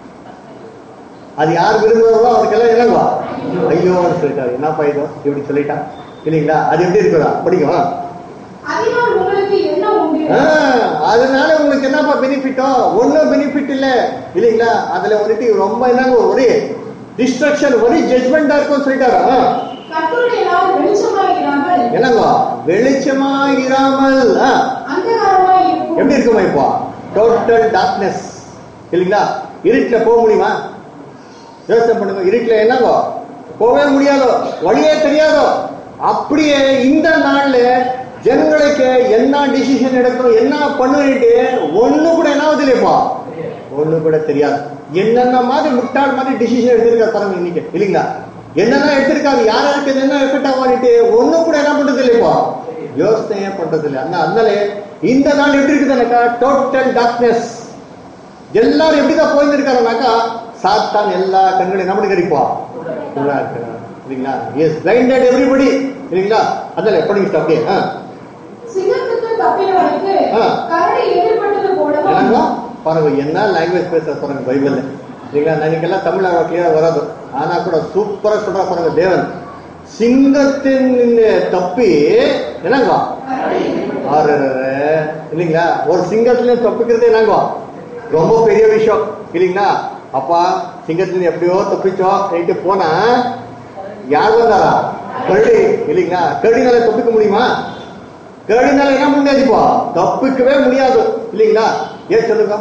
அது யார் விரும்புறாரோ அவருக்கெல்லாம் என்னவா ஐயோன்னு சொல்லிட்டாரு என்னப்பா இதோ இப்படி சொல்லிட்டா இல்லைங்களா அது எப்படி இருக்குதா படிக்கும் அதனால் உங்களுக்கு என்ன உண்டு ஆ, அதனால உங்களுக்கு என்னப்பா பெனிஃபிட்டோ ஒன்னும் பெனிஃபிட் இல்ல இல்லைங்களா அதுல வந்துட்டு ரொம்ப என்னங்க ஒரே டிஸ்ட்ரக்ஷன் ஒரே ஜட்மெண்டா இருக்கும் சொல்லிட்டாரா ஆ, கர்த்தருடைய நாள் வெளிச்சமாகிறார்கள் என்னங்க வெளிச்சமா இராமல் ஆ, அந்தகாரமாய் இருக்கும் எப்படி இருக்குமா இப்போ டோட்டல் டார்க்னஸ் இல்லைங்களா இருட்டுல போக முடியுமா யோசனை பண்ணுங்க இருட்டுல என்னங்கோ போகவே முடியாதோ வழியே தெரியாதோ அப்படியே இந்த நாள்ல ஜனங்களுக்கு என்ன டிசிஷன் எடுக்கணும் என்ன பண்ணுட்டு ஒண்ணு கூட என்ன ஆகுது இல்லையப்பா ஒண்ணு கூட தெரியாது என்னென்ன மாதிரி முட்டாள் மாதிரி டிசிஷன் எடுத்திருக்காரு பாருங்க இன்னைக்கு இல்லைங்களா என்னென்ன எடுத்திருக்காரு யார் யாருக்கு என்ன எஃபெக்ட் ஆகான்ட்டு ஒண்ணு கூட என்ன பண்றது இல்லையப்பா யோசனையே பண்றது இல்லை அந்த அதனால இந்த நாள் எப்படி இருக்குதுனாக்கா டோட்டல் டார்க்னஸ் எல்லாரும் எப்படிதான் போயிருந்திருக்காருனாக்கா சாத்தான் எல்லா கண்களையும் என்ன பண்ணி கறிப்பா ஃபுல்லா இருக்கிறார் இல்லைங்களா எஸ் பிளைண்டட் எவ்ரிபடி இல்லைங்களா அதனால எப்படி அப்படியே ஆ சிங்கத்துக்கு தப்பினவனுக்கு ஆ. கரடி எதிர்பட்டது போலவும் என்னங்க பாருங்க என்ன லாங்குவேஜ் பேசுற பாருங்க பைபிள்ல இல்லைங்களா ನನಗೆಲ್ಲ தமிழ் அவ்வளோ கிளியர் வராது ஆனா கூட சூப்பரா சொல்ற பாருங்க தேவன் சிங்கத்தின் தப்பி என்னங்க ஆறு இல்லைங்களா ஒரு சிங்கத்துல தப்பிக்கிறது என்னங்க ரொம்ப பெரிய விஷயம் இல்லைங்களா அப்பா சிங்கத்துல எப்படியோ தப்பிச்சோ என்கிட்ட போனா யார் வந்தாரா கரடி இல்லைங்களா கரடினால தப்பிக்க முடியுமா கரடினால என்ன முடியாது இப்போ தப்பிக்கவே முடியாது இல்லைங்களா ஏன் சொல்லுங்க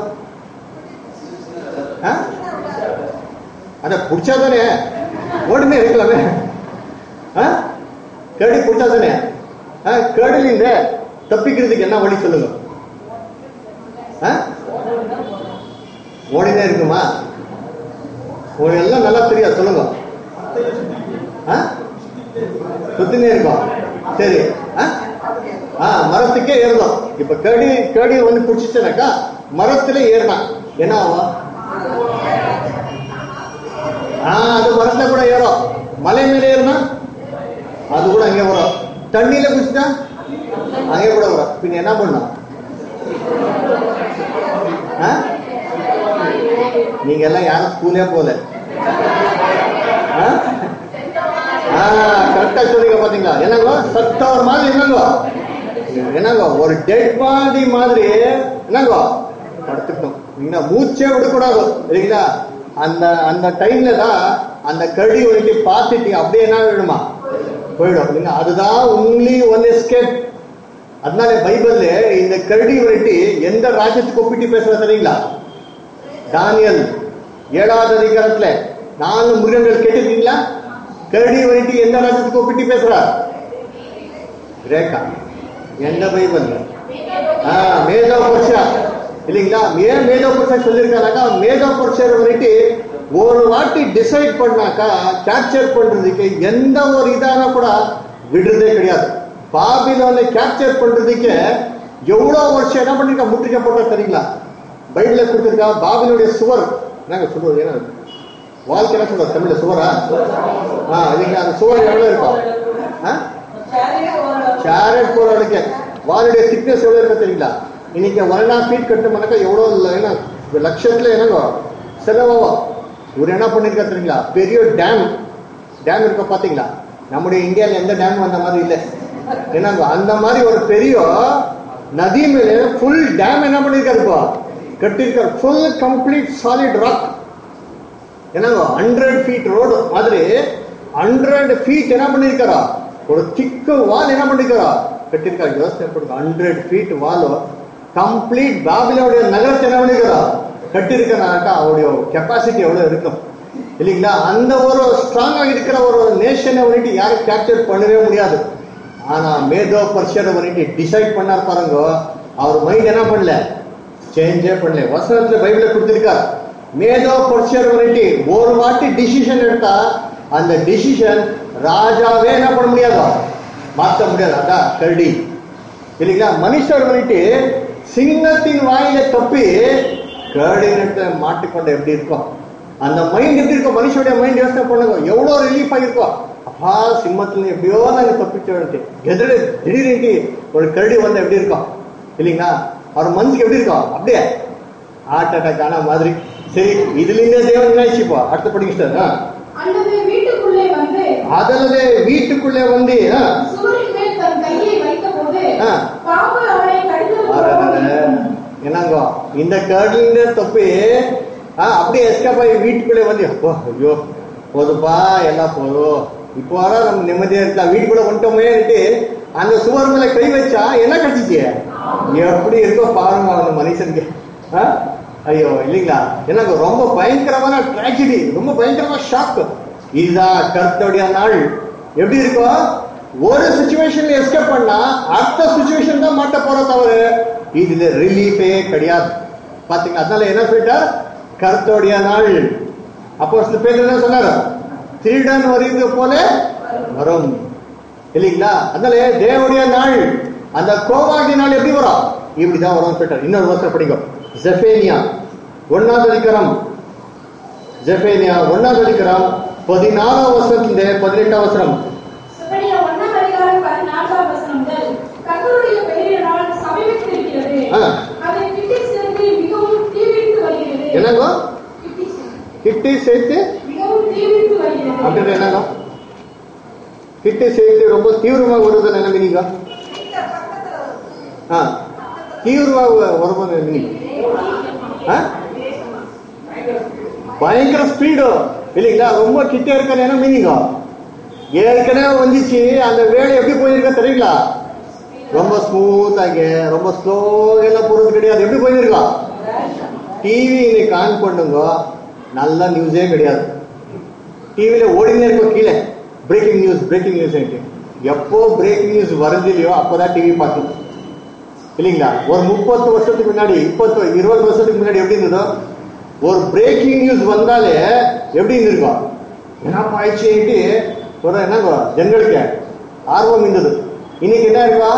ஆ? அத பிடிச்சாதானே ஓடுமே இருக்கலாமே ஆ? கரடி பிடிச்சாதானே ஆ, கரடிலிருந்து தப்பிக்கிறதுக்கு என்ன வழி சொல்லுங்க ஆ? ஓடினே இருக்குமா உங்களுக்கு எல்லாம் நல்லா தெரியாது சொல்லுங்க ஆ? சுத்தினே இருக்கும் சரி ஆ? ஆ மரத்துக்கே ஏறலாம் இப்ப கடி கடி வந்து பிடிச்சிச்சுனாக்கா மரத்துல ஏறினான் என்ன ஆகும் ஆ அது மரத்துல கூட ஏறும் மலை மேல ஏறினா அது கூட அங்கே வரும் தண்ணியில குடிச்சிட்டா அங்கே கூட வரும் பின்ன என்ன பண்ணும் ஆ? நீங்க எல்லாம் யாரும் ஸ்கூலே போல கரெக்டா சொல்றீங்க பாத்தீங்களா என்னங்கோ சத்தவர் மாதிரி என்னங்கோ என்னங்கோ ஒரு டெட் பாடி மாதிரி என்னங்கோ படுத்துக்கணும் நீங்க மூச்சே விடக்கூடாது இல்லைங்களா அந்த அந்த டைம்ல தான் அந்த கடி வரைக்கு பார்த்துட்டு அப்படியே என்ன விடுமா போயிடும் இல்லைங்க அதுதான் ஒன்லி ஒன் எஸ்கேப் அதனால பைபிள்ல இந்த கரடி விரட்டி எந்த ராஜ்யத்துக்கு ஒப்பிட்டு பேசுற தெரியுங்களா தானியல் ஏழாவது அதிகாரத்துல நாலு மிருகங்கள் கேட்டிருக்கீங்களா கரடி விரட்டி எந்த ராஜ்யத்துக்கு ஒப்பிட்டு பேசுறார் ரேகா எந்த பைபிள் ஆ மேதோ புருஷா இல்லைங்களா ஏன் மேதோ புருஷா சொல்லியிருக்கானாக்கா மேதோ புருஷர் வந்துட்டு ஒரு வாட்டி டிசைட் பண்ணாக்கா கேப்சர் பண்றதுக்கு எந்த ஒரு இதான கூட விடுறதே கிடையாது பாபிலோனை கேப்சர் பண்றதுக்கு எவ்வளவு வருஷம் என்ன பண்ணிருக்கா முற்றுகை போட்டா தெரியுங்களா பைபிள்ல கொடுத்துருக்கா பாபிலுடைய சுவர் என்னங்க சொல்றது என்ன வாழ்க்கை என்ன சொல்றது தமிழ்ல சுவரா ஆ இல்லைங்களா அந்த சுவர் எவ்வளவு இருக்கும் ஆ சேரட் போறவளுக்கு வாளுடைய திக்னஸ் எவ்வளவு இருக்கு தெரியுங்களா இன்னைக்கு ஒன் அண்ட் ஹாஃப் ஃபீட் கட்டணும்னாக்கா எவ்வளோ இல்லை ஏன்னா லட்சத்துல என்னங்க செலவாகும் இவர் என்ன பண்ணிருக்காரு தெரியுங்களா பெரிய டேம் டேம் இருக்க பாத்தீங்களா நம்முடைய இந்தியால எந்த டேம் அந்த மாதிரி இல்லை என்னங்க அந்த மாதிரி ஒரு பெரிய நதி மேல ஃபுல் டேம் என்ன பண்ணிருக்காரு இப்போ கட்டிருக்காரு ஃபுல் கம்ப்ளீட் சாலிட் ராக் என்னங்க ஹண்ட்ரட் ஃபீட் ரோடு மாதிரி ஹண்ட்ரட் ஃபீட் என்ன பண்ணிருக்காரா ஒரு திக்கு வால் என்ன பண்ணிருக்காரா கட்டிருக்காரு யோசனை பண்ணுங்க ஹண்ட்ரட் ஃபீட் வால் கம்ப்ளீட் பாபிலோடைய நகரத்தை என்ன பண்ணிருக்காரா கட்டிருக்கிறாக்கா அவருடைய கெப்பாசிட்டி எவ்வளவு இருக்கும் இல்லைங்களா அந்த ஒரு ஸ்ட்ராங்கா இருக்கிற ஒரு நேஷனை வந்துட்டு யாரும் கேப்சர் பண்ணவே முடியாது ஆனா மேதோ பர்ஷியனை வந்துட்டு டிசைட் பண்ணார் பாருங்க அவர் மைண்ட் என்ன பண்ணல சேஞ்சே பண்ணல வசனத்துல பைபிள்ல கொடுத்திருக்கார் மேதோ பர்ஷியர் வந்துட்டு ஒரு வாட்டி டிசிஷன் எடுத்தா அந்த டிசிஷன் ராஜாவே என்ன பண்ண முடியாது மாற்ற முடியாது அதான் கரடி இல்லைங்களா மனுஷர் வந்துட்டு சிங்கத்தின் வாயில தப்பி கரடினத்தை மாட்டிக்கொண்ட எப்படி இருக்கும் அந்த மைண்ட் எப்படி இருக்கும் மனுஷனுடைய மைண்ட் யோசனை பண்ணுங்க எவ்வளவு ரிலீஃப் ஆகிருக்கும் அப்பா சிம்மத்துல எப்படியோ நாங்க தப்பிச்சோம் எதிர திடீர்னு ஒரு கரடி வந்தா எப்படி இருக்கும் இல்லைங்களா அவர் மனசுக்கு எப்படி இருக்கும் அப்படியே ஹார்ட் அட்டாக் ஆன மாதிரி சரி இதுல இருந்தே தேவன் நினைச்சுப்பா அடுத்த படிங்க சார் அல்லது வீட்டுக்குள்ளே வந்து அதல்லது வீட்டுக்குள்ளே வந்து ஆ, சுவரின் மேல் தன் கையை வைத்தபோது ஆ. பாம்பு அவனை கடித்தது அடடட. போல இருக்கும். என்னங்கோ இந்த கடலிருந்து தப்பி ஆ, அப்படியே எஸ்கேப் ஆகி வீட்டுக்குள்ளே வந்து அப்போ ஐயோ போதுப்பா எல்லாம் போதும் இப்போ வர நம்ம நிம்மதியா இருக்கலாம் வீட்டுக்குள்ள வந்துட்டோமேன்ட்டு அந்த சுவர் மேல கை வச்சா என்ன கட்டிச்சு எப்படி இருக்கோ பாருங்க அந்த மனுஷனுக்கு ஆ? ஐயோ இல்லைங்களா எனக்கு ரொம்ப பயங்கரமான ட்ராஜடி ரொம்ப பயங்கரமான ஷாக் இதுதான் கர்த்தருடைய நாள் எப்படி இருக்கும் ஒரு சுச்சுவேஷன்ல எஸ்கேப் பண்ணா அடுத்த சுச்சுவேஷன் தான் மாட்ட போற தவிர இதுல ரிலீஃபே கிடையாது பாத்தீங்க அதனால என்ன சொல்லிட்டார் கர்த்தருடைய நாள் அப்போ சில பேர் என்ன சொன்னாரு திருடன் வருகிறது போல வரும் இல்லைங்களா அதனால தேவனுடைய நாள் அந்த கோவாகி நாள் எப்படி வரும் இப்படிதான் வரும் சொல்லிட்டார் இன்னொரு வருஷம் படிக்கும் ஜெஃபேனியா ஒன்னாவது அதிகாரம் ஜெஃபேனியா ஒன்னாவது அதிகாரம் பதினாலாம் வருஷத்துல பதினெட்டாம் வருஷம் செப்பனியா ஒண்ணாம் அதிகாரம் பதினான்காம் வசனம் முதல் கர்த்தருடைய பெயரினால் சமீபித்திருக்கிறது ஆ. அதை கிட்டி சேர்ந்து மிகவும் தீவிரித்து வருகிறது என்னங்கோ கிட்டி சேர்ந்து கிட்டி சேர்த்து மிகவும் தீவிரித்து வருகிறது அப்படின்ற என்னங்க கிட்டி சேர்த்து ரொம்ப தீவிரமாக வருது என்ன மீனிங்க ஆ தீவிரமாக வருவது மீனிங் ஆ பயங்கர ஸ்பீடு இல்லைங்களா ரொம்ப கிட்ட இருக்க என்ன மீனிங்க ஏற்கனவே வந்துச்சு அந்த வேலை எப்படி போயிருக்க தெரியுங்களா ரொம்ப ஸ்மூத் ஆகி ரொம்ப ஸ்லோ எல்லாம் போறது கிடையாது எப்படி போயிருக்கா டிவி இன்னைக்கு ஆன் பண்ணுங்க நல்ல நியூஸே கிடையாது டிவியில ஓடினே இருக்கும் கீழே பிரேக்கிங் நியூஸ் பிரேக்கிங் நியூஸ் எப்போ பிரேக்கிங் நியூஸ் வருதில்லையோ அப்பதான் டிவி பார்க்கணும் இல்லைங்களா ஒரு முப்பத்து வருஷத்துக்கு முன்னாடி இப்பத்து இருபது வருஷத்துக்கு முன்னாடி எப்படி இருந்ததோ ஒரு பிரேக்கிங் நியூஸ் வந்தாலே எப்படி இருந்திருக்கும் என்னப்பா ஆயிடுச்சுட்டு ஒரு என்னங்க ஜனங்களுக்கு ஆர்வம் இருந்தது இன்னைக்கு என்ன இருக்கா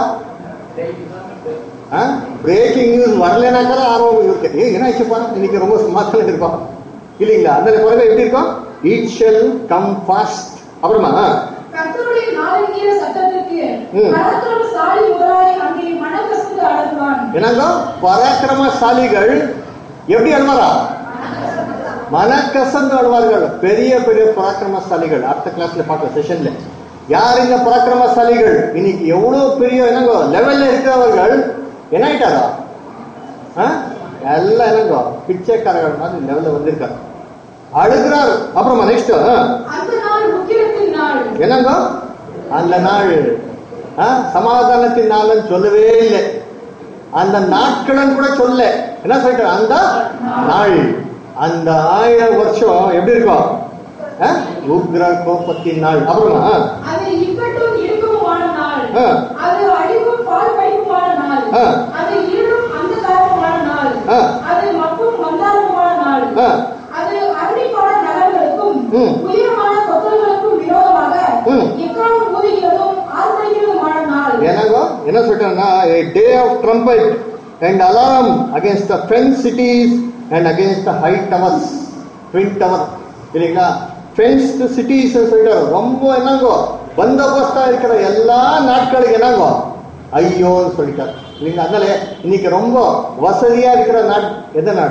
பிரேக்கிங் நியூஸ் வரலனாக்கா ஆர்வம் இருக்கு ஏ என்ன ஆச்சுப்பா இன்னைக்கு ரொம்ப சமாதானம் இருப்பான் இல்லைங்களா அந்த பிறகு எப்படி இருக்கும் இட் ஷெல் கம் ஃபாஸ்ட் அப்புறமா கர்த்தருடைய நாளங்கிற சத்தத்திற்கு ம். பராக்கிரமசாலி முதலாளி அங்கே மனம் கசந்து அடங்குவான் என்னங்க பராக்கிரமசாலிகள் எப்படி அழுவாரா மனக்கசந்து அழுவார்கள் பெரிய பெரிய பராக்கிரமசாலிகள் அடுத்த கிளாஸ்ல பார்க்கலாம் செஷன்ல யார் இந்த பராக்கிரமசாலிகள் இன்னைக்கு எவ்வளவு பெரிய என்னங்க லெவல்ல இருக்கிறவர்கள் என்ன ஆயிட்டாரா ஆ? எல்லாம் என்னங்க பிச்சைக்காரர்கள் மாதிரி லெவல்ல வந்திருக்காரு அழுகிறார் அப்புறமா நெக்ஸ்ட் அந்த நாள் முக்கியத்தின் நாள் என்னங்க அந்த நாள் ஆ, சமாதானத்தின் நாள்னு சொல்லவே இல்லை அந்த நாட்களும் கூட சொல்ல என்ன சொல்லிட்டாரு அந்த நாள் அந்த ஆயிரம் வருஷம் எப்படி இருக்கும் ஆ? உக்ர கோபத்தின் நாள் அப்புறமா அது இக்கட்டும் இடுக்கமுமான நாள் ஆ. அது அழிவும் பால் பைப்புமான நாள் ஆ. அது இருளும் அந்த காரணமான நாள் ஆ. அது மப்பும் மந்தாரமான நாள் ஆ. அது அருணிப்பான நகர்களுக்கும் ம். உயரமான கொத்தல்களுக்கும் விரோதமாக ம். எக்காலம் ஊதுகிறதும் ஆர்ப்பரிக்கிறதுமான நாள் என்னங்க என்ன சொல்லிட்டாங்கன்னா day of trumpet and alarm against the fenced cities and against the high towers twin tower இல்லைங்களா fenced cities சொல்லிட்டாரு ரொம்ப என்னங்கோ பந்தோபஸ்தா இருக்கிற எல்லா நாட்களுக்கு என்னங்கோ ஐயோன்னு சொல்லிட்டாரு இல்லைங்களா அதனால இன்னைக்கு ரொம்ப வசதியா இருக்கிற நாடு எந்த நாடு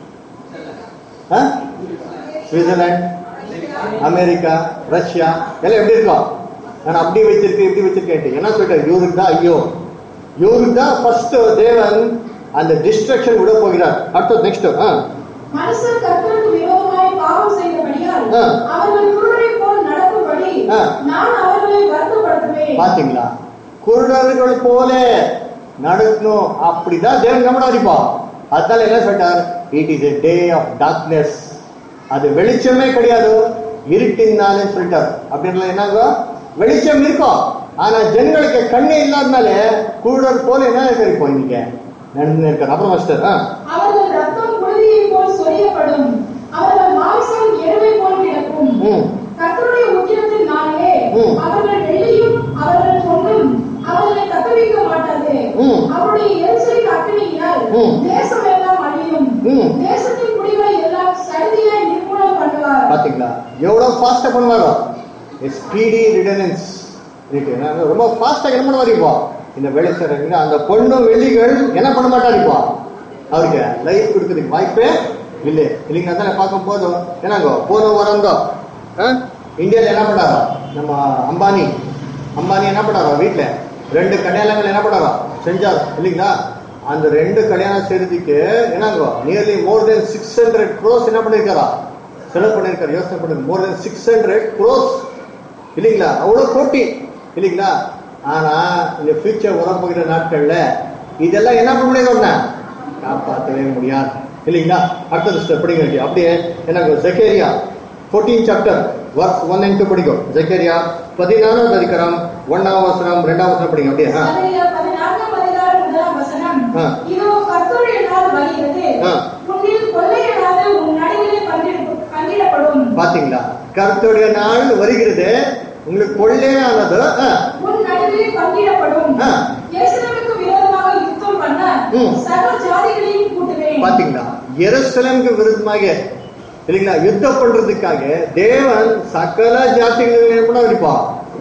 ஆ? சுவிட்சர்லாந்து அமெரிக்கா ரஷ்யா எல்லாம் எப்படி இருக்கும் நான் அப்படி வச்சிருக்கேன் இப்படி வச்சிருக்கேன் என்ன சொல்லிட்டேன் இவருக்கு தான் ஐயோ இவருக்கு தான் ஃபர்ஸ்ட் தேவன் அந்த டிஸ்ட்ரக்ஷன் விட போகிறார் அடுத்தது நெக்ஸ்ட் மனுஷர் கர்த்தருக்கு விரோதமாய் பாவம் செய்தபடியால் ஆ. அவர்கள் குருடரை போல் நடக்கும்படி ஆ. நான் அவர்களை வருத்தப்படுத்துவேன் பாத்தீங்களா குருடர்கள் போல நடக்கணும் அப்படிதான் தேவன் கவனம் அடிப்பா அதனால என்ன சொல்லிட்டார் it is a day of darkness அது வெளிச்சமே கிடையாது இருட்டினாலே சொல்லிட்டார் அப்படின்றது என்னங்க வெளிச்சம் இருக்கும் ஆனா ஜனங்களுக்கு கண்ணே இல்லாதனால குருடர் போல என்ன இருக்கும் இன்னைக்கு நடந்து இருக்காரு அப்புறம் மாஸ்டர் ஆ அவர்கள் ரத்தம் புழுதியை போல் சொரியப்படும் அவர்கள் மாம்சம் எருவை போல் கிடக்கும் ம். கர்த்தருடைய உக்கிரத்தின் நாளிலே ம். அவர்கள் வெள்ளியும் அவர்கள் பொன்னும் அவர்களை தப்புவிக்க மாட்டாது ம். அவருடைய எரிசலின் அக்கினியினால் ம். தேசம் எல்லாம் அழியும் ம். தேசத்தின் குடிகளை எல்லாம் சடுதியாய் நிர்மூலம் பண்ணுவார் பாத்தீங்களா எவ்வளவு ஃபாஸ்டா பண்ணுவாரோ ஸ்பீடி ரிடனன்ஸ் ரொம்ப ஃபாஸ்டா என்ன பண்ணுவார் இப்போ இந்த வெளிச்சம் அந்த பொண்ணும் வெள்ளிகள் என்ன பண்ண மாட்டார் இப்போ அவருக்கு லைஃப் கொடுக்கறதுக்கு வாய்ப்பே இல்லை இல்லைங்க அதான பார்க்கும் போதும் என்னங்கோ போன வரந்தோ இந்தியாவில் என்ன பண்ணாரோ நம்ம அம்பானி அம்பானி என்ன பண்ணாரோ வீட்டுல ரெண்டு கல்யாணங்கள் என்ன பண்ணாரோ செஞ்சார் இல்லைங்களா அந்த ரெண்டு கல்யாணம் செய்யறதுக்கு என்னங்கோ nearly more than six hundred crores என்ன பண்ணிருக்காரா செலவு பண்ணிருக்காரு யோசனை பண்ணுங்க more than six hundred crores இல்லைங்களா அவ்வளவு கோட்டி இல்லைங்களா ஆனா இந்த ஃபியூச்சர் வரப்போகிற நாட்கள்ல இதெல்லாம் என்ன பண்ண முடியாது ஒண்ணு காப்பாற்றவே முடியாது இல்லைங்களா அடுத்தது step படிங்க இருக்கு. அப்படியே எனக்கு Zechariah fourteen chapter work one and two படிக்கும் ஜெகேரியா பதினாறாவது அதிகாரம் ஒன்னாம் வசனம் ரெண்டாம் வசனம் படிங்க அப்படியே ஆ. சகரியா பதினான்காம் அதிகாரம் முதலாம் வசனம் ஆ. இதோ கர்த்தருடைய நாள் வருகிறது ஆ. உன்னில் கொள்ளையிடாத உன் நடுவிலே பங்கிட- பங்கிடப்படும் பாத்தீங்களா கருத்துடைய நாள் வருகிறது உங்களுக்கு கொள்ளையானது ஆ, உன் நடுவிலே பங்கிடப்படும் ஆ. எருசலேமுக்கு விரோதமாக யுத்தம் பண்ண ம். சகல ஜாதிகளையும் கூட்டுவேன் பாத்தீங்களா எருசலேமுக்கு விருத்தமாக இல்லைங்களா யுத்தம் பண்றதுக்காக தேவன் சகல ஜாதிகளும் கூட இருப்பா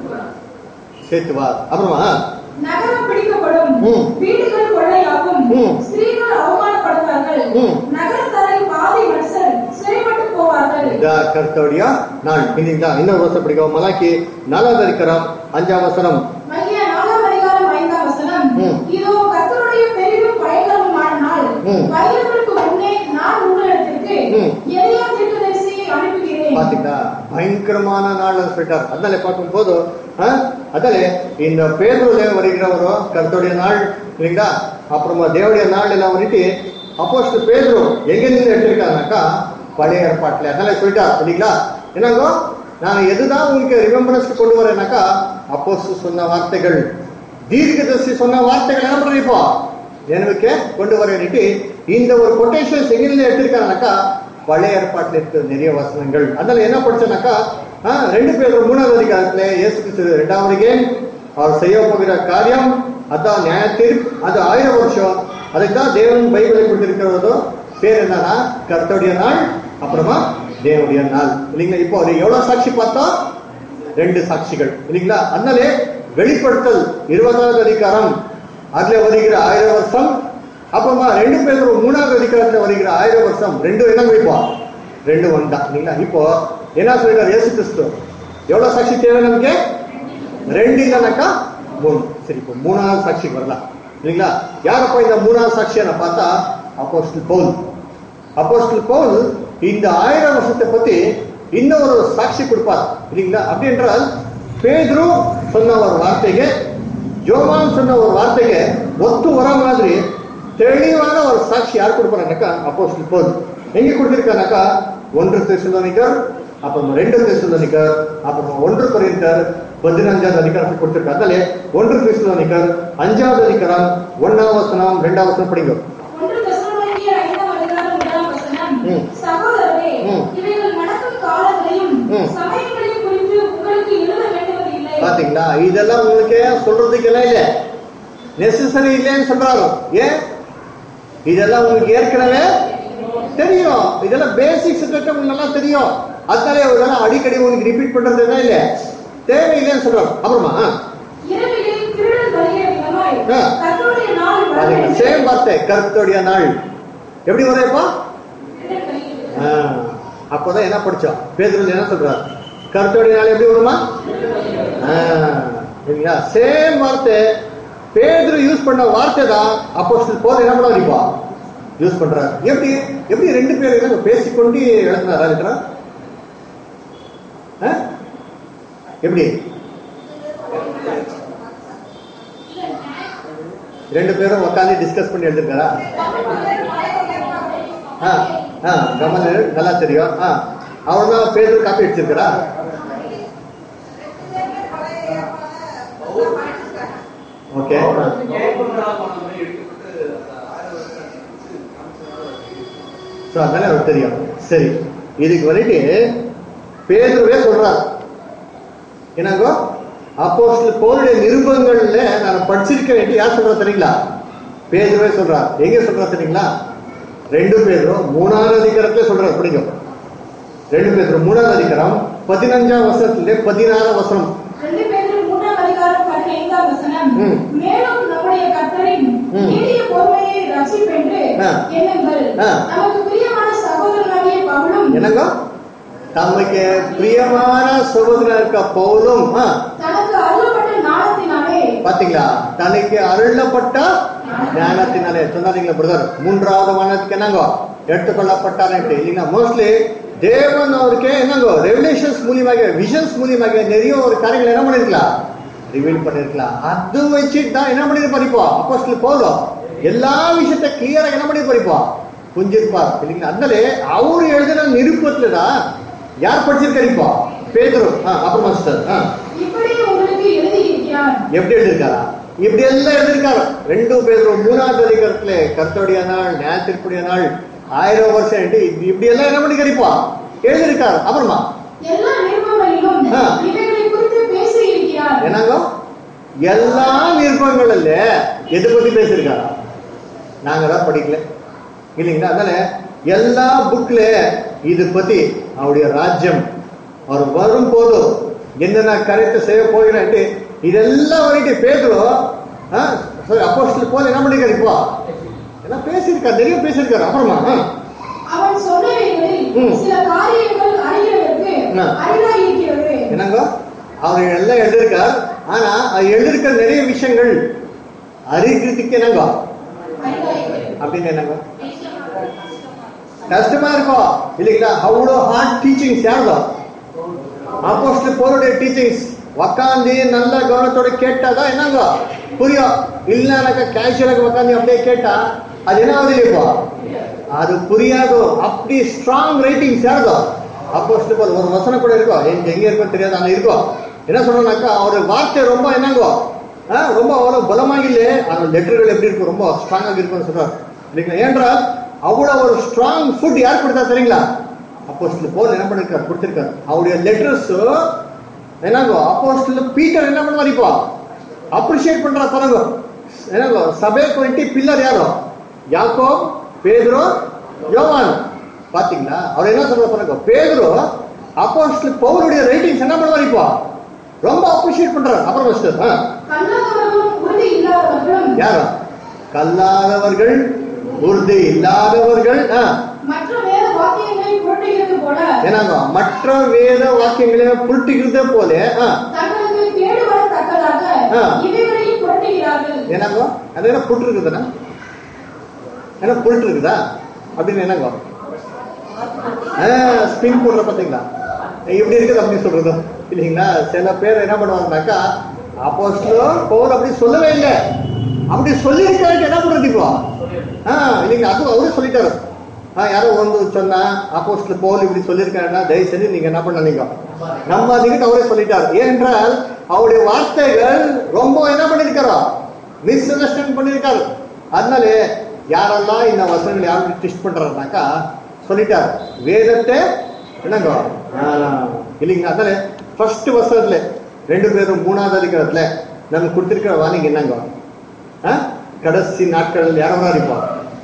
சேர்த்துவார் அப்புறமா நகரம் பிடிக்கப்படும் ம். வீடுகள் கொள்ளையாகும் ம். ஸ்திரீகள் அவமானப்படுவார்கள் ம். நகரத்தாரை பாதி மனுஷர் சிறைப்பட்டு போவார்கள் இதா கர்த்தருடைய நாள் இன்னைக்கு இன்னொரு வருஷம் பிடிக்கும் மலாக்கி நாலாவது இருக்கிறோம் அஞ்சாம் வசனம் மகிய நாலாம் அதிகாரம் ஐந்தாம் வசனம் ம். இதோ கர்த்தருடைய பெரிதும் பயங்கரமான நாள் ம். வருகிறதற்கு முன்னே நான் உங்களிடத்திற்கு ம். எளியா தீர்க்கதரிசியை அனுப்புகிறேன் பாத்தீங்களா பயங்கரமான நாள் சொல்லிட்டார் அதனால பார்க்கும் போது அதனால இந்த பேருல வருகிறவரோ கர்த்தருடைய நாள் இல்லைங்களா அப்புறமா தேவடைய நாள் எல்லாம் வந்துட்டு அப்போஸ்ட் பேதுரு எங்க நின்று எடுத்திருக்காங்கனாக்கா பழைய ஏற்பாட்டுல அதனால சொல்லிட்டார் இல்லைங்களா என்னங்கோ நான் எதுதான் உங்களுக்கு ரிமெம்பரன்ஸ் கொண்டு வரேனாக்கா அப்போஸ் சொன்ன வார்த்தைகள் தீர்க்கதரிசி சொன்ன வார்த்தைகள் என்ன பண்றீங்க இப்போ நினைவுக்கு கொண்டு வரேன்னுட்டு இந்த ஒரு கொட்டேஷன்ஸ் எங்கிருந்து எடுத்திருக்காங்கனாக்கா பழைய ஏற்பாட்டில் இருக்கிற நிறைய வசனங்கள் அதனால என்ன படிச்சனாக்கா ஆ, ரெண்டு பேர் மூணாவது அதிகாரத்துல இயேசு கிறிஸ்து ரெண்டாவது அவர் செய்ய போகிற காரியம் அதான் நியாய தீர்ப்பு அது ஆயிரம் வருஷம் அதுதான் தேவன் பைபிளை கொடுத்திருக்கிறதோ பேர் என்னன்னா கர்த்தருடைய நாள் அப்புறமா தேவனுடைய நாள் இல்லைங்களா இப்போ அது எவ்வளவு சாட்சி பார்த்தோம் ரெண்டு சாட்சிகள் இல்லைங்களா அதனாலே வெளிப்படுத்தல் இருபதாவது அதிகாரம் அதுல வருகிற ஆயிரம் வருஷம் அப்புறமா ரெண்டு பேரும் மூணாவது அதிகாரத்துல வருகிற ஆயிரம் வருஷம் ரெண்டு என்ன வைப்போம் ரெண்டு ஒன்றா இல்லைங்களா இப்போ என்ன சொல்றாரு இயேசு கிறிஸ்து எவ்வளவு சாட்சி தேவை நமக்கு ரெண்டு இல்லைனாக்கா மூணு சரி இப்போ மூணாவது சாட்சிக்கு வரலாம் இல்லைங்களா யாரப்பா இந்த மூணாவது சாட்சியான பார்த்தா அப்போஸ்டல் பவுல் அப்போஸ்டல் பவுல் இந்த ஆயிரம் வருஷத்தை பத்தி இன்னொரு சாட்சி கொடுப்பார் இல்லைங்களா அப்படி என்றால் பேதுரு சொன்ன ஒரு வார்த்தைಗೆ ஜோவான் சொன்ன ஒரு வார்த்தைಗೆ ஒத்து வர மாதிரி தெளிவான ஒரு சாட்சி யார் கொடுப்பாருனாக்கா அப்போஸ்டல் பவுல் எங்க கொடுத்திருக்கானாக்கா ஒன்று தெசுலோனிக்கர் அப்புறமா ரெண்டு தெசுலோனிக்கர் அப்புறமா ஒன்று கொரிந்தர் பதினஞ்சாவது அதிகாரத்தை கொடுத்திருக்காரு அதனால ஒன்று தெசுலோனிக்கர் அஞ்சாவது அதிகாரம் ஒன்னாம் வசனம் ரெண்டாம் வசனம் படிங்க ஒன்று தெசலோனிக்கேயர் ஐந்தாம் அதிகாரம் முதலாம் வசனம் ம். சகோதரரே ம். இவைகள் நடக்கும் காலங்களையும் ம். சமயங்களையும் குறித்து உங்களுக்கு எழுத வேண்டுவதில்லை பாத்தீங்களா இதெல்லாம் உங்களுக்கு சொல்றதுக்கெல்லாம் இல்ல நெசசரி இல்லைன்னு சொல்றாரு ஏன் இதெல்லாம் உங்களுக்கு ஏற்கனவே தெரியும் இதெல்லாம் பேசிக்ஸ் உங்களுக்கு நல்லா தெரியும் அதனாலே இதெல்லாம் அடிக்கடி உங்களுக்கு ரிப்பீட் பண்றது என்ன இல்ல தேவையில்லைன்னு சொல்றோம் அப்புறமா இரவிலே திருடன் வருகிற விதமாய் ஆ. கர்த்தருடைய நாள் வரும் சேம் வார்த்தை கருத்துடைய நாள் எப்படி வரையப்பா திருடன் வருகிற ஆ, அப்போதான் என்ன படிச்சோம் பேதுருல என்ன சொல்றாரு கருத்துடைய நாள் எப்படி வருமா ஆ, சரிங்களா சேம் வார்த்தை பேதுரு யூஸ் பண்ண வார்த்தை தான் அப்போ போது என்ன பண்ண இப்போ யூஸ் பண்றாரு எப்படி எப்படி ரெண்டு பேரும் என்ன பேசிக்கொண்டு எழுதினாரா இருக்கிறா எப்படி ரெண்டு பேரும் உட்காந்து டிஸ்கஸ் பண்ணி எழுதிருக்காரா ஆ ஆ கமல் நல்லா தெரியும் ஆ அவர் தான் பேர் காப்பி அடிச்சிருக்கிறா ஓகே ஸோ அதனால அவருக்கு தெரியும் சரி இதுக்கு வந்துட்டு பேதுருவே சொல்றார் என்னங்கோ அப்போஸ்தலர் பவுலுடைய நிருபங்கள்ல நான் படிச்சிருக்க வேண்டிய யார் சொல்றா தெரியுங்களா பேதுருவே சொல்றார் எங்க சொல்றா தெரியுங்களா ரெண்டு பேரும் மூணாவது அதிகாரத்துல சொல்றார் பிடிக்கும் ரெண்டு பேரும் மூணாவது அதிகாரம் பதினஞ்சாம் வசனத்துல பதினாறாம் வசனம் ரெண்டு பேரும் மூன்றாம் அதிகாரம் பதினைந்தாம் வசனம் ம். மேலும் நம்முடைய கர்த்தரின் ம். நீடிய பொறுமையை ரட்சிப்பென்று ஆ. எண்ணுங்கள் ஆ. நமக்கு பிரியமான சகோதரனாகிய பவுலும் என்னங்க தமக்கு பிரியமான சகோதரர் இருக்க பவுலும் ஆ, தனக்கு அருளப்பட்ட ஞானத்தினாலே பாத்தீங்களா தனக்கு அருளப்பட்ட ஞானத்தினாலே சொன்னாருங்களா பிரதர் மூன்றாவது வானத்துக்கு என்னங்கோ எடுத்துக்கொள்ளப்பட்டாரு இல்லைங்களா மோஸ்ட்லி தேவன் அவருக்கு என்னங்கோ ரெவலேஷன்ஸ் மூலியமாக விஷன்ஸ் மூலியமாக நிறைய ஒரு காரியங்கள் என்ன பண்ணிருக்கலாம் ரிவீல் பண்ணிருக்கலாம் அது வச்சுட்டு தான் என்ன பண்ணி படிப்போம் அப்போஸ்டல் போதும் எல்லா விஷயத்த கிளியரா என்ன பண்ணி படிப்போம் புரிஞ்சிருப்பார் இல்லைங்களா அதனாலே அவரு எழுதின நிருப்பத்துல தான் யார் படிச்சிருக்காரு இப்போ பேதுரு ஆ, அப்புறம் மாஸ்டர் ஆ இப்படி உங்களுக்கு எழுதியிருக்கிறார் எப்படி எழுதியிருக்காரா இப்படி எல்லாம் எழுதியிருக்காரு ரெண்டு பேரும் மூணாவது அதிகாரத்துல கர்த்தருடைய நாள் ஞாயிற்றுக்குரிய நாள் ஆயிரம் வருஷம் ஆயிட்டு இது இப்படி எல்லாம் என்ன பண்ணி கிடைப்பா எழுதியிருக்காரு அப்புறமா எல்லா நிருபங்களிலும் ஆ. இவைகளை குறித்து பேசி இருக்கிறார் என்னங்க எல்லா நிருபங்கள்ல எதை பத்தி பேசியிருக்காரா நாங்க தான் படிக்கல இல்லைங்களா அதனால எல்லா புக்ல இது பத்தி அவருடைய ராஜ்யம் அவர் வரும் போது என்னென்ன கருத்தை செய்ய போகிறேன்ட்டு இதெல்லாம் வந்துட்டு பேசுறோம் அப்போஸ்டல் போல என்ன பண்ணிருக்காரு இப்போ எல்லாம் பேசியிருக்காரு நிறைய பேசியிருக்காரு அப்புறமா ஆ, அவன் சொன்னவைகளில் ம். சில காரியங்கள் அறிகிறதற்கு ஆ. அரிதாய் இருக்கிறது என்னங்க அவர் எல்லாம் எழுதியிருக்கார் ஆனா அது எழுதியிருக்கிற நிறைய விஷயங்கள் அறிகிறதுக்கு என்னங்க அரிதாய் இருக்கிறது. அப்படின்னு என்னங்க கஷ்டமா இருக்கும் இல்லைங்களா அவ்வளோ ஹார்ட் டீச்சிங்ஸ் யாருதோ அப்போஸ்டல் போருடைய டீச்சிங்ஸ் உக்காந்து நல்ல கவனத்தோட கேட்டாதான் என்னங்க புரியும் இல்லைனாக்கா கேஷுவலாக உக்காந்து அப்படியே கேட்டா அது என்ன ஆகுது இப்போ அது புரியாது அப்படி ஸ்ட்ராங் ரைட்டிங்ஸ் யாருதோ அப்போஸ்டல் போல் ஒரு வசனம் கூட இருக்கும் எனக்கு எங்க இருக்கோ தெரியாது அங்க இருக்கும் என்ன சொல்றோம்னாக்கா அவருடைய வார்த்தை ரொம்ப என்னங்கோ ஆ, ரொம்ப அவ்வளவு பலமாக இல்லை அந்த லெட்டர்கள் எப்படி இருக்கும் ரொம்ப ஸ்ட்ராங்காக இருக்கும்னு சொல்றாரு இல்லைங்களா ஏன்றால் அவ்வளவு ஒரு ஸ்ட்ராங் ஃபுட் யார் கொடுத்தா தெரியுங்களா அப்போஸ்டல் போல் என்ன பண்ணிருக்காரு கொடுத்திருக்காரு அவருடைய லெட்டர்ஸ் என்னங்கோ அப்போஸ்டல் பீட்டர் என்ன பண்ணுவார் இப்போ அப்ரிஷியேட் பண்றா பாருங்க என்னங்கோ சபைக்கு வந்துட்டு பில்லர் யாரோ யாக்கோ பேதுரு யோவான் பாத்தீங்களா அவர் என்ன சொல்ற பாருங்க பேதுரு அப்போஸ்டல் பவுலுடைய ரைட்டிங்ஸ் என்ன பண்ணுவார் இப்போ ரொம்ப அப்ரிஷியேட் பண்றாரு அப்புறம் மாஸ்டர் ஆ கல்லாதவர்களும் உறுதி இல்லாதவர்களும் யாரோ கல்லாதவர்கள் உறுதி இல்லாதவர்கள் ஆ, மற்ற வேத வாக்கியங்களை புரட்டுகிறது போல என்னங்க மற்ற வேத வாக்கியங்களை புரட்டுகிறதே போல ஆ, தங்களுக்கு கேடு வரத்தக்கதாக ஆ. இவைகளையும் புரட்டுகிறார்கள் என்னங்க அது என்ன புட்டு இருக்குதுன்னா என்ன புட்டு இருக்குதா அப்படின்னு என்னங்க ஸ்பின் போடுற பார்த்தீங்களா இப்படி இருக்குது அப்படி சொல்றது இல்லைங்களா சில பேர் என்ன பண்ணுவாங்கனாக்கா அப்போஸ்லோ பவுல் அப்படி சொல்லவே இல்லை அப்படி சொல்லியிருக்காரு என்ன பண்றது இப்போ ஆ இல்லைங்க அது அவரே சொல்லிட்டாரு ஆ யாரோ வந்து சொன்னா அப்போஸ்ல பவுல் இப்படி சொல்லியிருக்காருன்னா தயவு செஞ்சு நீங்க என்ன பண்ணீங்க நம்ம அதுக்கிட்ட அவரே சொல்லிட்டாரு ஏனென்றால் அவருடைய வார்த்தைகள் ரொம்ப என்ன பண்ணிருக்காரோ மிஸ் அண்டர்ஸ்டாண்ட் பண்ணிருக்காரு அதனால யாரெல்லாம் இந்த வசனங்கள் யாரும் ட்விஸ்ட் பண்றாருனாக்கா சொல்லிட்டாரு வேதத்தை என்னங்க ஆ, இல்லைங்க அதனால ஃபர்ஸ்ட் வசனத்துல ரெண்டு பேரும் மூணாவது அதிகாரத்துல நம்ம கொடுத்திருக்கிற வாணிங்க என்னங்க ஆ? கடைசி நாட்கள் யாரும் இருப்பா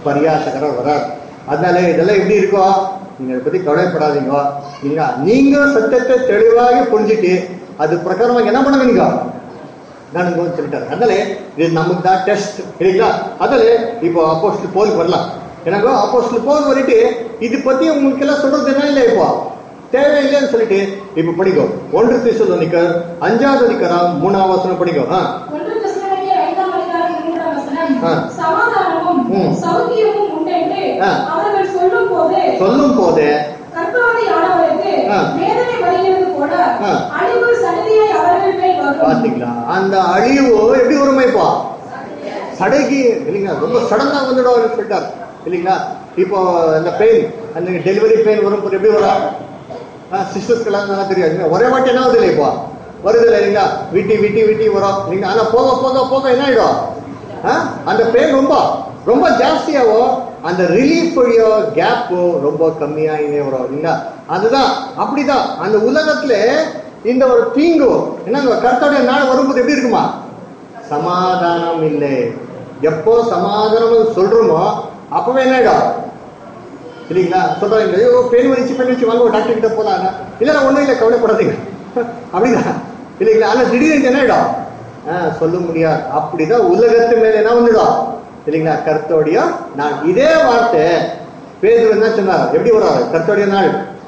பரியாசகரர் வரார் அதனால இதெல்லாம் எப்படி இருக்கும் நீங்க இதை பத்தி கவலைப்படாதீங்க நீங்க நீங்க சத்தியத்தை தெளிவாக புரிஞ்சுட்டு அது பிரகாரமாக என்ன பண்ண நீங்க ನಾನು சொல்லிட்டாரு அதனால இது நமக்கு தான் டெஸ்ட் இல்லைங்களா அதனால இப்போ அப்போஸ்டல் போல் வரலாம் எனக்கு அப்போஸ்டல் போல் வரிட்டு இது பத்தி உங்களுக்கு எல்லாம் சொல்றது என்ன இல்லை இப்போ தேவையில்லைன்னு சொல்லிட்டு இப்ப படிக்கும் ஒன்று திசுலோனிக்கர் அஞ்சாவது அதிகாரம் மூணாவது வசனம் படிக்கும் ஆ ஒன்று தெசலோனிக்கேயர் ஐந்தாம் அதிகாரம் மூன்றாம் வசனம் ஆ. சமாதானமும் ம். சௌக்கியமும் உண்டென்று ஆ. அவர்கள் சொல்லும் போது சொல்லும் போதே கற்பவதியானவருக்கு ஆ. வேதனை வருகிறது போல ஆ. அழிவு சன்னதியாய் அவர்கள் மேல் வரும் பாத்தீங்களா அந்த அழிவு எப்படி வருமா இப்போ சடைக்கு இல்லைங்களா ரொம்ப சடனா வந்துடும் சொல்லிட்டார் இல்லைங்களா இப்போ அந்த பெயின் அந்த டெலிவரி பெயின் வரும் போது எப்படி வரும் சிஸ்டர்ஸ்க்கெல்லாம் நல்லா தெரியாது ஒரே வாட்டி என்ன ஆகுது இல்லை இப்போ வருது இல்லை இல்லைங்களா விட்டி விட்டி விட்டி வரும் இல்லைங்களா ஆனா போக போக போக என்ன ஆயிடும் ஆ? அந்த பெயின் ரொம்ப ரொம்ப ஜாஸ்தியாகும் அந்த ரிலீஃப் கேப் ரொம்ப கம்மியாகினே வரும் இல்லைங்களா அதுதான் அப்படிதான் அந்த உலகத்துல இந்த ஒரு தீங்கு என்னங்க கர்த்தருடைய நாள் வரும்போது எப்படி இருக்குமா சமாதானம் இல்லை எப்போ சமாதானம் சொல்றோமோ அப்பவே என்ன ஆயிடும் இல்லைங்களா சொல்றாங்க ஐயோ பெயின் வலிச்சு பெயின் வச்சு வாங்க டாக்டர் கிட்ட போலாம் இல்ல ஒண்ணும் இல்லை கவலைப்படாதீங்க அப்படிதான் இல்லைங்களா ஆனா திடீர்னு என்ன ஆயிடும் ஆ, சொல்ல முடியாது அப்படிதான் உலகத்து மேல என்ன வந்துடும் இல்லைங்களா கர்த்தோடைய நாள் இதே வார்த்தை பேது என்ன சொன்னார் எப்படி வரும் கர்த்தோடைய நாள்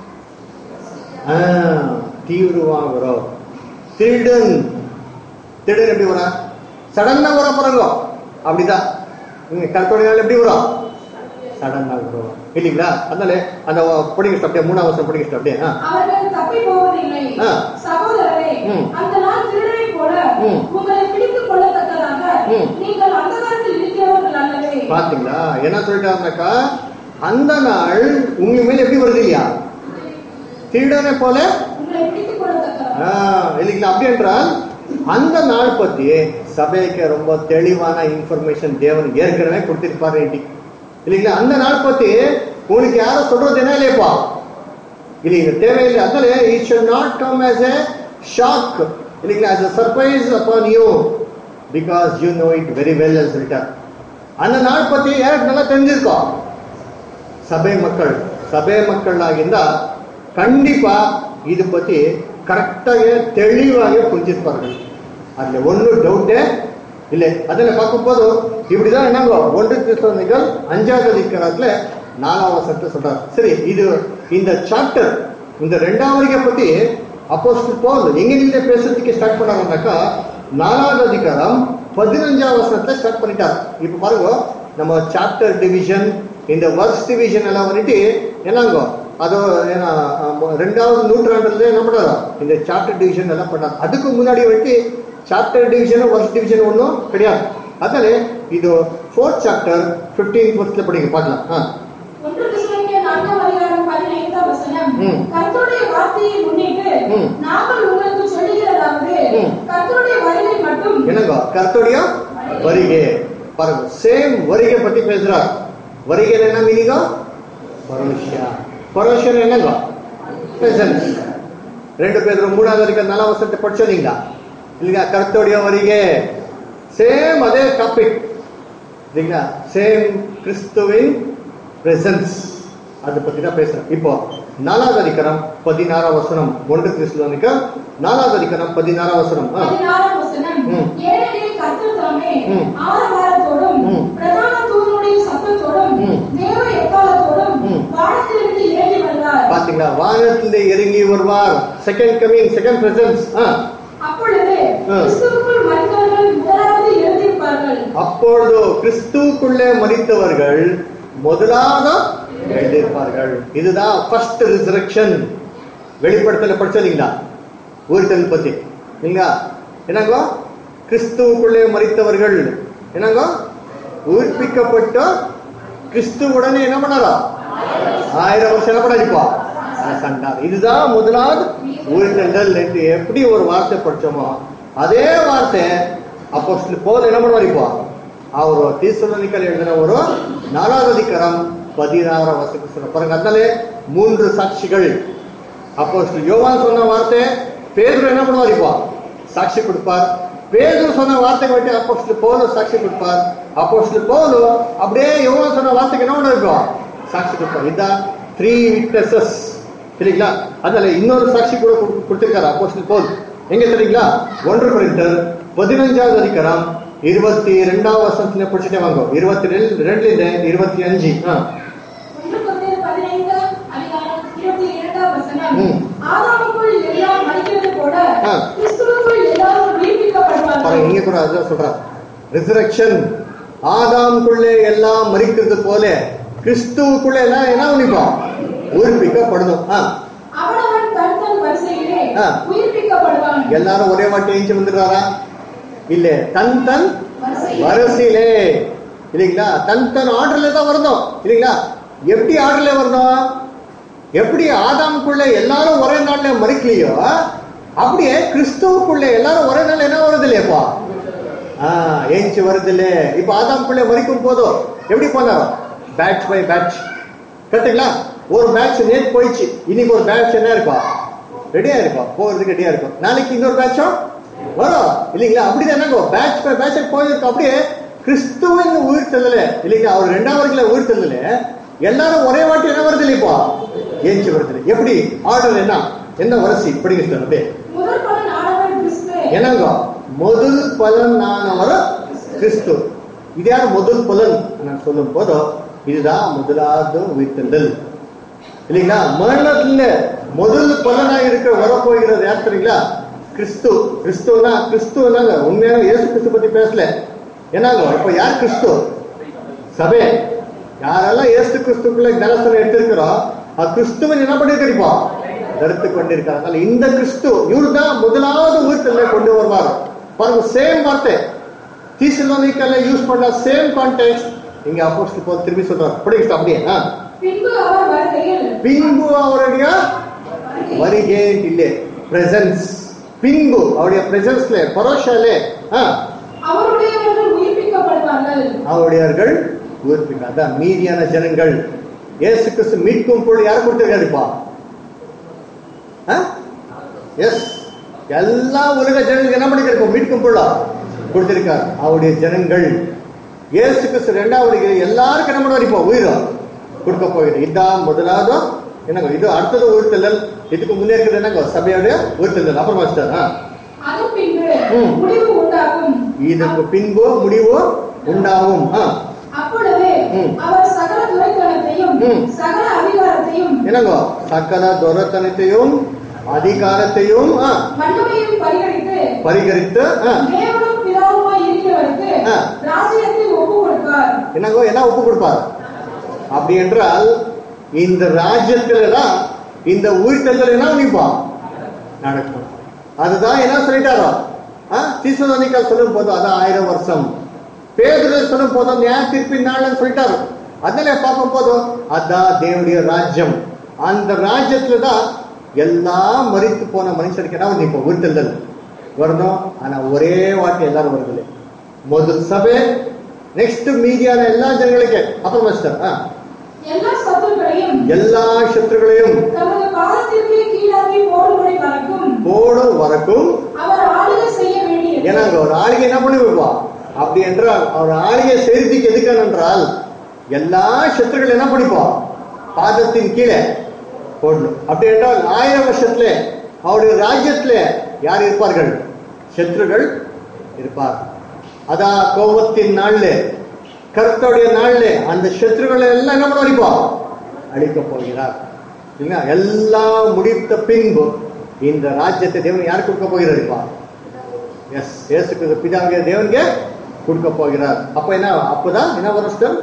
ஆ, தீவிரமா வரும் திருடன் திருடன் எப்படி வரா சடனா வர போறாங்க அப்படிதான் நீங்க கர்த்தோடைய நாள் எப்படி வரும் சடனா வரும் இல்லைங்களா அதனால அந்த படிங்க அப்படியே மூணாவது வருஷம் படிங்க அப்படியே ஆ. அவர்கள் தப்பி போவதில்லை ஆ. சகோதரரே ம். அந்த நாள் திருடனை போல ம். உங்களை பிடித்துக் கொள்ளத்தக்கதாக ம். நீங்கள் அந்தகாரத்தில் இருக்கிறவர்கள் அல்லவே பாத்தீங்களா என்ன சொல்லிட்டாருனாக்கா அந்த நாள் உங்க மேல எப்படி வருது இல்லையா திருடனை போல உங்களை பிடித்துக் கொள்ளத்தக்கதாக ஆ, இல்லைங்களா அப்படி என்றால் அந்த நாள் பத்தி சபைக்கு ரொம்ப தெளிவான இன்ஃபர்மேஷன் தேவன் ஏற்கனவே கொடுத்திருப்பாரு இன்னைக்கு இல்லைங்களா அந்த நாள் பத்தி உங்களுக்கு யாரும் சொல்றது என்ன இல்லையப்பா இல்லைங்க தேவையில்லை அதனால it should not come as a shock இல்லைங்களா as a surprise upon you because you know it very well as சொல்லிட்டார் அந்த நாள் பத்தி யாருக்கு நல்லா தெரிஞ்சிருக்கோம் சபை மக்கள் சபை மக்களாகிருந்தா கண்டிப்பா இது பத்தி கரெக்டாக தெளிவாக புரிஞ்சிருப்பார்கள் அதுல ஒன்றும் டவுட்டே இல்லை அதில் பார்க்கும்போது இப்படிதான் என்னங்கோ ஒன்று கிறிஸ்தவர்கள் அஞ்சாவது அதிகாரத்துல நாலாவது சட்டை சொல்றாரு சரி இது இந்த சாப்டர் இந்த ரெண்டாவது பத்தி அப்போஸ்டல் பவுல் எங்கிருந்து பேசுறதுக்கு ஸ்டார்ட் பண்ணாங்கன்னாக்கா நாலாவது அதிகாரம் பதினஞ்சாவது வசனத்துல ஸ்டார்ட் பண்ணிட்டார் இப்ப பாருங்க நம்ம சாப்டர் டிவிஷன் இந்த ஒர்க்ஸ் டிவிஷன் எல்லாம் வந்துட்டு என்னங்கோ அது ஏன்னா ஆமா, ரெண்டாவது நூற்றாண்டுல என்ன பண்ணாரோ இந்த சாப்டர் டிவிஷன் எல்லாம் பண்ணார் அதுக்கு முன்னாடி வந்துட்டு சாப்டர் டிவிஷன் ஒர்க் டிவிஷன் ஒன்றும் கிடையாது அதனால இது ஃபோர்த் சாப்டர் பிப்டீன் வருஷத்துல படிங்க பார்க்கலாம் ஆ ஒன்று தெசலோனிக்கேயர் நான்காம் அதிகாரம் பதினைந்தாம் வசனம் ம். கர்த்தருடைய வார்த்தையை முன்னிட்டு ம். நாங்கள் உங்களுக்கு சொல்லுகிறதாவது ம். கர்த்தருடைய வருகை மட்டும் என்னங்க கர்த்தருடைய வருகை பாருங்க சேம் வருகை பத்தி பேசுறார் வருகை என்ன மீனிங்க பரோஷியா பரோஷியா என்னங்க presence. ரெண்டு பேரும் மூணாவது வரைக்கும் நல்ல வருஷத்தை படிச்சோங்களா இல்லைங்களா கர்த்தருடைய வருகை சேம் அதே டாபிக் இல்லைங்களா சேம் கிறிஸ்துவின் பிரசன்ஸ் அதை பத்தி தான் பேசுறேன் இப்போ நாலாவது அதிகாரம் பதினாறாம் வசனம் ஒன்று கிறிஸ்துவனுக்கு நாலாவது அதிகாரம் பதினாறாம் வசனம் ஆ. பதினாறாம் வசனம் ம். ஏனெனில் கர்த்தர் தாமே ம். ஆரவாரத்தோடும் ம். பிரதான தூதனுடைய சத்தத்தோடும் ம். தேவ எக்காலத்தோடும் ம். வானத்திலிருந்து இறங்கி வந்தார் பாத்தீங்களா வானத்திலிருந்து இறங்கி வருவார் செகண்ட் கமிங் செகண்ட் பிரசன்ஸ் அப்பொழுது ஆ. கிறிஸ்துவுக்குள் மனிதர்கள் முதலாவது எழுந்திருப்பார்கள் அப்பொழுது கிறிஸ்துவுக்குள்ளே மறித்தவர்கள் முதலாக எழுந்திருப்பார்கள் இதுதான் ஃபர்ஸ்ட் ரிசரக்ஷன் வெளிப்படுத்தல படிச்சீங்களா ஊர்த்தல் பத்தி இல்லைங்களா என்னங்கோ கிறிஸ்துவுக்குள்ளே மறித்தவர்கள் என்னங்கோ உயிர்ப்பிக்கப்பட்ட கிறிஸ்துவுடனே என்ன பண்ணாரா ஆயிரம் வருஷம் என்ன பண்ணாதிப்பா கண்டார் இதுதான் முதலாவது உயிர்த்தெழுதல் என்று எப்படி ஒரு வார்த்தை படிச்சோமோ அதே வார்த்தை அப்போ போது என்ன பண்ணுவார் இப்போ அவர் தீசுரனிக்கல் எழுதின ஒரு நாலாவது அதிகாரம் பதினாறாம் வசதி சொல்ல பாருங்க அதனாலே மூன்று சாட்சிகள் அப்போ யோவான் சொன்ன வார்த்தை பேதுரு என்ன பண்ணுவார் இப்போ சாட்சி கொடுப்பார் பேதர் சொன்ன வார்த்தைக்கு வச்சு அப்போஸ்டல் பவுல் சாட்சி கொடுப்பார் அப்போஸ்டல் பவுல் அப்படியே எவ்வளவு சொன்ன வார்த்தைக்கு என்ன ஒண்ணு இருக்கும் சாட்சி கொடுப்பார் இதான் த்ரீ விட்னஸஸ் சரிங்களா அதனால இன்னொரு சாட்சி கூட கொடு- கொடுத்திருக்காரு அப்போஸ்டல் பவுல் எங்க தெரியுங்களா ஒன்று குறித்தர் பதினஞ்சாவது அதிகாரம் இருபத்தி ரெண்டாவது வருஷத்துல படிச்சுட்டே வாங்க இருபத்தி ரெண்டு ரெண்டுல இருந்து இருபத்தி அஞ்சு ஆ. ஒன்று கொரிந்தியர் பதினைந்தாம் அதிகாரம் இருபத்தி இரண்டாம் வசனம். ம். ஆதாமுக்குள் எல்லாம் மரிக்கிறது போல ஆ. கிறிஸ்துவுக்குள் எல்லாரும் பாருங்க உயிர்ப்பிக்கப்படுவார்கள் இங்க கூட அதுதான் சொல்றார் ரிசரக்ஷன் ஆதாம்குள்ளே எல்லாம் மறிக்கிறது போல கிறிஸ்துவுக்குள்ள எல்லாம் என்ன உனிப்போம் உயிர்ப்பிக்கப்படணும் ஆ. அவனவன் தன் தன் வரிசையிலே ஆ. உயிர்ப்பிக்கப்படுவான் எல்லாரும் ஒரே வாட்டி ஏஞ்சி வந்துடுறாரா இல்ல தன் தன் வரிசையில் வரிசையிலே இல்லைங்களா தன் தன் ஆர்டர்ல தான் வரணும் இல்லைங்களா எப்படி ஆர்டர்ல வரணும் எப்படி ஆதாமுக்குள்ள எல்லாரும் ஒரே நாள்ல மறிக்கலையோ அப்படியே கிறிஸ்துவுக்குள்ள எல்லாரும் ஒரே நாள் என்ன வருது இல்லையாப்பா ஆஹ் ஏஞ்சி வருது இல்ல இப்ப ஆதாமுக்குள்ள மறிக்கும் போதும் எப்படி போனாரோ பேட்ச் பை பேட்ச் கரெக்டுங்களா ஒரு பேட்ச் நேற்று போயிடுச்சு இன்னைக்கு ஒரு பேட்ச் என்ன இருக்கும் ரெடியா இருக்கும் போகிறதுக்கு ரெடியா இருக்கும் நாளைக்கு இன்னொரு பேட்சும் வரும் இல்லைங்களா அப்படிதான் என்னங்கோ பேட்ச் பை பேட்ச் போயிருக்கும் அப்படியே கிறிஸ்துவின் உயிர் தெல்லல இல்லைங்களா அவர் ரெண்டாம் வரைக்கும் உயிர் தெல்லல எல்லாரும் ஒரே வாட்டி என்ன வருது இல்லை இப்போ ஏஞ்சி வருது இல்லை. எப்படி ஆர்டர் என்ன என்ன வரிசை படிங்க சார் அப்படியே முதல் பலன் ஆனவன் கிறிஸ்து என்னங்க முதல் பலன் நானவர் கிறிஸ்து இது யார் முதல் பலன் நான் சொல்லும் போதோ இதுதான் முதலாவது உயிர்த்தெழுதல் இல்லைங்களா மரணத்துல முதல் பலனா இருக்க வரப்போகிறது யார் தெரியுங்களா கிறிஸ்து கிறிஸ்துவனா கிறிஸ்துவனாங்க உண்மையான இயேசு கிறிஸ்து பத்தி பேசல என்னங்க இப்ப யார் கிறிஸ்து சபை யாரெல்லாம் இயேசு கிறிஸ்துக்குள்ள தனசனம் எடுத்திருக்கிறோம் அது கிறிஸ்துவன் என்ன பண்ணிருக்கா தடுத்து கொண்டிருக்காங்க அதனால இந்த கிறிஸ்து இவரு தான் முதலாவது உயிர்த்தலை கொண்டு வருவார் பாருங்க சேம் வார்த்தை தீசலோனிக்கல்ல யூஸ் பண்ண சேம் கான்டெக்ட் இங்க அப்போஸ்தலர் பவுல் திரும்பி சொல்றாரு படிங்க அப்படியே ஆ. பின்பு அவர் வருகையில் பின்பு அவருடைய வருகை இல்லை பிரசன்ஸ் பின்பு அவருடைய பிரசன்ஸ்ல பரோஷாலே ஆ, அவருடையவர்கள் உயிர்ப்பிக்கப்படுவார்கள் அவருடையவர்கள் உயிர்ப்பிக்க அதான் மீதியான ஜனங்கள் இயேசு கிறிஸ்து மீட்கும் பொருள் யார் கொடுத்திருக்காருப்பா எஸ் எல்லா உலக ஜனங்களுக்கு என்ன பண்ணிருக்கோம் மீட்கும் பொருளா கொடுத்திருக்கார் அவருடைய ஜனங்கள் இயேசு கிறிஸ்து ரெண்டாவது எல்லாருக்கும் என்ன பண்ணுவார் இப்போ உயிரும் கொடுக்க போகிறது இதான் முதலாவது என்னங்க இது அடுத்தது உயிர்த்தெல்லல் இதுக்கு முன்னே இருக்கிறது என்னங்க சபையோட உயிர்த்தெல்லல் அப்புறம் மாஸ்டர் ஆ அது பின்பு ம். முடிவு உண்டாகும் இதுக்கு பின்பு முடிவு உண்டாகும் ஆ அப்பொழுது ம். அவர் சகல துரைத்தனத்தையும் ம். சகல அதிகாரத்தையும் என்னங்கோ சக்கல துரத்தனத்தையும் அதிகாரத்தையும் ஆ, வல்லமையும் பரிகரித்து பரிகரித்து ஆ, தேவனும் பிதாவுமாய் இருக்கிறவருக்கு ஆ. ராஜ்யத்தை ஒப்பு கொடுப்பார் என்னங்கோ என்ன ஒப்பு கொடுப்பார் அப்படி என்றால் இந்த ராஜ்யத்துல தான் இந்த உயிர்த்தல் என்ன நிப்பா நடக்கும் அதுதான் என்ன சொல்லிட்டாரோ தீசனிக்கல் சொல்லும் போது அதான் ஆயிரம் வருஷம் பேதுரு சொல்லும் போது நியாய தீர்ப்பின் நாள்னு சொல்லிட்டாரு அதனால பார்க்கும் போது அதான் தேவனுடைய ராஜ்யம் அந்த ராஜ்யத்துல தான் எல்லா மறித்து போன மனுஷருக்கு என்ன வந்து இப்போ உயிர்த்தெழுதல் வரணும் ஆனா ஒரே வாட்டி எல்லாரும் வருதில்லை முதல் சபை நெக்ஸ்ட் மீதியான எல்லா ஜனங்களுக்கு அப்புறம் மாஸ்டர் ஆ. எல்லா சத்துருக்களையும் எல்லா சத்துருகளையும் தமது பாதத்திற்கு கீழாக்கி போடும்படி வரைக்கும் போடும் வரைக்கும் அவர் ஆளுகை செய்ய வேண்டியது ஏன்னாங்க ஒரு ஆளிகை என்ன பண்ணி வைப்பா அப்படி என்றால் அவர் ஆளிகை செய்திக்கு எதுக்கான என்றால் எல்லா சத்துருகள் என்ன பண்ணிப்பா பாதத்தின் கீழே போடணும் அப்படி என்றால் ஆயிரம் வருஷத்துல அவருடைய ராஜ்யத்துல யார் இருப்பார்கள் சத்துருகள் இருப்பார் அதான் கோபத்தின் நாள்ல கருத்துடைய நாள்ல அந்த சத்துருகளை எல்லாம் என்ன பண்ண அடிப்பா அழிக்க போகிறார் இல்லைங்களா எல்லாம் முடித்த பின்பு இந்த ராஜ்யத்தை தேவன் யார் கொடுக்க போகிறார் இப்பா எஸ் ஏசு கிறிஸ்து பிதாங்க தேவனுக்கு கொடுக்க போகிறார் அப்ப என்ன அப்பதான் என்ன வருஷம்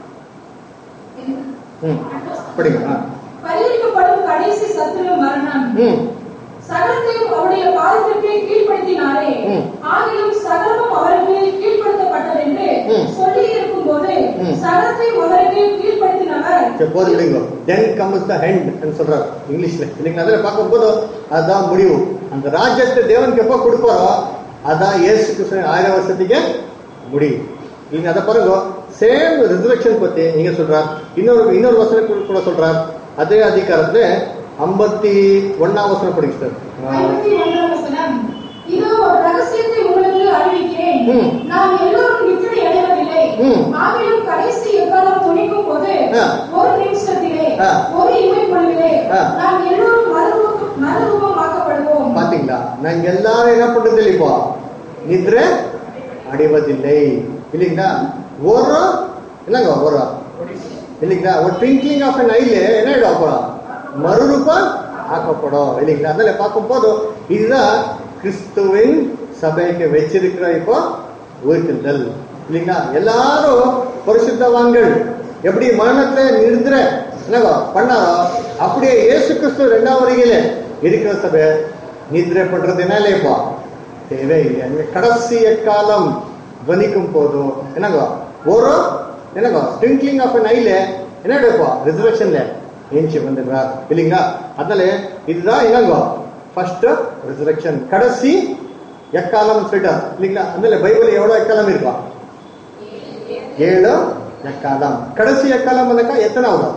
ம் படிங்க ஆ. பரிகரிக்கப்படும் கடைசி சத்துரு மரணம் ம் சகலத்தையும் அவருடைய பாதத்திற்கு கீழ்ப்படுத்தினாரே ம். ஆகிலும் சகலமும் அவருக்கு கீழ்ப்படுத்தப்பட்டது என்று ம். சொல்லி இருக்கும் போது ம். சகலத்தையும் அவருக்கு கீழ்ப்படுத்தினவர் சரி போதும் இல்லைங்க தென் கம்ஸ் த ஹெண்ட் சொல்றாரு இங்கிலீஷ்ல இல்லைங்களா அதில் பார்க்கும்போது அதுதான் முடிவு அந்த ராஜ்யத்தை தேவனுக்கு எப்போ கொடுப்பாரோ அதான் இயேசு கிறிஸ்து ஆயிரம் வருஷத்துக்கு முடியும் நீங்க அதை பாருங்க சேம் ரிசர்வேஷன் பத்தி நீங்க சொல்றார் இன்னொரு இன்னொரு வசனம் கூட- கூட சொல்றார் அதே அதிகாரத்துல ஐம்பத்தி ஒன்னாம் வசனம் படிங்க சார் ஐம்பத்தி ஒன்றாம் வசனம் இதோ ஒரு ரகசியத்தை உங்களுக்கு அறிவிக்கிறேன் ம். நாம் எல்லோரும் நித்திரை அடைவதில்லை ம். ஆகிலும் கடைசி எக்காலம் துணிக்கும் போது ஆ. ஒரு நிமிஷத்திலே ஆ. ஒரு இமை பொழுதிலே ஆ. நாம் எல்லோரும் மறுரூபம் மறுரூபமாக்கப்படுவோம் பாத்தீங்களா நாங்க எல்லாரும் என்ன பண்றது இல்லை இப்போ நித்ரை அடைவதில்லை இல்லைங்களா ஒரு என்னங்க ஒரு இல்லைங்களா ஒரு ட்விங்க்லிங் ஆஃப் அன் ஐல என்ன ஆயிடும் அப்புறம் மறுரூபம் ஆக்கப்படும் இல்லைங்களா அதனால பார்க்கும் போது இதுதான் கிறிஸ்துவின் சபைக்கு வச்சிருக்கிற இப்போ உயிர்த்தல் இல்லைங்களா எல்லாரும் பரிசுத்தவான்கள் எப்படி மரணத்துல நிறுத்துற என்னவோ பண்ணாரோ அப்படியே இயேசு கிறிஸ்து ரெண்டாம் வருகையில இருக்கிற சபை நிద్ర பண்றது என்ன இல்லையப்பா தேவையில்லை அந்த கடைசி காலம் துவனிக்கும் போது என்னங்கோ ஒரு என்னங்கோ ட்விங்க்லிங் ஆஃப் அன் ஐல என்ன எடுப்பா ரிசர்வேஷன்ல ஏஞ்சி வந்துடுறார் இல்லைங்களா அதனால இதுதான் என்னங்கோ ஃபர்ஸ்ட் ரிசர்வேஷன் கடைசி எக்காலம் சொல்லிட்டார் இல்லைங்களா அதனால பைபிள் எவ்வளவு எக்காலம் இருக்கா ஏழு எக்காலம் கடைசி எக்காலம் வந்தாக்கா எத்தனாவது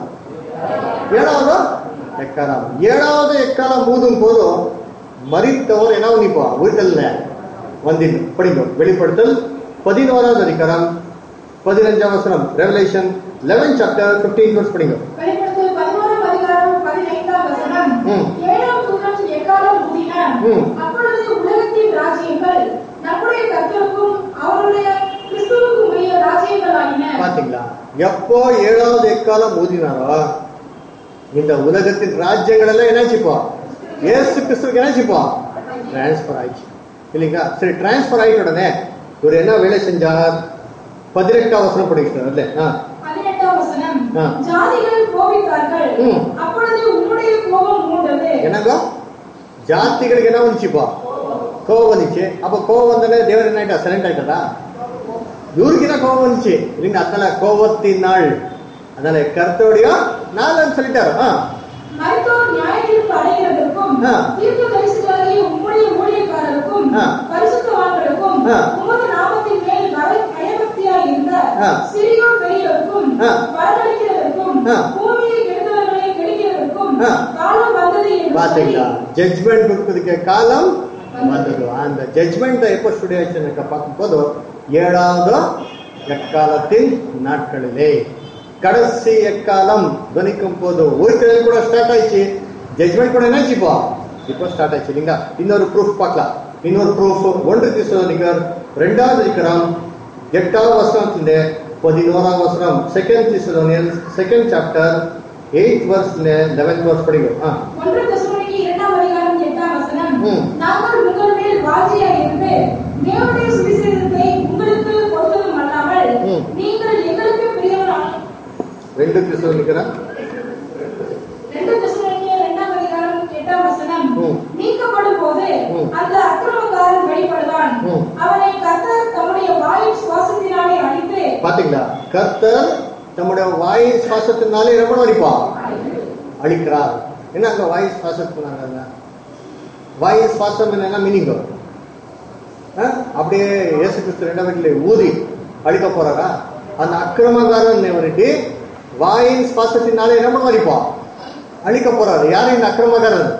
ஏழாவது எக்காலம் ஏழாவது எக்காலம் ஊதும் போதும் மறித்தவர் என்ன நிப்பா உயிர்த்தல்ல வந்தின் படிங்க வெளிப்படுத்தல் பதினோராவது அதிகாரம் பதினஞ்சாம் வசனம் Revelation eleven chapter fifteen verse படிங்க வெளிப்படுத்தல் பதினோராம் அதிகாரம் பதினைந்தாம் வசனம் ம். ஏழாம் தூதன் எக்காலம் ஊதினான் ம். அப்பொழுது உலகத்தின் ராஜ்யங்கள் நம்முடைய கர்த்தருக்கும் அவருடைய கிறிஸ்துவுக்கும் உரிய ராஜ்யங்கள் ஆயின பாத்தீங்களா எப்போ ஏழாவது எக்காலம் ஊதினாரோ இந்த உலகத்தின் ராஜ்யங்கள் எல்லாம் என்னாச்சுப்பா ஏசு கிறிஸ்துக்கு என்னாச்சுப்பா டிரான்ஸ்பர் ஆயிடுச்சு இல்லைங்களா சரி டிரான்ஸ்பர் ஆயிட்ட உடனே இவர் என்ன வேலை செஞ்சார் பதினெட்டாம் வசனம் படிக்கிறார் இல்ல ஆ பதினெட்டாம் வசனம் ஆ. ஜாதிகள் கோபித்தார்கள் ம். அப்பொழுது உன்னுடைய கோபம் மூண்டது என்னங்க ஜாತಿಗಳಿಗೆ என்ன வந்துச்சுப்பா கோவம் வந்துச்சு அப்ப கோவம் வந்தாலே ದೇವರು ಏನಾಯ್ತಾ ಸೈಲೆಂಟ್ ಆಯ್ತದ ಇವ್ರಿಗಿನ கோவம் வந்துச்சு இல்லைங்க அதனால கோவத்தின் நாள் அதனால கர்த்தருடைய நாள் சொல்லிட்டாரு ஆ மருத்துவர் நியாய தீர்ப்பு அடைகிறதற்கும் ஆ. தீர்க்க தரிசிகளாகிய உம்முடைய ஊழியக்காரருக்கும் ஆ. பரிசுத்தவான்களுக்கும் ஆ. உமது நாமத்தின் மேல் பய- பயபக்தியாய் இருந்த ஆ. சிறியோர் பெரியோருக்கும் ஆ. வரவழைக்கிறதற்கும் ஆ. பூமியை கெடுத்தவர்களை கெடுக்கிறதற்கும் ஆ. காலம் வந்தது என்று பாத்தீங்களா சொல்லி, ஜட்ஜ்மெண்ட் கொடுக்கறதுக்கு காலம் வந்தது அந்த ஜட்ஜ்மெண்ட் எப்போ ஸ்டுடியோ ஆச்சுன்னு பார்க்கும்போது ஏழாவது எக்காலத்தின் நாட்களிலே கடைசி எக்காலம் துவனிக்கும் போது உயிர்த்தல் கூட ஸ்டார்ட் ஆயிடுச்சு ஜட்ஜ்மெண்ட் கூட என்னாச்சு இப்போ இப்போ ஸ்டார்ட் ஆயிடுச்சு இல்லைங்களா இன்னொரு ப்ரூஃப் பார்க்கலாம் இன்னொரு ப்ரூஃப் ஒன்று திசுவனிகர் ரெண்டாவது இருக்கிறோம் எட்டாவது வசனத்திலே பதினோராம் வசனம் second Thessalonians second chapter eight வர்ஸ்ல லெவன்த் வர்ஸ் படிங்க ஆ ஒன்று தெசலோனிக்கி இரண்டாம் அதிகாரம் எட்டாம் வசனம் ம். நாங்கள் உங்கள் மேல் வாஞ்சியாய் இருந்து தேவனுடைய சுவிசேஷத்தை உங்களுக்கு கொடுத்ததும் அல்லாமல் ம். நீங்கள் எங்களுக்கு பிரியவரான ரெண்டு திசுவனிக்கிறேன் ரெண்டு தெசலோனிக்கேயர் இரண்டாம் அதிகாரம் எட்டாம் வசனம் ம். நீக்கப்படும் போது ம். அந்த அக்கிரமக்காரன் வெளிப்படுவான் ம். அவனை கர்த்தர் தம்முடைய வாயின் சுவாசத்தினாலே அடித்து பாத்தீங்களா கர்த்தர் நம்முடைய வாய் சுவாசத்தினாலே என்ன பண்ணுவாரிப்பா அழிக்கிறார் என்ன அங்க வாய் சுவாசத்தினால வாய் சுவாசம் என்ன மீனிங் அப்படியே இயேசு கிறிஸ்து ரெண்டாம் வீட்டில் ஊதி அழிக்க போறாரா அந்த அக்கிரமகாரன் வந்துட்டு வாயின் சுவாசத்தினாலே என்ன பண்ணுவாரிப்பா அழிக்க போறாரு யாரு இந்த அக்கிரமகாரன்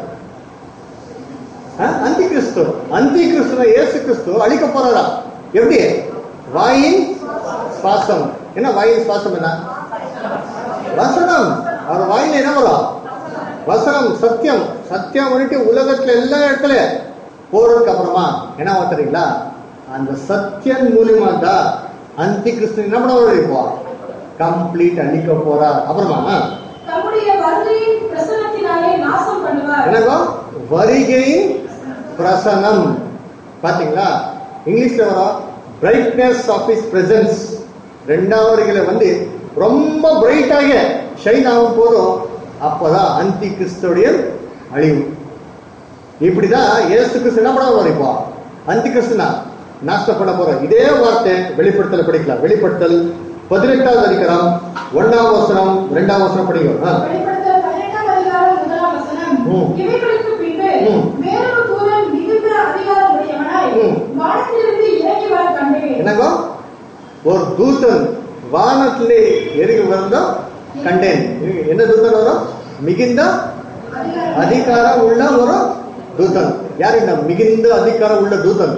அந்தி கிறிஸ்து அந்தி கிறிஸ்துவ இயேசு கிறிஸ்து அழிக்க போறாரா எப்படி வாயின் சுவாசம் என்ன வாயின் சுவாசம் என்ன வசனம் அவர் வாயில என்ன வரும் வசனம் சத்தியம் சத்தியம் வந்துட்டு உலகத்துல எல்லா இடத்துல போறதுக்கு அப்புறமா என்ன தெரியுங்களா அந்த சத்தியம் மூலியமா தான் அந்தி கிறிஸ்து என்ன பண்ண இப்போ கம்ப்ளீட் அழிக்க போறா அப்புறமா தம்முடைய வருகையின் பிரசன்னத்தினாலே நாசம் பண்ணுவார் என்னங்கோ வருகையின் பிரசனம் பாத்தீங்களா இங்கிலீஷ்ல வரும் பிரைட்னஸ் ஆஃப் இஸ் பிரசன்ஸ் ரெண்டாவது வந்து ரொம்ப பிரைட்டாக ஷைன் ஆகும் போதும் அப்பதான் அந்தி கிறிஸ்துடைய அழிவு இப்படிதான் இயேசு கிறிஸ்து என்ன பண்ண போறோம் இப்போ அந்தி கிறிஸ்துனா நாசப்பட போறோம் இதே வார்த்தை வெளிப்படுத்தல படிக்கலாம் வெளிப்படுத்தல் பதினெட்டாவது அதிகாரம் ஒன்னாம் வசனம் ரெண்டாம் வசனம் படிக்கும் ஆ. வெளிப்படுத்தல் பதினெட்டாம் அதிகாரம் முதலாம் வசனம் ம். இவைகளுக்கு பின்பு ம். வேறொரு தூதன் மிகுந்த அதிகாரம் உடையவனாய் ம். வானத்திலிருந்து இறங்கி வர கண்டேன் என்னங்கோ ஒரு தூதன் வானத்திலே எருகி வந்தா கண்டேன் என்ன தூதன் வரும் மிகுந்த அதிகாரம் அதிகாரம் உள்ள ஒரு தூதன் யார் இந்த மிகுந்த அதிகாரம் உள்ள தூதன்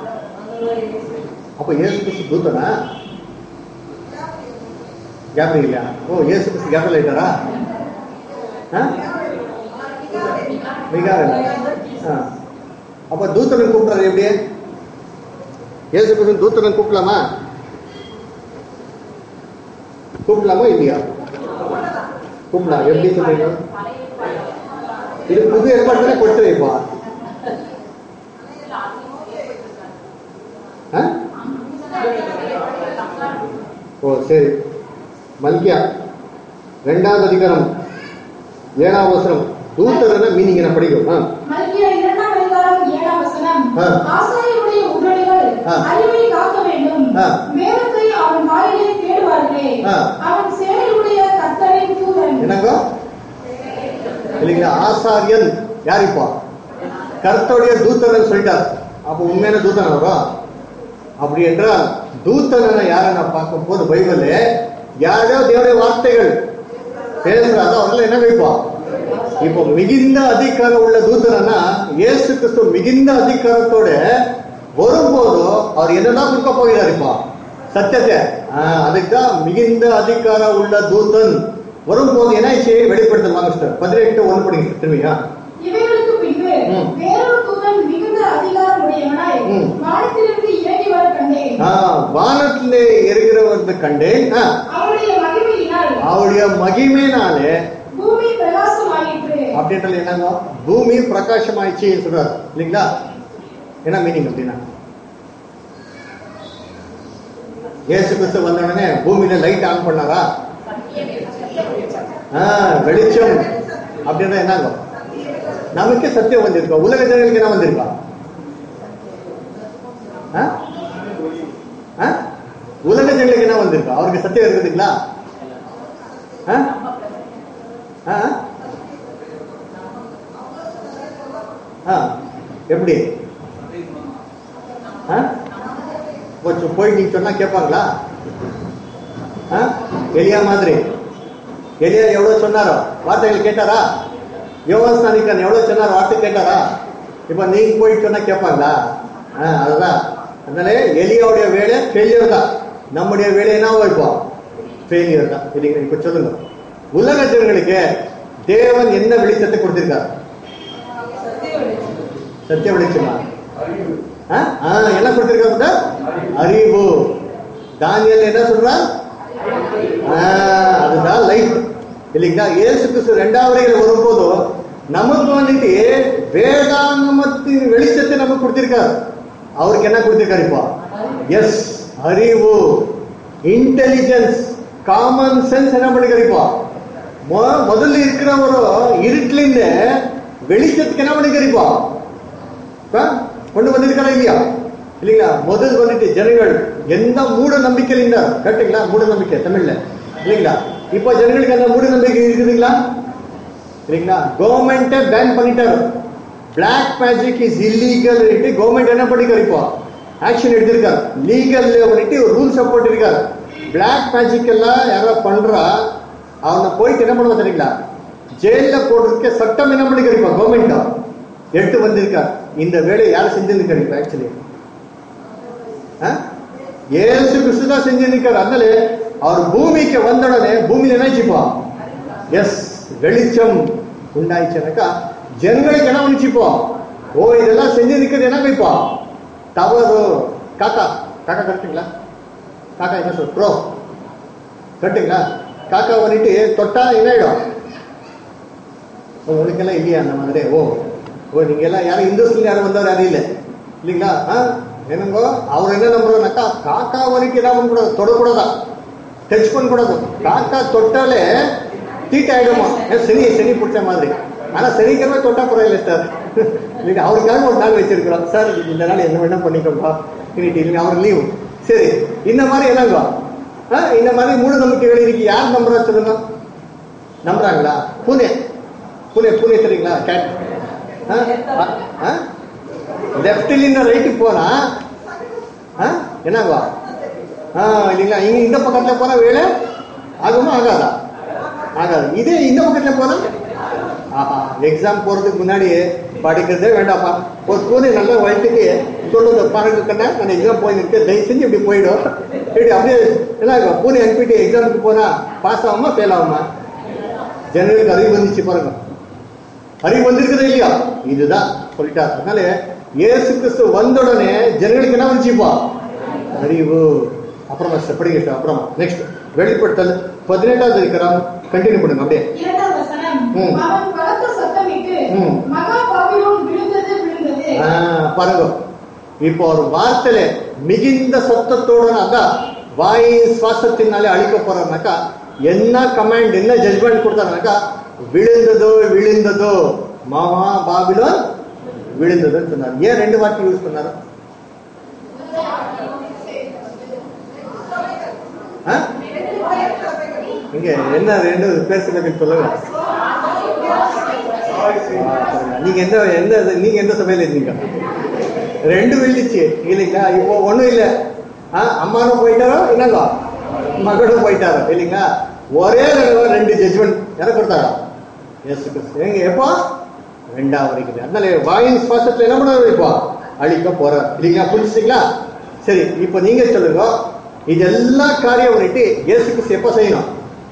அப்ப இயேசு கிறிஸ்து தூதனா கேப்ரியல் இல்லையா ஓ இயேசு கிறிஸ்து கேப்ரியல் ஆயிட்டாரா ஆ? மிகாவேல் ஆ. அப்ப தூத்தனை கூப்பிடுறாரு எப்படி இயேசு கிறிஸ்து தூத்தனை கூப்பிடலாமா கூப்பிடலாமா இல்லையா கூப்பிடலாம் எப்படி சொல்றீங்க இது புது ஏற்பாடு கொடுத்து வைப்பா ஆ? ஓ சரி மல்கியா ரெண்டாவது அதிகாரம் ஏழாம் அவசரம் தூத்தரன மீனிங் என்ன படிக்கும் ஆ. மல்கியா இரண்டாம் அதிகாரம் ஏழாம் வசனம் ஆ. ஆசாரியருடைய உடலிகள் ஆ. அறிவை காக்க வேண்டும் ஆ. மேலத்தை அவன் வாயிலே தேடுவார்களே ஆ. அவன் சேனையுடைய கர்த்தரின் தூதன் என்னங்க இல்லைங்களா ஆசாரியன் யார் இப்போ கர்த்தருடைய தூத்தரன் சொல்லிட்டார் அப்ப உண்மையான தூதன் அவரா அப்படி என்றால் தூத்தனை யாரை நான் பார்க்கும் போது பைபிள் யாரோ தேவனுடைய வார்த்தைகள் பேசுறாரோ அவர்கள் என்ன வைப்பா இப்போ மிகுந்த அதிகாரம் உள்ள தூதரனா இயேசு கிறிஸ்து மிகுந்த அதிகாரத்தோட வரும்போது அவர் என்னதான் கொடுக்க போகிறார் இப்போ சத்தியத்தை ஆஹ், அதுக்கு தான் மிகுந்த அதிகாரம் உள்ள தூதன் வரும்போது என்ன ஆயிடுச்சு வெளிப்படுத்துவாங்க சிஸ்டர் பதினெட்டு ஒன்று படிங்க திரும்பியா இவைகளுக்கு பின்பு ம். வேறொரு தூதன் மிகுந்த அதிகாரம் உடையவனாய் ம். வானத்திலிருந்து இறங்கி வர கண்டேன் ஆஹ், வானத்திலே இருக்கிறவர்களை கண்டேன் ஆஹ், அவருடைய மகிமையினால் அவருடைய மகிமையினாலே பூமி பிரகாசமாயிற்று அப்படின்றது என்னங்க பூமி பிரகாசம் ஆயிடுச்சு சொல்றாரு இல்லைங்களா என்ன மீனிங் அப்படின்னா இயேசு கிறிஸ்து வந்த உடனே பூமியில லைட் ஆன் பண்ணாரா ஆ, வெளிச்சம் அப்படின்னா என்னங்க நமக்கே சத்தியம் வந்திருக்கா உலக ஜனங்களுக்கு என்ன வந்திருக்கா ஆ? ஆ? உலக ஜனங்களுக்கு என்ன வந்திருக்கா அவருக்கு சத்தியம் இருக்குதுங்களா ஆ? ஆ? ஆ எப்படி ஆ? கொஞ்சம் போய் நீங்க சொன்னா கேட்பாங்களா ஆ? எலியா மாதிரி எலியா எவ்வளவு சொன்னாரோ வார்த்தைகள் கேட்டாரா யோகஸ்தானிக்கன் எவ்வளவு சொன்னார் வார்த்தை கேட்டாரா இப்ப நீங்க போய் சொன்னா கேட்பாங்களா ஆ, அதுதான் அதனால எலியாவுடைய வேலை ஃபெயிலியர் தான் நம்முடைய வேலை என்ன வைப்போம் ஃபெயிலியர் தான் இல்லைங்க இப்ப சொல்லுங்க உலக ஜனங்களுக்கு தேவன் என்ன வெளிச்சத்தை கொடுத்திருக்காரு சத்திய வெளிச்சமா ஆ? ஆ, என்ன கொடுத்திருக்காரு அறிவு தானியல் என்ன சொல்றான் ஆ, அதுதான் லைஃப் இல்லைங்களா இயேசு கிறிஸ்து ரெண்டாவது வரையில வரும்போது நமக்கு வந்துட்டு வேதாங்கமத்தின் வெளிச்சத்தை நமக்கு கொடுத்திருக்காரு அவருக்கு என்ன கொடுத்திருக்காரு இப்போ எஸ் அறிவு இன்டெலிஜென்ஸ் காமன் சென்ஸ் என்ன பண்ணிருக்காரு இப்போ மொ- முதல்ல இருக்கிற ஒரு இருட்டிலிருந்து வெளிச்சத்துக்கு என்ன பண்ணிருக்காரு இப்போ ஆ? கொண்டு வந்திருக்காரா இல்லையா இல்லைங்களா முதல் வந்துட்டு ஜனங்கள் எந்த மூட நம்பிக்கையில் இருந்தார் கரெக்டுங்களா மூட நம்பிக்கை தமிழ்ல இல்லைங்களா இப்போ ஜனங்களுக்கு அந்த மூட நம்பிக்கை இருக்குதுங்களா இல்லைங்களா கவர்மெண்ட்டே பேன் பண்ணிட்டாரு black magic is illegal government என்ன பண்ணிருக்காரு இப்போ ஆக்ஷன் எடுத்திருக்காரு லீகல் வந்துட்டு ஒரு ரூல்ஸ் போட்டிருக்காரு பிளாக் மேஜிக் எல்லாம் யாரோ பண்றா அவனை போயிட்டு என்ன பண்ணுவா தெரியுங்களா ஜெயில போடுறதுக்கு சட்டம் என்ன பண்ணிருக்காரு இப்போ கவர்மெண்ட் எட்டு வந்திருக்கார் இந்த வேலையை யார் செஞ்சிருக்காரு இப்போ ஆக்சுவலி ஏசு கிறிஸ்து தான் செஞ்சிருக்காரு அதனால அவர் பூமிக்கு வந்த உடனே பூமியில நினைச்சுப்பா எஸ் வெளிச்சம் உண்டாயிச்சுனாக்கா ஜனங்களுக்கு என்ன நினைச்சுப்போ ஓ இதெல்லாம் செஞ்சிருக்கிறது என்ன வைப்பா தவறு காக்கா காக்கா கரெக்டுங்களா காக்கா என்ன சொல் ப்ரோ கரெக்டுங்களா காக்கா வந்துட்டு தொட்டா என்ன ஆயிடும் ஓ, உனக்கெல்லாம் இல்லையா அந்த மாதிரி ஓ ஓ நீங்க எல்லாம் யாரும் இந்துஸ்ல யாரும் வந்தவர் யாரும் இல்லை இல்லைங்களா ஆ என்னங்கோ அவர் என்ன நம்புறாருனாக்கா காக்கா வரைக்கும் என்ன பண்ணக்கூடாது தொடக்கூடாதா டச் பண்ணக்கூடாது காக்கா தொட்டாலே தீட்டு ஆயிடுமா ஏன் சனி சனி பிடிச்ச மாதிரி ஆனா சனிக்கிழமை தொட்டா குறையில சார் இல்லைங்க அவருக்காக ஒரு நாள் வச்சிருக்கிறோம் சார் இந்த நாள் என்ன வேணா பண்ணிக்கோப்பா இன்னைக்கு இல்லைங்க அவர் லீவு சரி இந்த மாதிரி என்னங்க ஆ, இந்த மாதிரி மூட நம்பிக்கைகள் இருக்கு யார் நம்புறா சொல்லுங்க நம்புறாங்களா பூனே பூனே பூனே தெரியுங்களா கேட் லெஃப்ட்ல ரைட்டு போனா ஆ, என்னங்க ஆ இல்லைங்களா இங்க இந்த பக்கத்துல போனா வேலை ஆகுமா ஆகாதா ஆகாது இதே இந்த பக்கத்துல போனா ஆஹா எக்ஸாம் போறதுக்கு முன்னாடி படிக்கிறதே வேண்டாம்ப்பா ஒரு பூனை நல்லா வயிற்றுக்கு சொல்லுது பாருங்க கண்ணா நான் எக்ஸாம் போயிருக்கேன் தயவு செஞ்சு இப்படி போயிடும் இப்படி அப்படியே என்ன ஆகும்? பூனை அனுப்பிட்டு எக்ஸாமுக்கு போனா பாஸ் ஆகுமா ஃபெயில் ஆகுமா ஜனங்களுக்கு அறிவு வந்துச்சு பாருங்க அறிவு வந்திருக்குது இல்லையா இதுதான் சொல்லிட்டார் அதனால இயேசு கிறிஸ்து வந்த உடனே ஜனங்களுக்கு என்ன வந்துச்சுப்பா அறிவு அப்புறமா படிக்கிட்டு அப்புறமா நெக்ஸ்ட் வெளிப்படுத்தல் பதினெட்டாவது இருக்கிறோம் கண்டினியூ பண்ணுங்க அப்படியே இரண்டாம் வசனம் ம். அவன் பலத்த சத்தமிட்டு ம். மகா பாபிலோன் விழுந்தது விழுந்தது ஆ, பாருங்க இப்போ ஒரு வார்த்தையில மிகுந்த சத்தத்தோட அதான் வாய் சுவாசத்தினாலே அழிக்க போறாருனாக்கா என்ன கமாண்ட் என்ன ஜட்மெண்ட் கொடுத்தாருனாக்கா விழுந்ததோ விழுந்ததோ மாமா பாபிலோன் விழுந்ததுன்னு சொன்னார் ஏன் ரெண்டு வார்த்தை யூஸ் பண்ணாரு ஆ? இங்க என்ன ரெண்டு பேசுறது சொல்லுங்க நீங்க எந்த எந்த நீங்க எந்த சபையில இருந்தீங்க ரெண்டு விழுந்துச்சு இல்லைங்களா இப்போ ஒண்ணும் இல்ல ஆ, அம்மாவும் போயிட்டாரோ என்னங்க மகனும் போயிட்டாரோ இல்லைங்களா ஒரே தடவை ரெண்டு ஜட்மெண்ட் யாரை கொடுத்தாரோ இயேசு கிறிஸ்து எங்க எப்போ ரெண்டாவது வரைக்கும் அதனால வாயின் சுவாசத்துல என்ன பண்ண இப்போ அழிக்க போறார் இல்லைங்களா புரிஞ்சுங்களா சரி இப்போ நீங்க சொல்லுங்க இதெல்லா காரியம் பண்ணிட்டு இயேசு கிறிஸ்து எப்போ செய்யணும்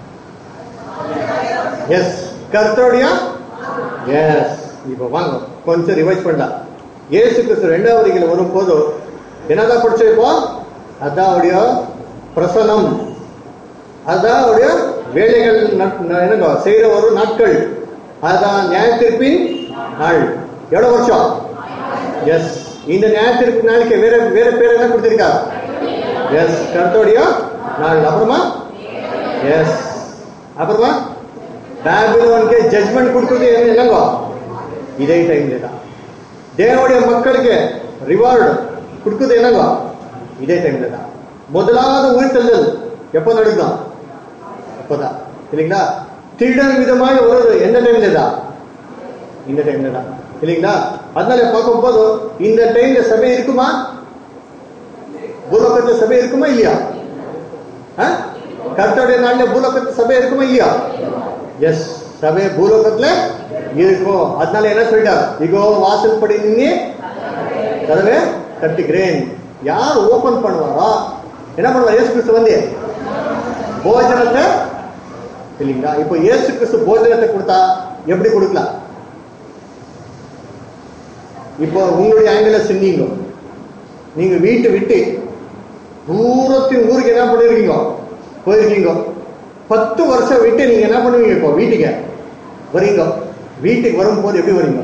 எஸ் கர்த்தருடைய எஸ் இப்போ வாங்க கொஞ்சம் ரிவைஸ் பண்ணலாம் இயேசு கிறிஸ்து ரெண்டாவது வரிகள் வரும்போது என்னதான் படிச்சிருப்போம் அதான் அவருடைய பிரசனம் அதான் அவருடைய வேலைகள் நட்- ந- என்னங்க செய்யற ஒரு நாட்கள் அதான் நியாயத்தீர்ப்பின் நாள் எவ்வளவு வருஷம் எஸ் இந்த நியாயத்தீர்ப்பு நாளைக்கு வேற வேற பேர் என்ன கொடுத்திருக்காரு எஸ் கர்த்தருடைய நாள் அப்புறமா எஸ் அப்புறமா பேபிலோனுக்கு ஜட்மெண்ட் கொடுக்குறது என்ன- என்னங்க இதே டைம்ல தான் தேவனுடைய மக்களுக்கு ரிவார்டு கொடுக்குறது என்னங்க இதே டைம்ல தான் முதலாவது உயிர்த்தெழுதல் எப்போ நடக்கும் அப்பதான் இல்லைங்களா திருடன் விதமாக வருது எந்த டைம்ல தான் இந்த டைம்ல தான் இல்லைங்களா அதனால பார்க்கும்போது இந்த டைம்ல சபை இருக்குமா பூலோகத்துல சபை இருக்குமா இல்லையா ஆ? கர்த்தருடைய நாள்ல பூலோகத்துல சபை இருக்குமா இல்லையா எஸ் சபை பூலோகத்துல இருக்கும் அதனால என்ன சொல்லிட்டார் இகோ வாசல் படி நின்று கதவை தட்டுகிறேன் யார் ஓபன் பண்ணுவாரோ என்ன பண்ணுவார் இயேசு கிறிஸ்து வந்து போஜனத்தை இல்லைங்களா இப்போ இயேசு கிறிஸ்து போஜனத்தை கொடுத்தா எப்படி கொடுக்கலாம் இப்போ உங்களுடைய ஆங்கில சிந்திங்க நீங்க வீட்டு விட்டு தூரத்தின் ஊருக்கு என்ன பண்ணிருக்கீங்க போயிருக்கீங்க பத்து வருஷம் விட்டு நீங்க என்ன பண்ணுவீங்க இப்போ வீட்டுக்கு வரீங்க வீட்டுக்கு வரும்போது எப்படி வரீங்க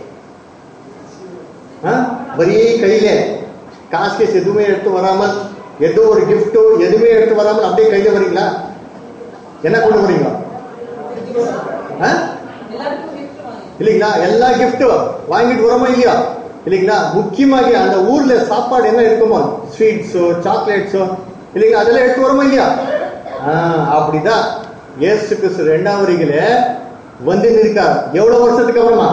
ஆ? வரி கையில காசு கேஸ் எதுவுமே எடுத்து வராமல் ஏதோ ஒரு gift எதுவுமே எடுத்து வராமல் அப்படியே கையில வரீங்களா என்ன கொண்டு வரீங்க ஆ? எல்லாருக்கும் gift வாங்கி. இல்லைங்களா எல்லா கிஃப்டும் வாங்கிட்டு வரோமா இல்லையா இல்லைங்களா முக்கியமாக அந்த ஊர்ல சாப்பாடு என்ன இருக்குமோ ஸ்வீட்ஸோ சாக்லேட்ஸோ இல்லைங்களா அதெல்லாம் எடுத்து வரோமா இல்லையா ஆ, அப்படிதான் இயேசு கிறிஸ்து ரெண்டாம் வரிகள வந்து நிற்கார் எவ்வளவு வருஷத்துக்கு அப்புறமா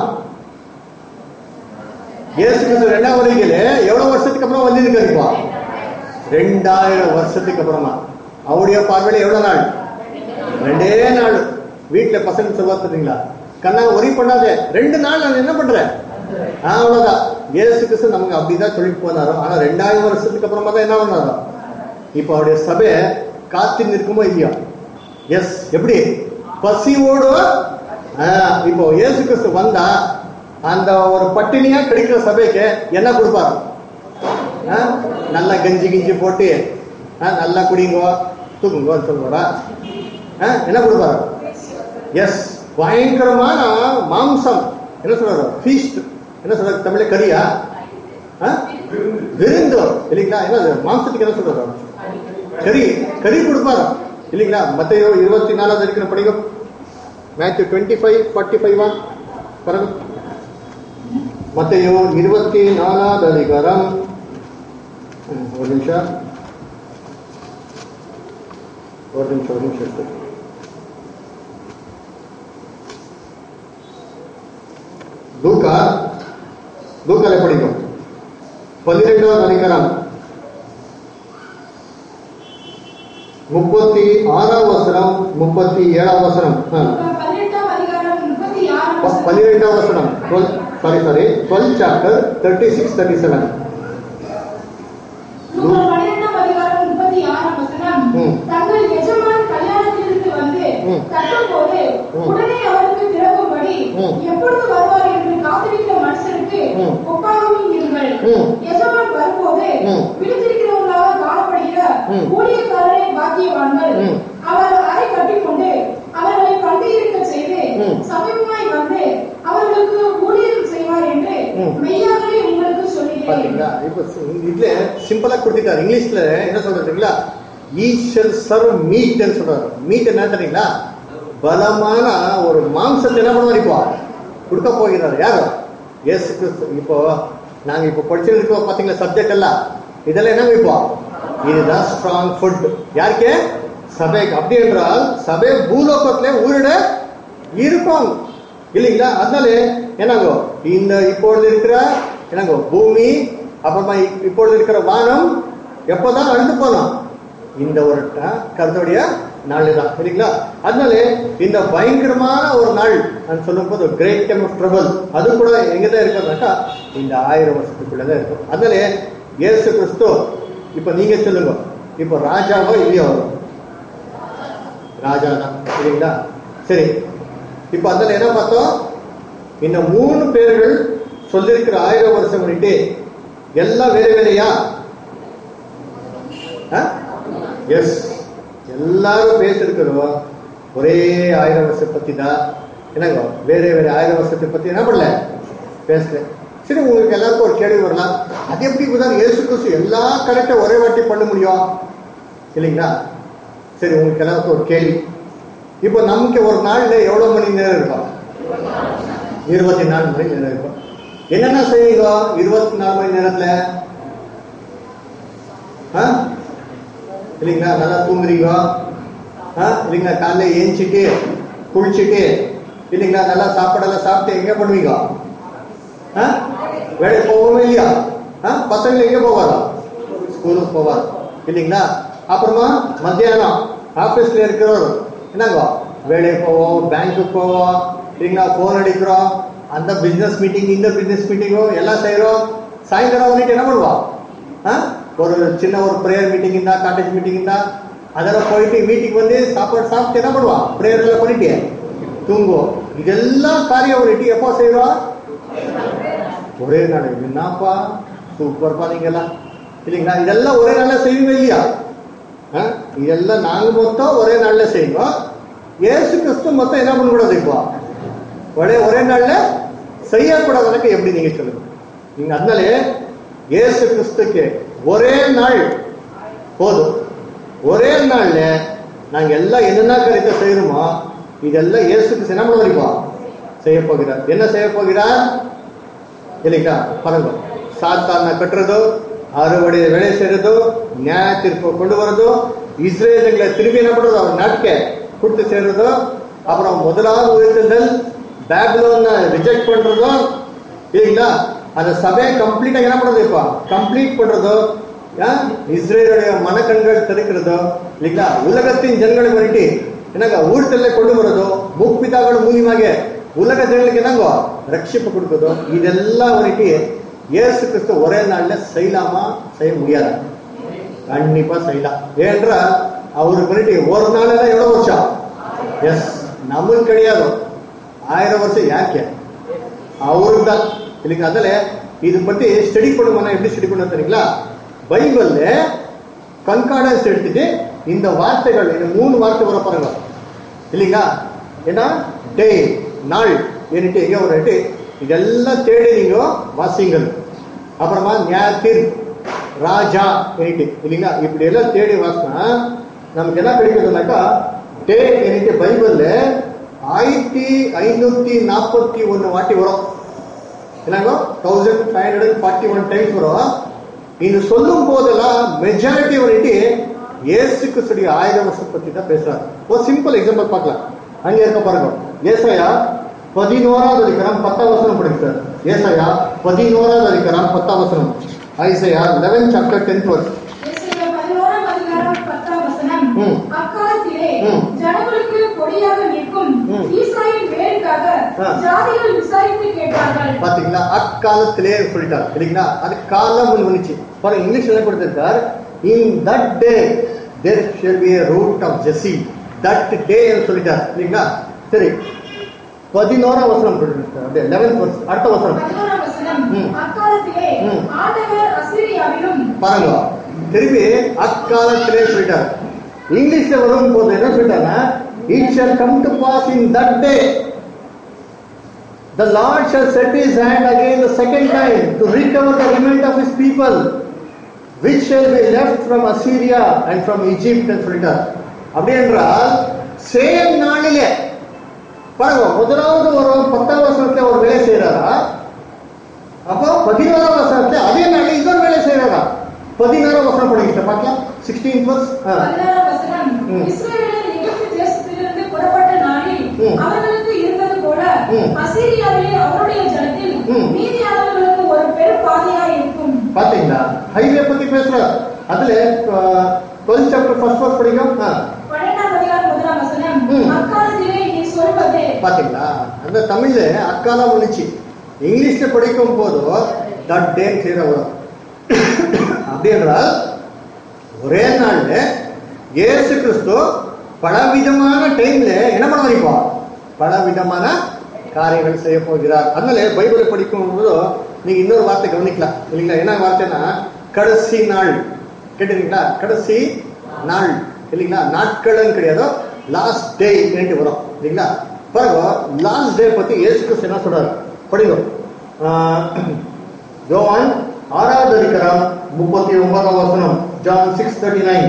இயேசு கிறிஸ்து ரெண்டாம் வரிகள எவ்வளவு வருஷத்துக்கு அப்புறம் வந்து நிற்கார் இப்போ ரெண்டாயிரம் வருஷத்துக்கு அப்புறமா அவருடைய பார்வையில எவ்வளவு நாள் ரெண்டே நாள் வீட்டுல பசங்க சொல்லுவாங்க கண்ணா ஒரி பண்ணாத ரெண்டு நாள் நான் என்ன பண்றேன் ஆ, அவ்வளவுதான் இயேசு கிறிஸ்து நமக்கு அப்படிதான் சொல்லிட்டு போனாரோ ஆனா ரெண்டாயிரம் வருஷத்துக்கு அப்புறமா தான் என்ன பண்ணாரோ இப்போ அவருடைய சபை காத்து நிற்குமோ இல்லையா எஸ் எப்படி பசியோடு ஆ, இப்போ இயேசு கிறிஸ்து வந்தா அந்த ஒரு பட்டினியா கிடைக்கிற சபைக்கு என்ன கொடுப்பாரு ஆ, நல்லா கஞ்சி கிஞ்சி போட்டு ஆ, நல்லா குடிங்கோ தூக்குங்கோன்னு சொல்லுவாரா ஆ, என்ன கொடுப்பாரு எஸ் பயங்கரமான மாம்சம் என்ன சொல்றாரு ஃபீஸ்ட் என்ன சொல்றாரு தமிழ்ல கறியா ஆ? விருந்து இல்லைங்களா என்ன மாம்சத்துக்கு என்ன சொல்றாரு கறி கறி கொடுப்பாரு இல்லைங்களா மத்தையோ இருபத்தி நாலாவது இருக்கிற படிங்க Matthew twenty five forty five பாருங்க மத்தையோ இருபத்தி நாலாவது அதிகாரம் ம், ஒரு நிமிஷம் ஒரு நிமிஷம் ஒரு நிமிஷம் இருக்கு. லூக்கா லூக்கால படிக்கும் பன்னிரெண்டாவது அதிகாரம் முப்பத்தி ஆறாம் வசனம் முப்பத்தி ஏழாம் வசனம் ஆ. பதினெட்டாம் அதிகாரம் முப்பத்தி ஆறு ப- பன்னிரெண்டாம் வசனம் twelve sorry sorry twelve chapter thirty six thirty seven நூறு பன்னிரெண்டாம் அதிகாரம் முப்பத்தி ஆறாம் வசனம் ம். தங்கள் எஜமான் கல்யாணத்திலிருந்து வந்து ம். தட்டும்போது ம். உடனே அவருக்கு திறக்கும்படி ம். எப்பொழுது வருவார் என்று காத்திருக்கிற மனுஷருக்கு ம். ஒப்பாகவும் இருங்கள் ம். எஜமான் வரும்போது ம். விழித்திருக்கிறவங்களாக காணப்படுகிற ம். ஊழியக்காரரை பாக்கியவான்கள் ம். அவர் அறை கட்டிக்கொண்டு அவர்களை பண்டிகைக்க செய்து ம். சமீபமாய் வந்து அவர்களுக்கு ஊழியம் செய்வார் என்று ம். மெய்யாகவே உங்களுக்கு சொல்கிறேன் பாத்தீங்களா இப்ப சி- இதுல சிம்பிளா கொடுத்துட்டாரு இங்கிலீஷ்ல என்ன சொல்றதுங்களா ஈ ஷல் சர்வ் மீட் சொல்றாரு மீட் என்ன தெரியுங்களா பலமான ஒரு மாம்சத்தை என்ன பண்ணுவார் இப்போ கொடுக்க போகிறார் யாரு இயேசு கிறிஸ்து இப்போ நாங்க இப்போ படிச்சிருக்கோம் பாத்தீங்களா சப்ஜெக்ட் எல்லாம் இதெல்லாம் என்ன இப்போ இதுதான் ஸ்ட்ராங் ஃபுட் யாருக்கே சபைக்கு அப்படி என்றால் சபை பூலோகத்திலே ஊரிட இருக்கும் இல்லைங்களா அதனால என்னங்கோ இந்த இப்பொழுது இருக்கிற என்னங்கோ பூமி அப்புறமா இ- இப்பொழுது இருக்கிற வானம் எப்போதான் அழுந்து போனோம் இந்த ஒரு ட- கருத்துடைய நாள் தான் சரிங்களா அதனால இந்த பயங்கரமான ஒரு நாள் நான் சொல்லும் போது கிரேட் டைம் ஆஃப் ட்ரபிள் அது கூட எங்க தான் இருக்கிறதாக்கா இந்த ஆயிரம் வருஷத்துக்குள்ள தான் இருக்கும் அதனால இயேசு கிறிஸ்து இப்ப நீங்க சொல்லுங்க இப்ப ராஜாவோ இல்லையோ அவரு? ராஜா தான் சரிங்களா சரி இப்ப அதுல என்ன பார்த்தோம் இந்த மூணு பேர்கள் சொல்லிருக்கிற ஆயிரம் வருஷம் பண்ணிட்டு எல்லாம் வேற வேறையா எஸ் எல்லாரும் பேசிருக்கிறோம் ஒரே ஆயிரம் வருஷம் பத்தி தான் என்னங்க வேற வேற ஆயிரம் வருஷத்தை பத்தி என்ன பண்ணல பேசல சரி உங்களுக்கு எல்லாருக்கும் ஒரு கேள்வி வரலாம் அது எப்படி இப்பதான் இயேசு கிறிஸ்து எல்லா கரெக்டா ஒரே வாட்டி பண்ண முடியும் இல்லைங்களா சரி உங்களுக்கு எல்லாருக்கும் ஒரு கேள்வி இப்போ நமக்கு ஒரு நாள்ல எவ்வளவு மணி நேரம் இருக்கும் இருபத்தி நாலு மணி நேரம் இருக்கும் என்னென்ன செய்வீங்க இருபத்தி நாலு மணி நேரத்துல ஆ? இல்லைங்களா நல்லா தூங்குறீங்க ஆ? இல்லைங்களா காலைல ஏஞ்சிட்டு குளிச்சுட்டு இல்லைங்களா நல்லா சாப்பாடெல்லாம் சாப்பிட்டு எங்க பண்ணுவீங்க ஆ? வேலைக்கு போகவே இல்லையா ஆ? பசங்க எங்க போவாரா ஸ்கூலுக்கு போவார் இல்லைங்களா அப்புறமா மத்தியானம் ஆபீஸ்ல இருக்கிறவர் என்னங்க வேலைக்கு போவோம் பேங்க்குக்கு போவோம் இல்லைங்களா போன் அடிக்கிறோம் அந்த பிசினஸ் மீட்டிங் இந்த பிசினஸ் மீட்டிங்கோ எல்லாம் செய்யறோம் சாயந்தரம் வந்துட்டு என்ன பண்ணுவோம் ஆ? ஒரு சின்ன ஒரு ப்ரேயர் மீட்டிங் இருந்தா காலேஜ் மீட்டிங் இருந்தா அதெல்லாம் போயிட்டு வீட்டுக்கு வந்து சாப்பாடு சாப்பிட்டு என்ன பண்ணுவான் ப்ரேயர் எல்லாம் பண்ணிட்டு தூங்குவோம் இதெல்லாம் காரியம் பண்ணிட்டு எப்போ செய்யறோம் ஒரே நாள் என்னப்பா சூப்பர்ப்பா நீங்கெல்லாம் இல்லைங்களா இதெல்லாம் ஒரே நாள்ல செய்வீங்க இல்லையா ஆ? இதெல்லாம் நாங்க மொத்தம் ஒரே நாள்ல செய்வோம் ஏசு கிறிஸ்து மொத்தம் என்ன பண்ணக்கூடாது இப்போ ஒரே ஒரே நாள்ல செய்யக்கூடாதுன்னு எப்படி நீங்க சொல்லுங்க நீங்க அதனால ஏசு கிறிஸ்துக்கு ஒரே நாள் போதும் ஒரே நாள்ல நாங்க எல்லாம் என்னென்ன காரியத்தை செய்யறோமோ இதெல்லாம் இயேசுக்கு என்ன பண்ண வரைக்கும் செய்ய போகிறார் என்ன செய்ய போகிறார் இல்லைங்களா பாருங்க சாத்தான கட்டுறதோ அறுவடை வேலை செய்யறதோ நியாய தீர்ப்பு கொண்டு வரதோ இஸ்ரேலுங்களை திரும்பி என்ன பண்றதோ அவர் நாட்டுக்கு கொடுத்து சேர்றதோ அப்புறம் முதலாவது உயர்த்துதல் பேபிலோனை ரிஜெக்ட் பண்றதோ இல்லைங்களா அந்த சபையை கம்ப்ளீட்டா என்ன பண்றது இப்போ கம்ப்ளீட் பண்றதோ ஆ? இஸ்ரேலுடைய மனக்கண்கள் திறக்கிறதோ இல்லைங்களா உலகத்தின் ஜனங்களை பண்ணிட்டு என்னங்க ஊர்த்தல்ல கொண்டு வரதோ முப்பிதாக்கள் மூலியமாக உலக ஜனங்களுக்கு என்னங்கோ ரட்சிப்பு கொடுக்குதோ இதெல்லாம் வந்துட்டு இயேசு கிறிஸ்து ஒரே நாள்ல செய்யலாமா செய்ய முடியாது கண்டிப்பா செய்யலாம் ஏனென்றால் அவருக்கு வந்துட்டு ஒரு நாள் எவ்வளவு வருஷம் எஸ் நமக்கு கிடையாது ஆயிரம் வருஷம் யாருக்கு அவருக்கு தான் இல்லைங்க அதில் இது பத்தி ஸ்டடி பண்ணுவோம்னா எப்படி ஸ்டடி பண்ண தெரியுங்களா பைபிள்ல கண்காடன்ஸ் எடுத்துட்டு இந்த வார்த்தைகள் இந்த மூணு வார்த்தை வர பாருங்க இல்லைங்களா ஏன்னா டே நாள் என்னட்டு எங்க ஒரு இதெல்லாம் தேடி நீங்க வாசிங்கள் அப்புறமா ஞாயிறு ராஜா என்னட்டு இல்லைங்களா இப்படி எல்லாம் தேடி வாசினா நமக்கு என்ன கிடைக்குதுனாக்கா டே என்னட்டு பைபிள்ல ஆயிரத்தி ஐநூத்தி நாற்பத்தி ஒன்னு வாட்டி வரும் என்னங்க thousand five hundred forty one times வரும் இது சொல்லும் போதெல்லாம் மெஜாரிட்டி வந்துட்டு இயேசுக்கு சொல்லி ஆயிரம் வருஷம் பத்தி தான் பேசுறாரு ஒரு சிம்பிள் எக்ஸாம்பிள் பார்க்கலாம் அங்க இருக்க பாருங்க ஏசாயா பதினோராவது அதிகாரம் பத்தாம் வசனம் படிக்கிறார் ஏசாயா பதினோராவது அதிகாரம் பத்தாம் வசனம் Isaiah eleven chapter tenth verse இயேசுவின் பதினோராம் அதிகாரம் பத்தாம் வசனம் வசனம் ம். அக்காலத்திலே ம். ஜனங்களுக்கு கொடியாக நிற்கும் ம். ஈசாயின் வேருக்காக ஆ. ஜாதிகள் விசாரித்து கேட்டார்கள் பாத்தீங்களா அக்காலத்திலே சொல்லிட்டார் இல்லைங்களா அது காலம் வந்துச்சு பாருங்க இங்கிலீஷ் என்ன கொடுத்திருக்கார் in that day there shall be root of Jesse that day சொல்லிட்டார் இல்லைங்களா சரி பதினோராம் வசனம் கொடுத்திருக்கார் அப்படியே லெவன்த் வசனம் அடுத்த வசனம் பதினோராம் வசனம் ம். அக்காலத்திலே ம். ஆண்டவர் அசிரியாவிலும் பாருங்க திருப்பி அக்காலத்திலே சொல்லிட்டார் இங்கிலீஷ்ல வரும் போது என்ன சொல்லிட்டாருன்னா it shall come to pass in that day The Lord shall set his hand again the second time to recover the remnant of his people, which shall be left from Assyria and from Egypt and சொல்லிட்டார் அப்படி என்றால் same நாளிலே பாருங்க முதலாவது ஒரு பத்தாம் வருஷத்துல ஒரு வேலை செய்யறாரா அப்போ பதினோராம் வசனத்துல அதே நாளில் இன்னொரு வேலை செய்யறாரா பதினாறாம் வசனம் படிக்கிட்ட பார்க்கலாம் சிக்ஸ்டீன் பிளஸ் பதினாறாம் வசனம் ம். இஸ்ரவேலர் எகிப்து தேசத்திலிருந்து புறப்பட்ட நாளில் ம். அவர்களுக்கு இருந்தது போல ம். அசீரியாவிலே அவருடைய ஜனத்தில் ம். மீதியானவர்களுக்கு ஒரு பெரும் பாதையாய் இருக்கும் பாத்தீங்களா ஹைவே பத்தி பேசுறார் அதுல டுவெல்த் சாப்டர் ஃபர்ஸ்ட் ஃபர்ஸ்ட் படிக்கும் ஆ, பன்னெண்டாம் அதிகாரம் முதலாம் வசனம் ம். அக்காலத்திலே நீ சொல்வது பாத்தீங்களா அந்த தமிழ்ல அக்காலம் வந்துச்சு இங்கிலீஷ்ல படிக்கும் போது தட் டேன் செய்யற வரும் அப்படி என்றால் ஒரே நாள்ல இயேசு கிறிஸ்து பலவிதமான டைம்ல என்ன பண்ண இப்போ பலவிதமான காரியங்கள் செய்ய போகிறார் அதனால பைபிளை படிக்கும் போது நீங்க இன்னொரு வார்த்தை கவனிக்கலாம் இல்லைங்களா என்ன வார்த்தைன்னா கடைசி நாள் கேட்டுறீங்களா கடைசி நாள் இல்லைங்களா நாட்களும் கிடையாது லாஸ்ட் டே வரும் இல்லைங்களா பாருங்க லாஸ்ட் டே பத்தி இயேசு கிறிஸ்து என்ன சொல்றாரு படிங்க ஆஹ், யோவான் ஆறாவது அதிகாரம் முப்பத்தி ஒன்பதாம் வசனம் ஜான் சிக்ஸ் தேர்ட்டி நைன்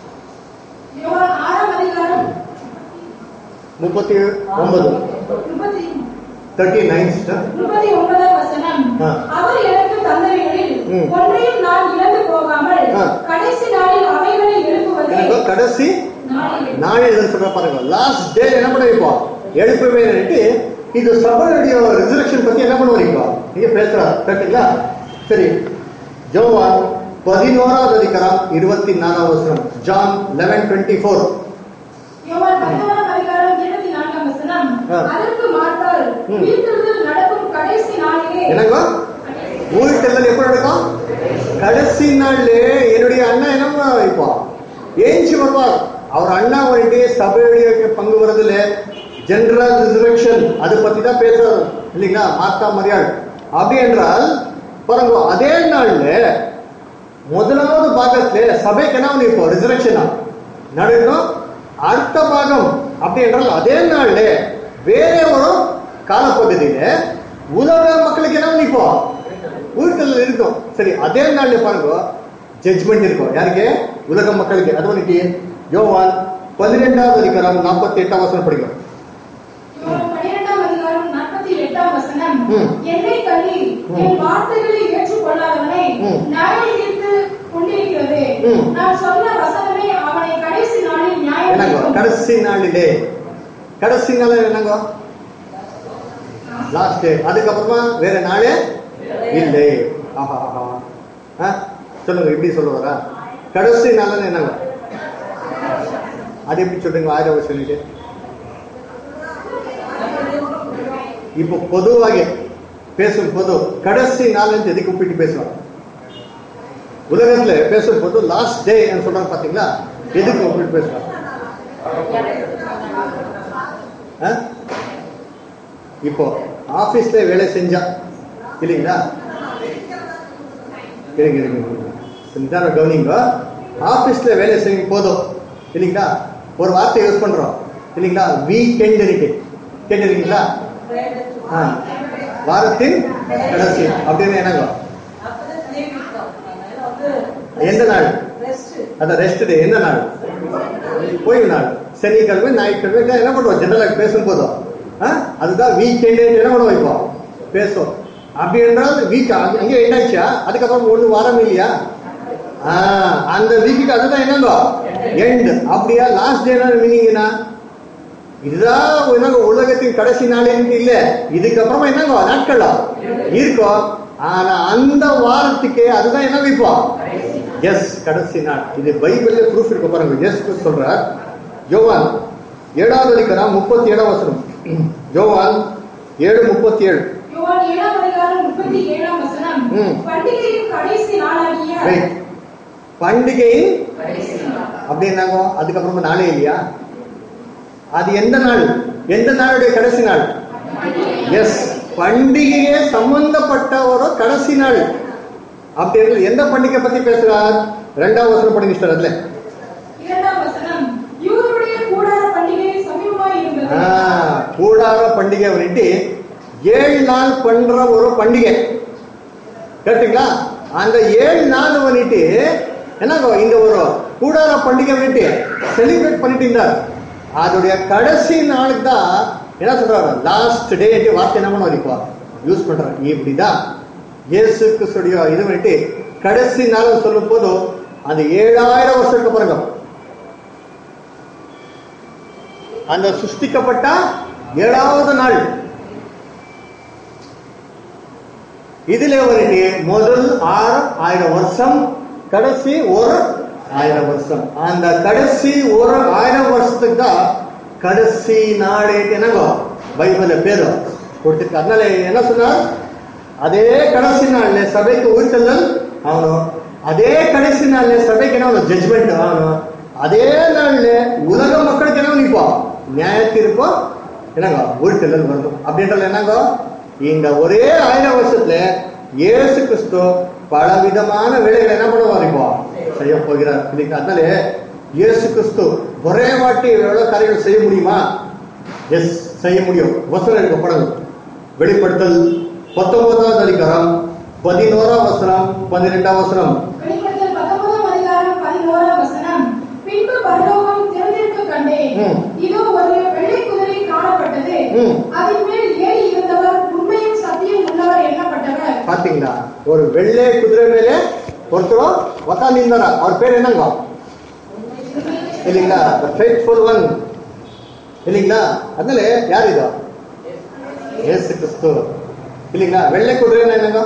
யோவான் ஆறாம் அதிகாரம் முப்பத்தி ஒன்பது முப்பத்தி தேர்ட்டி நைன் சிஸ்டர் முப்பத்தி ஒன்பதாம் வசனம் ஆ. அவர் எனக்கு தந்தவைகளில் ம். ஒன்றையும் நான் இழந்து போகாமல் ஆ. கடைசி நாளில் அவைகளை எழுப்புவதே எனக்கு கடைசி நாளில் நாளில் சொல்ற பாருங்க லாஸ்ட் டே என்ன பண்ண இப்போ எழுப்பவே இது சபையுடைய ரிசர்வேஷன் பத்தி என்ன பண்ணுவோம் இப்போ நீங்க பேசுறாரு கேட்டீங்களா சரி ஜோவான் பதினோராவது அதிகாரம் இருபத்தி நாலாவது வசனம் ஜான் லெவன் டுவெண்ட்டி ஃபோர் யோவான் பதினோராம் அதிகாரம் இருபத்தி நான்காம் வசனம் ஆ. அதற்கு மாற்றால் ம். உயிர்த்தெழுதல் நடக்கும் கடைசி நாளிலே என்னங்க ஊழிட்டெல்லாம் எப்ப நடக்கும் கடைசி நாள்ல என்னுடைய அண்ணா என்னமா இப்போ ஏஞ்சி வருவார் அவர் அண்ணா வந்துட்டு சபையுடைய பங்கு வரதுல ஜெனரல் ரிசர்வேஷன் அதை பத்தி தான் பேசுறாரு இல்லைங்களா மாத்தா மரியாள் அப்படி என்றால் பாருங்க அதே நாள்ல முதலாவது பாகத்துல சபைக்கு என்ன ஒண்ணு இப்போ ரிசர்வேஷனா நடக்கும் அடுத்த பாகம் அப்படி என்றால் அதே நாள்ல வேற ஒரு காலப்பகுதியில உலக மக்களுக்கு என்ன ஒண்ணு இப்போ உயிர்த்தல் இருக்கும் சரி அதே நாள்ல பாருங்க ஜட்ஜ்மெண்ட் இருக்கும் யாருக்கு உலக மக்களுக்கு அது வந்துட்டு யோவான் பதினெண்டாவது அதிகாரம் நாற்பத்தி எட்டாம் வசனம் படிக்கும் யோவான் பன்னிரெண்டாம் அதிகாரம் நாற்பத்தி எட்டாம் வசனம் ம். என்னை தள்ளி ம். என் வார்த்தைகளை ஏற்றுக்கொள்ளாதவனை ம். நியாயம் தீர்த்து கொண்டிருக்கிறது ம். நான் சொன்ன வசனமே அவனை கடைசி நாளில் நியாயம் என்னங்க தீர்க்கும். கடைசி நாளிலே கடைசி நாள் என்னங்க லாஸ்ட் டே அதுக்கப்புறமா வேற நாளே இல்லை ஆஹா ஆஹா ஆ? சொல்லுங்க இப்படி சொல்லுவாரா கடைசி நாள் என்னங்க அது எப்படி சொல்றீங்க ஆயிரம் வருஷம் சொல்லிட்டு இப்போ பொதுவாக பேசும் போது கடைசி நாள் எதுக்கு ஒப்பிட்டு பேசுவாங்க உலகத்துல பேசும் போது லாஸ்ட் டே சொல்றாங்க பாத்தீங்களா எதுக்கு ஒப்பிட்டு பேசுவாங்க ஆ? இப்போ ஆபீஸ்ல வேலை செஞ்சா இல்லைங்களா இருங்க இருங்க இருங்க. நிதானம் கவனிங்க ஆபீஸ்ல வேலை செய்யும் போதும் இல்லைங்களா ஒரு வார்த்தை யூஸ் பண்றோம் இல்லைங்களா வீக்கெண்ட் இருக்கு கேட்டிருக்கீங்களா ஆ. வாரத்தின் கடைசி அப்படின்னு என்னங்க அப்பதான் leave விட்டோம். அதனால வந்து எந்த நாள் rest. அதான் ரெஸ்ட் டே எந்த நாள் ஓய்வு நாள் சனிக்கிழமை ஞாயிற்றுக்கிழமை இதான் என்ன பண்ணுவோம் ஜெனரலாக பேசும் போதும் ஆ? அதுதான் வீக்கெண்டு என்ன பண்ணுவோம் இப்போ பேசுவோம் அப்படி என்றால் வீக் அங்கே எண்ட் ஆயிடுச்சா அதுக்கப்புறம் ஒன்று வாரம் இல்லையா ஆ, அந்த வீக்குக்கு அதுதான் என்னங்க எண்ட் அப்படியா லாஸ்ட் டே மீனிங் என்ன இதுதான் என்னங்க உலகத்தின் கடைசி நாளின் இல்ல இதுக்கப்புறமா என்னங்க நாட்களா இருக்கும் ஆனா அந்த வாரத்துக்கு அதுதான் என்ன இப்போ எஸ் கடைசி நாள் இது பைபிள்ல ப்ரூஃப் இருக்க பாருங்க எஸ் சொல்றார் யோவான் ஏழாவது அதிகாரம் முப்பத்தி ஏழாம் வசனம் யோவான் ஏழு முப்பத்தி ஏழு யோவான் ஏழாம் அதிகாரம் முப்பத்தி ஏழாம் வசனம் ம். பண்டிகையின் கடைசி நாளாகிய ரைட் பண்டிகையின் கடைசி நாள். அப்படின்னாங்க அதுக்கப்புறமா நாளே இல்லையா அது எந்த நாள் எந்த நாளுடைய கடைசி நாள் எஸ் பண்டிகையே சம்பந்தப்பட்ட ஒரு கடைசி நாள் அப்படி எந்த பண்டிகை பத்தி பேசுறார் ரெண்டாவது வருஷம் படிங்க sister அதுல இரண்டாம் வசனம் யூதருடைய கூடார பண்டிகை சமீபமாய் இருந்தது ஆஹ், கூடார பண்டிகை வந்துட்டு ஏழு நாள் பண்ற ஒரு பண்டிகை கேட்டுங்களா அந்த ஏழு நாள் வந்துட்டு என்னங்க இந்த ஒரு கூடார பண்டிகை வந்துட்டு செலிப்ரேட் பண்ணிட்டு இருந்தார் அதோடைய கடைசி நாளுக்கு தான் என்ன சொல்றாரு லாஸ்ட் டே வார்த்தை என்ன பண்ணுவார் இப்போ யூஸ் பண்றாரு இப்படிதான் இயேசு கிறிஸ்துடைய இது வந்துட்டு கடைசி நாள் சொல்லும் போது அந்த ஏழாயிரம் வருஷத்துக்கு பாருங்க அந்த சிருஷ்டிக்கப்பட்ட ஏழாவது நாள் இதுல வந்துட்டு முதல் ஆறு ஆயிரம் வருஷம் கடைசி ஒரு ஆயிரம் வருஷம் அந்த கடைசி ஒரு ஆயிரம் வருஷத்துக்கு தான் கடைசி நாள் என்னங்கோ பைபிள்ல பேரு கொடுத்துருக்கு அதனால என்ன சொன்னார் அதே கடைசி நாள்ல சபைக்கு உயிர்த்தல் ஆகணும் அதே கடைசி நாள்ல சபைக்கு என்ன ஆகணும் ஜட்ஜ்மெண்ட் ஆகணும் அதே நாள்ல உலக மக்களுக்கு என்ன இப்போ நியாய தீர்ப்போ என்னங்க உயிர்த்தல் வரணும் அப்படின்றது என்னங்க இந்த ஒரே ஆயிரம் வருஷத்துல இயேசு கிறிஸ்து பல விதமான வேலைகளை என்ன பண்ணுவார் இப்போ செய்ய போகிறார் இல்லைங்களா அதனால இயேசு கிறிஸ்து ஒரே வாட்டி எவ்வளவு காரியங்கள் செய்ய முடியுமா எஸ் செய்ய முடியும் வசனம் இருக்கப்படும் வெளிப்படுத்தல் பத்தொன்பதாவது அதிகாரம் பதினோராம் வசனம் பன்னிரெண்டாம் வசனம் வெளிப்படுத்தல் பத்தொன்பதாம் அதிகாரம் பதினோராம் வசனம் பின்பு பரலோகம் திறந்திருக்க கண்டேன் ம். இதோ ஒரு வெள்ளை குதிரை காணப்பட்டது ம். அதன் மேல் ஏறி இருந்தவர் உண்மையும் சத்தியம் உள்ளவர் எண்ணப்பட்டவர் பாத்தீங்களா ஒரு வெள்ளை குதிரை மேலே ஒருத்தர் உக்காந்துருந்தார அவர் பேர் என்னங்க இல்லைங்களா ஃபேட்ஃபுல் ஒன் இல்லைங்களா அதனால யார் இது ஏசு கிறிஸ்து இல்லைங்களா வெள்ளை குதிரை என்னங்க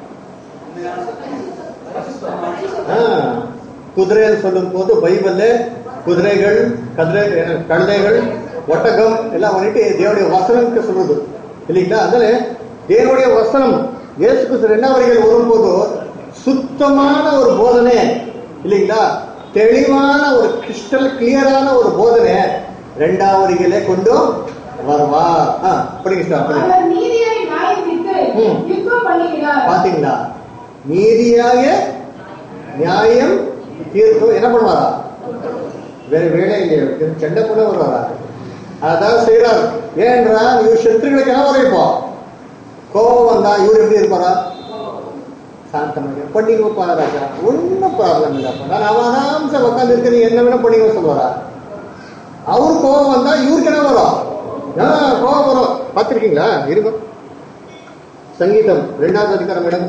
ஆ, குதிரைன்னு சொல்லும் போது பைபிள்ல குதிரைகள் கதிரை கழுதைகள் ஒட்டகம் எல்லாம் வந்துட்டு தேவனுடைய வசனம்க்கு சொல்றது இல்லைங்களா அதனால தேவனுடைய வசனம் இயேசு கிறிஸ்து ரெண்டாம் வரிகள் வரும்போது சுத்தமான ஒரு போதனை இல்லைங்களா தெளிவான ஒரு கிறிஸ்டல் கிளியரான ஒரு போதனை ரெண்டாம் வரிகளே கொண்டு வருவா ஆ, படிங்க sister, படிங்க. அவர் நீதியை நியாயத்திற்கு ம். யுத்தம் பண்ணுகிறார் பாத்தீங்களா நீதியாக நியாயம் தீர்ப்பு என்ன பண்ணுவாரா வேற வேலை இல்லையா சண்டை கூட வருவாரா அதான் செய்யறாரு ஏன்றா இவர் சத்துருகளுக்கு என்ன வரும் இப்போ கோபம் வந்தா இவர் எப்படி இருப்பாரா சாந்தமாக பண்ணிங்கப்பா ராஜா ஒன்றும் ப்ராப்ளம் இல்லைப்பா நான் அவனாம்ச உட்காந்து இருக்க நீ என்ன வேணா பண்ணிங்க சொல்லுவாரா அவர் கோபம் வந்தா இவருக்கு என்ன வரும் ஆ, கோபம் வரும் பார்த்துருக்கீங்களா இருங்க சங்கீதம் ரெண்டாவது அதிகாரம் இடம்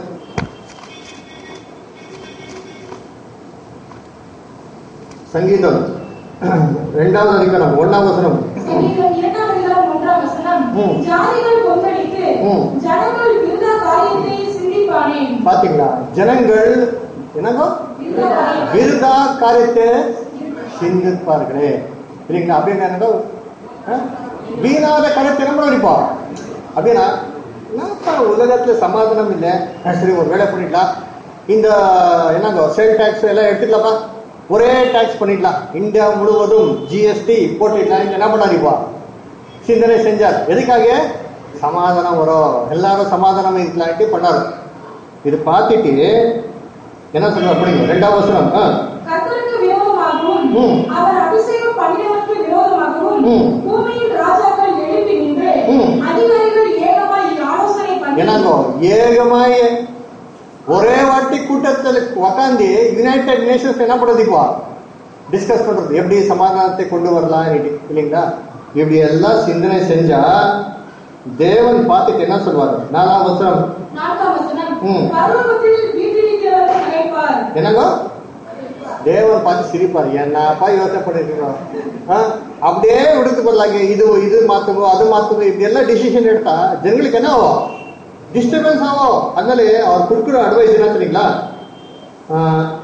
சங்கீதம் ரெண்டாவது அதிகாரம் ஒன்னாம் வசனம் சங்கீதம் இரண்டாம் அதிகாரம் ஒன்றாம் வசனம் ம். ஜாதிகள் கொந்தளித்து ம். ஜனங்கள் விருதா காரியத்தை சிந்திப்பானேன் பாத்தீங்களா ஜனங்கள் என்னங்கோ விருதா காரியத்தை விருதா காரியத்தை சிந்திப்பார்களே இல்லைங்களா அப்படின்னு என்னதோ வீணாத காரியத்தை என்ன பண்ணிப்போம் அப்படின்னா என்னப்பா உலகத்துல சமாதானம் இல்லை அஹ் சரி ஒரு வேலை பண்ணிடலாம் இந்த என்னங்க சேல் டாக்ஸ் எல்லாம் எடுத்துக்கலாமா ஒரே டாக்ஸ் பண்ணிடலாம் இந்தியா முழுவதும் ஜிஎஸ்டி போட்டுடலாம் இங்க என்ன பண்ணாரிப்பா சிந்தனை செஞ்சார் எதுக்காக சமாதானம் வரும் எல்லாரும் சமாதானம் இருக்கலான்ட்டு பண்ணாரு இது பார்த்துட்டு என்ன சொல்றாரு அப்படிங்க ரெண்டாவது வசனம் ஆ. கர்த்தருக்கு விரோதமாகவும் ம். அவர் அபிஷேகம் பண்ணினவருக்கு விரோதமாகவும் ம். பூமியின் ராஜாக்கள் எழுப்பி நின்று ம். அதிகாரிகள் ஏகமாய் ஆலோசனை பண்ணி என்னங்கோ ஏகமாய் ஒரே வாட்டி கூட்டத்தில் உக்காந்து யுனைடெட் நேஷன்ஸ் என்ன பண்றது இப்போ டிஸ்கஸ் பண்றது எப்படி சமாதானத்தை கொண்டு வரலாம் இல்லைங்களா இப்படி எல்லாம் சிந்தனை செஞ்சா தேவன் பார்த்துட்டு என்ன சொல்வாரு நாலாம் வசனம் நான்காம் வசனம் ம். பரலோகத்தில் வீட்டிருக்கிறவர் நகைப்பார் என்னங்கோ தேவன் பார்த்து சிரிப்பார் என்னப்பா யோசனை பண்ணிருக்கீங்க ஆ? அப்படியே விடுத்து போடலாங்க இது இது மாத்துங்க அது மாத்துங்க இப்படி எல்லாம் டிசிஷன் எடுத்தா ஜனங்களுக்கு என்ன ஆகும் டிஸ்டர்பன்ஸ் ஆகும் அதனால அவர் கொடுக்குற அட்வைஸ் என்ன தெரியுங்களா ஆ,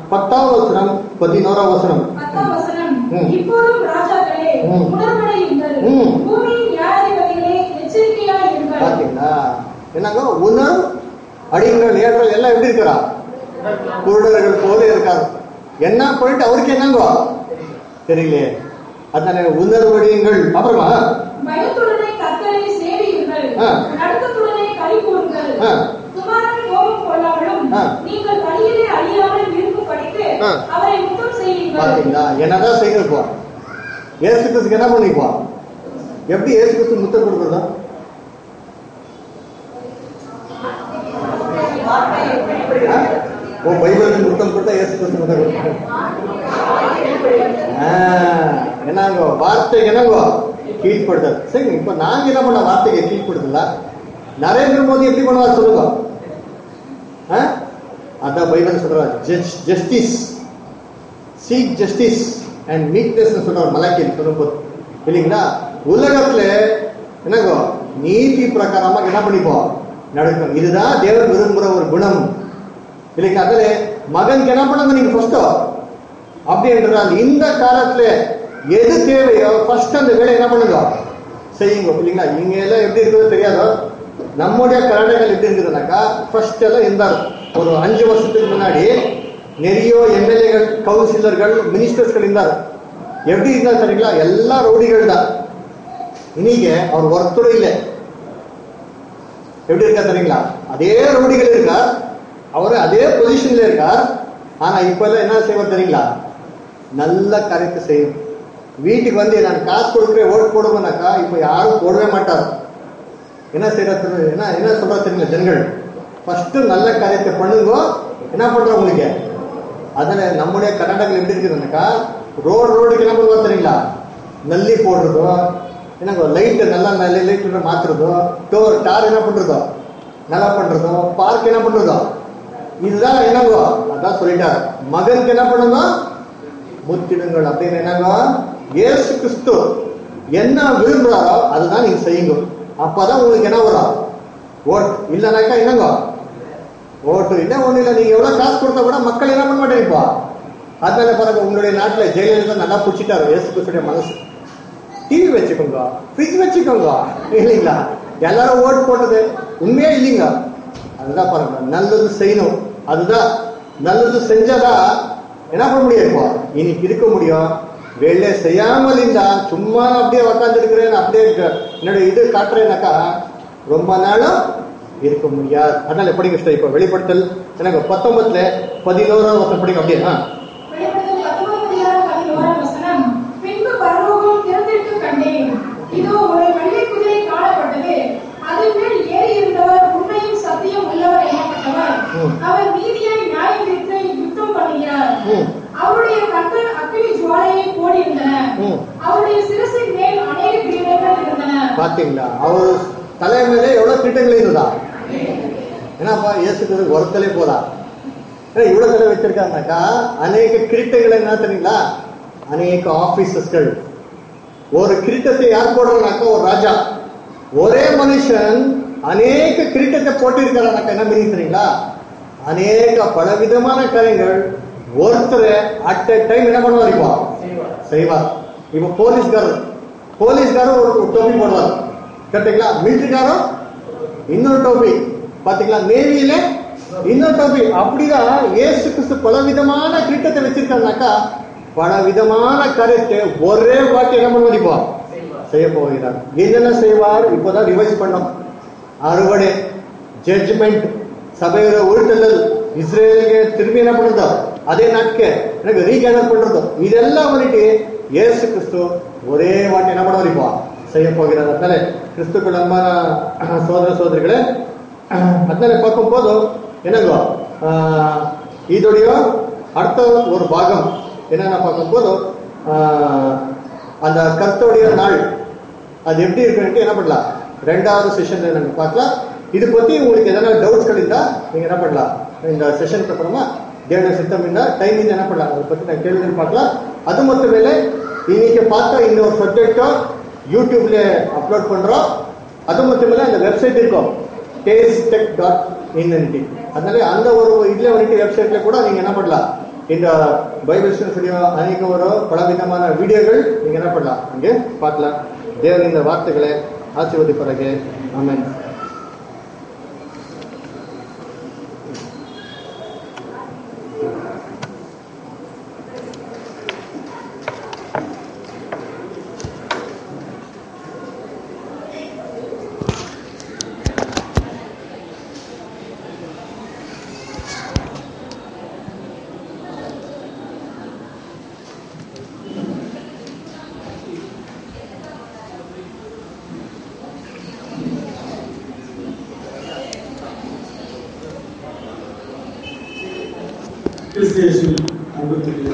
பத்தாவது வசனம் பதினோராம் வசனம் பத்தாம் வசனம் ம். இப்போதும் ராஜாக்களே ம். உணர்வடையுங்கள் ம். பூமியின் நியாயாதிபதிகளே எச்சரிக்கையாய் இருங்கள் பாத்தீங்களா என்னங்க உணர் அடிங்கள் ஏற்றல் எல்லாம் எப்படி இருக்கிறா குருடர்கள் போல இருக்காரு என்ன பண்ணிட்டு அவருக்கு என்னங்கோ தெரியலையே அதனால உணர்வடியுங்கள் அப்புறமா பயத்துடனே கர்த்தரை சேவியுங்கள் ஆ. நடுக்கத்துடனே களி கூறுங்கள் ஆ. குமாரன் கோபம் கொள்ளாமலும் ஆ. நீங்கள் வழியிலே அழியாமல் இருக்கும் படித்து ஆ. அவரை முத்தம் செய்யுங்கள் பாத்தீங்களா என்னதான் செய்திருப்போம் ஏசு கிறிஸ்துக்கு என்ன பண்ணிப்போம் எப்படி ஏசு கிறிஸ்து முத்தம் கொடுக்குறதா ஆ? ஓ பைபிளுக்கு முத்தம் கொடுத்தா ஏசு கிறிஸ்து முத்தம் கொடுத்தாரு ஆ, என்னங்கோ வார்த்தைக்கு என்னங்கோ கீழ்ப்படுதல் சரி இப்ப நாங்க என்ன பண்ண வார்த்தைக்கு கீழ்ப்படுதல நரேந்திர மோடி எப்படி பண்ணுவார் சொல்லுங்க ஆ? அதான் பைபிள் சொல்ற justice seek justice and meekness சொல்றார் மலாக்கில் சொல்லும்போது இல்லைங்களா உலகத்துல என்னங்கோ நீதி பிரகாரமாக என்ன பண்ணிப்போம் நடக்கும் இதுதான் தேவன் விரும்புற ஒரு குணம் இல்லைங்களா அதுல மகனுக்கு என்ன பண்ணுங்க நீங்க ஃபர்ஸ்டோ அப்படி என்றால் இந்த காலத்துல எது தேவையோ ஃபர்ஸ்ட் அந்த வேலை என்ன பண்ணுங்க செய்யுங்க இல்லைங்களா இங்க எல்லாம் எப்படி இருக்குதோ தெரியாதோ நம்முடைய கர்நாடகாவில் எப்படி இருக்குதுனாக்கா ஃபர்ஸ்ட் எல்லாம் இருந்தார் ஒரு அஞ்சு வருஷத்துக்கு முன்னாடி நிறைய எம்எல்ஏகள் கவுன்சிலர்கள் மினிஸ்டர்ஸ்கள் இருந்தார் எப்படி இருந்தார் தெரியுங்களா எல்லா ரவுடிகள் தான் இன்னைக்கு அவர் ஒருத்தரும் இல்லை எப்படி இருக்கா தெரியுங்களா அதே ரவுடிகள் இருக்கார் அவர் அதே பொசிஷன்ல இருக்கார் ஆனா இப்ப எல்லாம் என்ன செய்வார் தெரியுங்களா நல்ல காரியத்தை செய்யும் வீட்டுக்கு வந்து நான் காசு கொடுக்குறேன் ஓட்டு போடுவேனாக்கா இப்ப யாரும் போடவே மாட்டார் என்ன செய்யறது என்ன என்ன சொல்றா தெரியுங்களா ஜனங்கள் ஃபர்ஸ்ட் நல்ல காரியத்தை பண்ணுங்க என்ன பண்றோம் உங்களுக்கு அதுல நம்முடைய கர்நாடகாவில் எப்படி இருக்குதுனாக்கா ரோடு ரோடுக்கு என்ன பண்ணுவோம் தெரியுங்களா நல்லி போடுறதோ என்னங்க லைட் நல்லா நல்ல லைட் மாத்துறதோ டோர் டார் என்ன பண்றதோ நல்லா பண்றதோ பார்க் என்ன பண்றதோ இதுதான் என்னங்கோ அதான் சொல்லிட்டார் மகனுக்கு என்ன பண்ணுங்க முத்திடுங்கள் அப்படின்னு என்னங்க இயேசு கிறிஸ்து என்ன விரும்புறாரோ அதுதான் நீங்க செய்யுங்க அப்பதான் உங்களுக்கு என்ன வரும் ஓட் இல்லைனாக்கா என்னங்க ஓட்டு இல்லை ஒண்ணு இல்லை நீங்க எவ்வளவு காசு கொடுத்தா கூட மக்கள் என்ன பண்ண மாட்டேங்கப்பா அதனால பாருங்க உங்களுடைய நாட்டுல ஜெயலலிதா நல்லா பிடிச்சிட்டாரு இயேசு கிறிஸ்துடைய மனசு டிவி வச்சுக்கோங்க ஃப்ரிட்ஜ் வச்சுக்கோங்க இல்லைங்களா எல்லாரும் ஓட்டு போட்டது உண்மையே இல்லைங்க அதுதான் பாருங்க நல்லது செய்யணும் அதுதான் நல்லது செஞ்சாதான் என்ன பண்ண முடியும் இப்போ இன்னைக்கு இருக்க முடியும் வேலை செய்யாமல் இருந்தா சும்மா நான் அப்படியே உக்காந்து இருக்கிறேன் அப்படியே இருக்க- என்னுடைய இது காட்டுறேனாக்கா ரொம்ப நாளும் இருக்க முடியாது அதனால எப்படிங்க sister? இப்போ வெளிப்படுத்தல் எனக்கு பத்தொன்பதுல பதினோராம் வருஷம் படிங்க அப்படியே ஆ. வெளிப்படுத்தல் பத்தொன்பதாம் அதிகாரம் பதினோராம் வசனம் பின்பு பரலோகம் திறந்திருக்கு கண்டேன் இதோ ஒரு வெள்ளை குதிரை காணப்பட்டது அதன் மேல் ஏறி இருந்தவர் உண்மையும் சத்தியம் உள்ளவர் எனப்பட்டவர் ம். அவர் நீதியாய் நியாயம் தீர்த்து யுத்தம் பண்ணுகிறார் ம். அவருடைய கண்கள் அக்கினி ஜுவாலையை போடியிருந்தன ம். அவருடைய சிரசின் மேல் அநேக கிரீடங்கள் இருந்தன பாத்தீங்களா அவர் தலை மேலே எவ்வளவு கிரீட்டங்கள் இருந்ததா என்னப்பா இயேசுக்கு ஒருத்தலே போதா ஏன்னா இவ்வளவு தலை வச்சிருக்காங்கனாக்கா அநேக கிரீட்டங்கள் என்ன தெரியுங்களா அநேக ஆபீசஸ்கள் ஒரு கிரீட்டத்தை யார் போடுறாங்கனாக்கா ஒரு ராஜா ஒரே மனுஷன் அநேக கிரீட்டத்தை போட்டிருக்கிறானாக்கா என்ன மீனிங் தெரியுங்களா அநேக பலவிதமான காரியங்கள் ஒருத்தர் அட் a டைம் என்ன பண்ணுவார் இப்போ செய்வார் இப்போ போலீஸ்காரர் போலீஸ்காரர் ஒரு ஒரு டோப்பி போடுவார் கரெக்டுங்களா மிலிட்டரிக்காரர் இன்னொரு டோப்பி பாத்தீங்களா நேவியில இன்னொரு டோப்பி அப்படிதான் இயேசு கிறிஸ்து பல விதமான கிரீட்டத்தை வச்சிருக்காருனாக்கா பல விதமான காரியத்தை ஒரே வாட்டி என்ன பண்ணுவார் இப்போ செய்ய போகிறார் என்னென்ன செய்வார் இப்போதான் ரிவைஸ் பண்ணோம் அறுவடை ஜட்ஜ்மெண்ட் சபையோட உருட்டல் இஸ்ரேலுக்கு திரும்பி என்ன பண்ணுறதோ அதே நாட்டுக்கு எனக்கு ரீகேதர் பண்றதோ இதெல்லாம் வந்துட்டு இயேசு கிறிஸ்து ஒரே வாட்டி என்ன பண்ணுவார் இப்போ செய்ய போகிறார் அதனால கிறிஸ்துக்கள் அன்பான சோதர சோதரிகளே அதனால பார்க்கும்போது என்னங்கோ ஆஹ், இதோடைய அடுத்த ஒரு பாகம் என்னென்ன பார்க்கும்போது ஆஹ், அந்த கர்த்தருடைய நாள் அது எப்படி இருக்குன்ட்டு என்ன பண்ணலாம் ரெண்டாவது செஷன்ல நம்ம பார்க்கலாம் இது பத்தி உங்களுக்கு எதனா டவுட்ஸ் இருந்தா நீங்க என்ன பண்ணலாம் இந்த செஷனுக்கு அப்புறமா தேவன சித்தம் இருந்தா டைம் இருந்தா என்ன பண்ணலாம் அதை பத்தி நான் கேள்வி பார்க்கலாம் அது மட்டும் இல்லை இன்னைக்கு பார்த்த இன்னொரு சப்ஜெக்டோ யூடியூப்ல அப்லோட் பண்றோம் அது மட்டும் இல்லை அந்த வெப்சைட் இருக்கும் டேஸ்டெக் டாட் இன்என்டி அதனால அந்த ஒரு இதுல வந்துட்டு வெப்சைட்ல கூட நீங்க என்ன பண்ணலாம் இந்த பைபிள் ஸ்டடியோ அநேக ஒரு பலவிதமான வீடியோகள் நீங்க என்ன பண்ணலாம் அங்கே பார்க்கலாம் தேவன் இந்த வார்த்தைகளை ஆசீர்வதிப்பார்கள் ஆமென் கிறிஸ்தியேசுவில் அன்புக்குரிய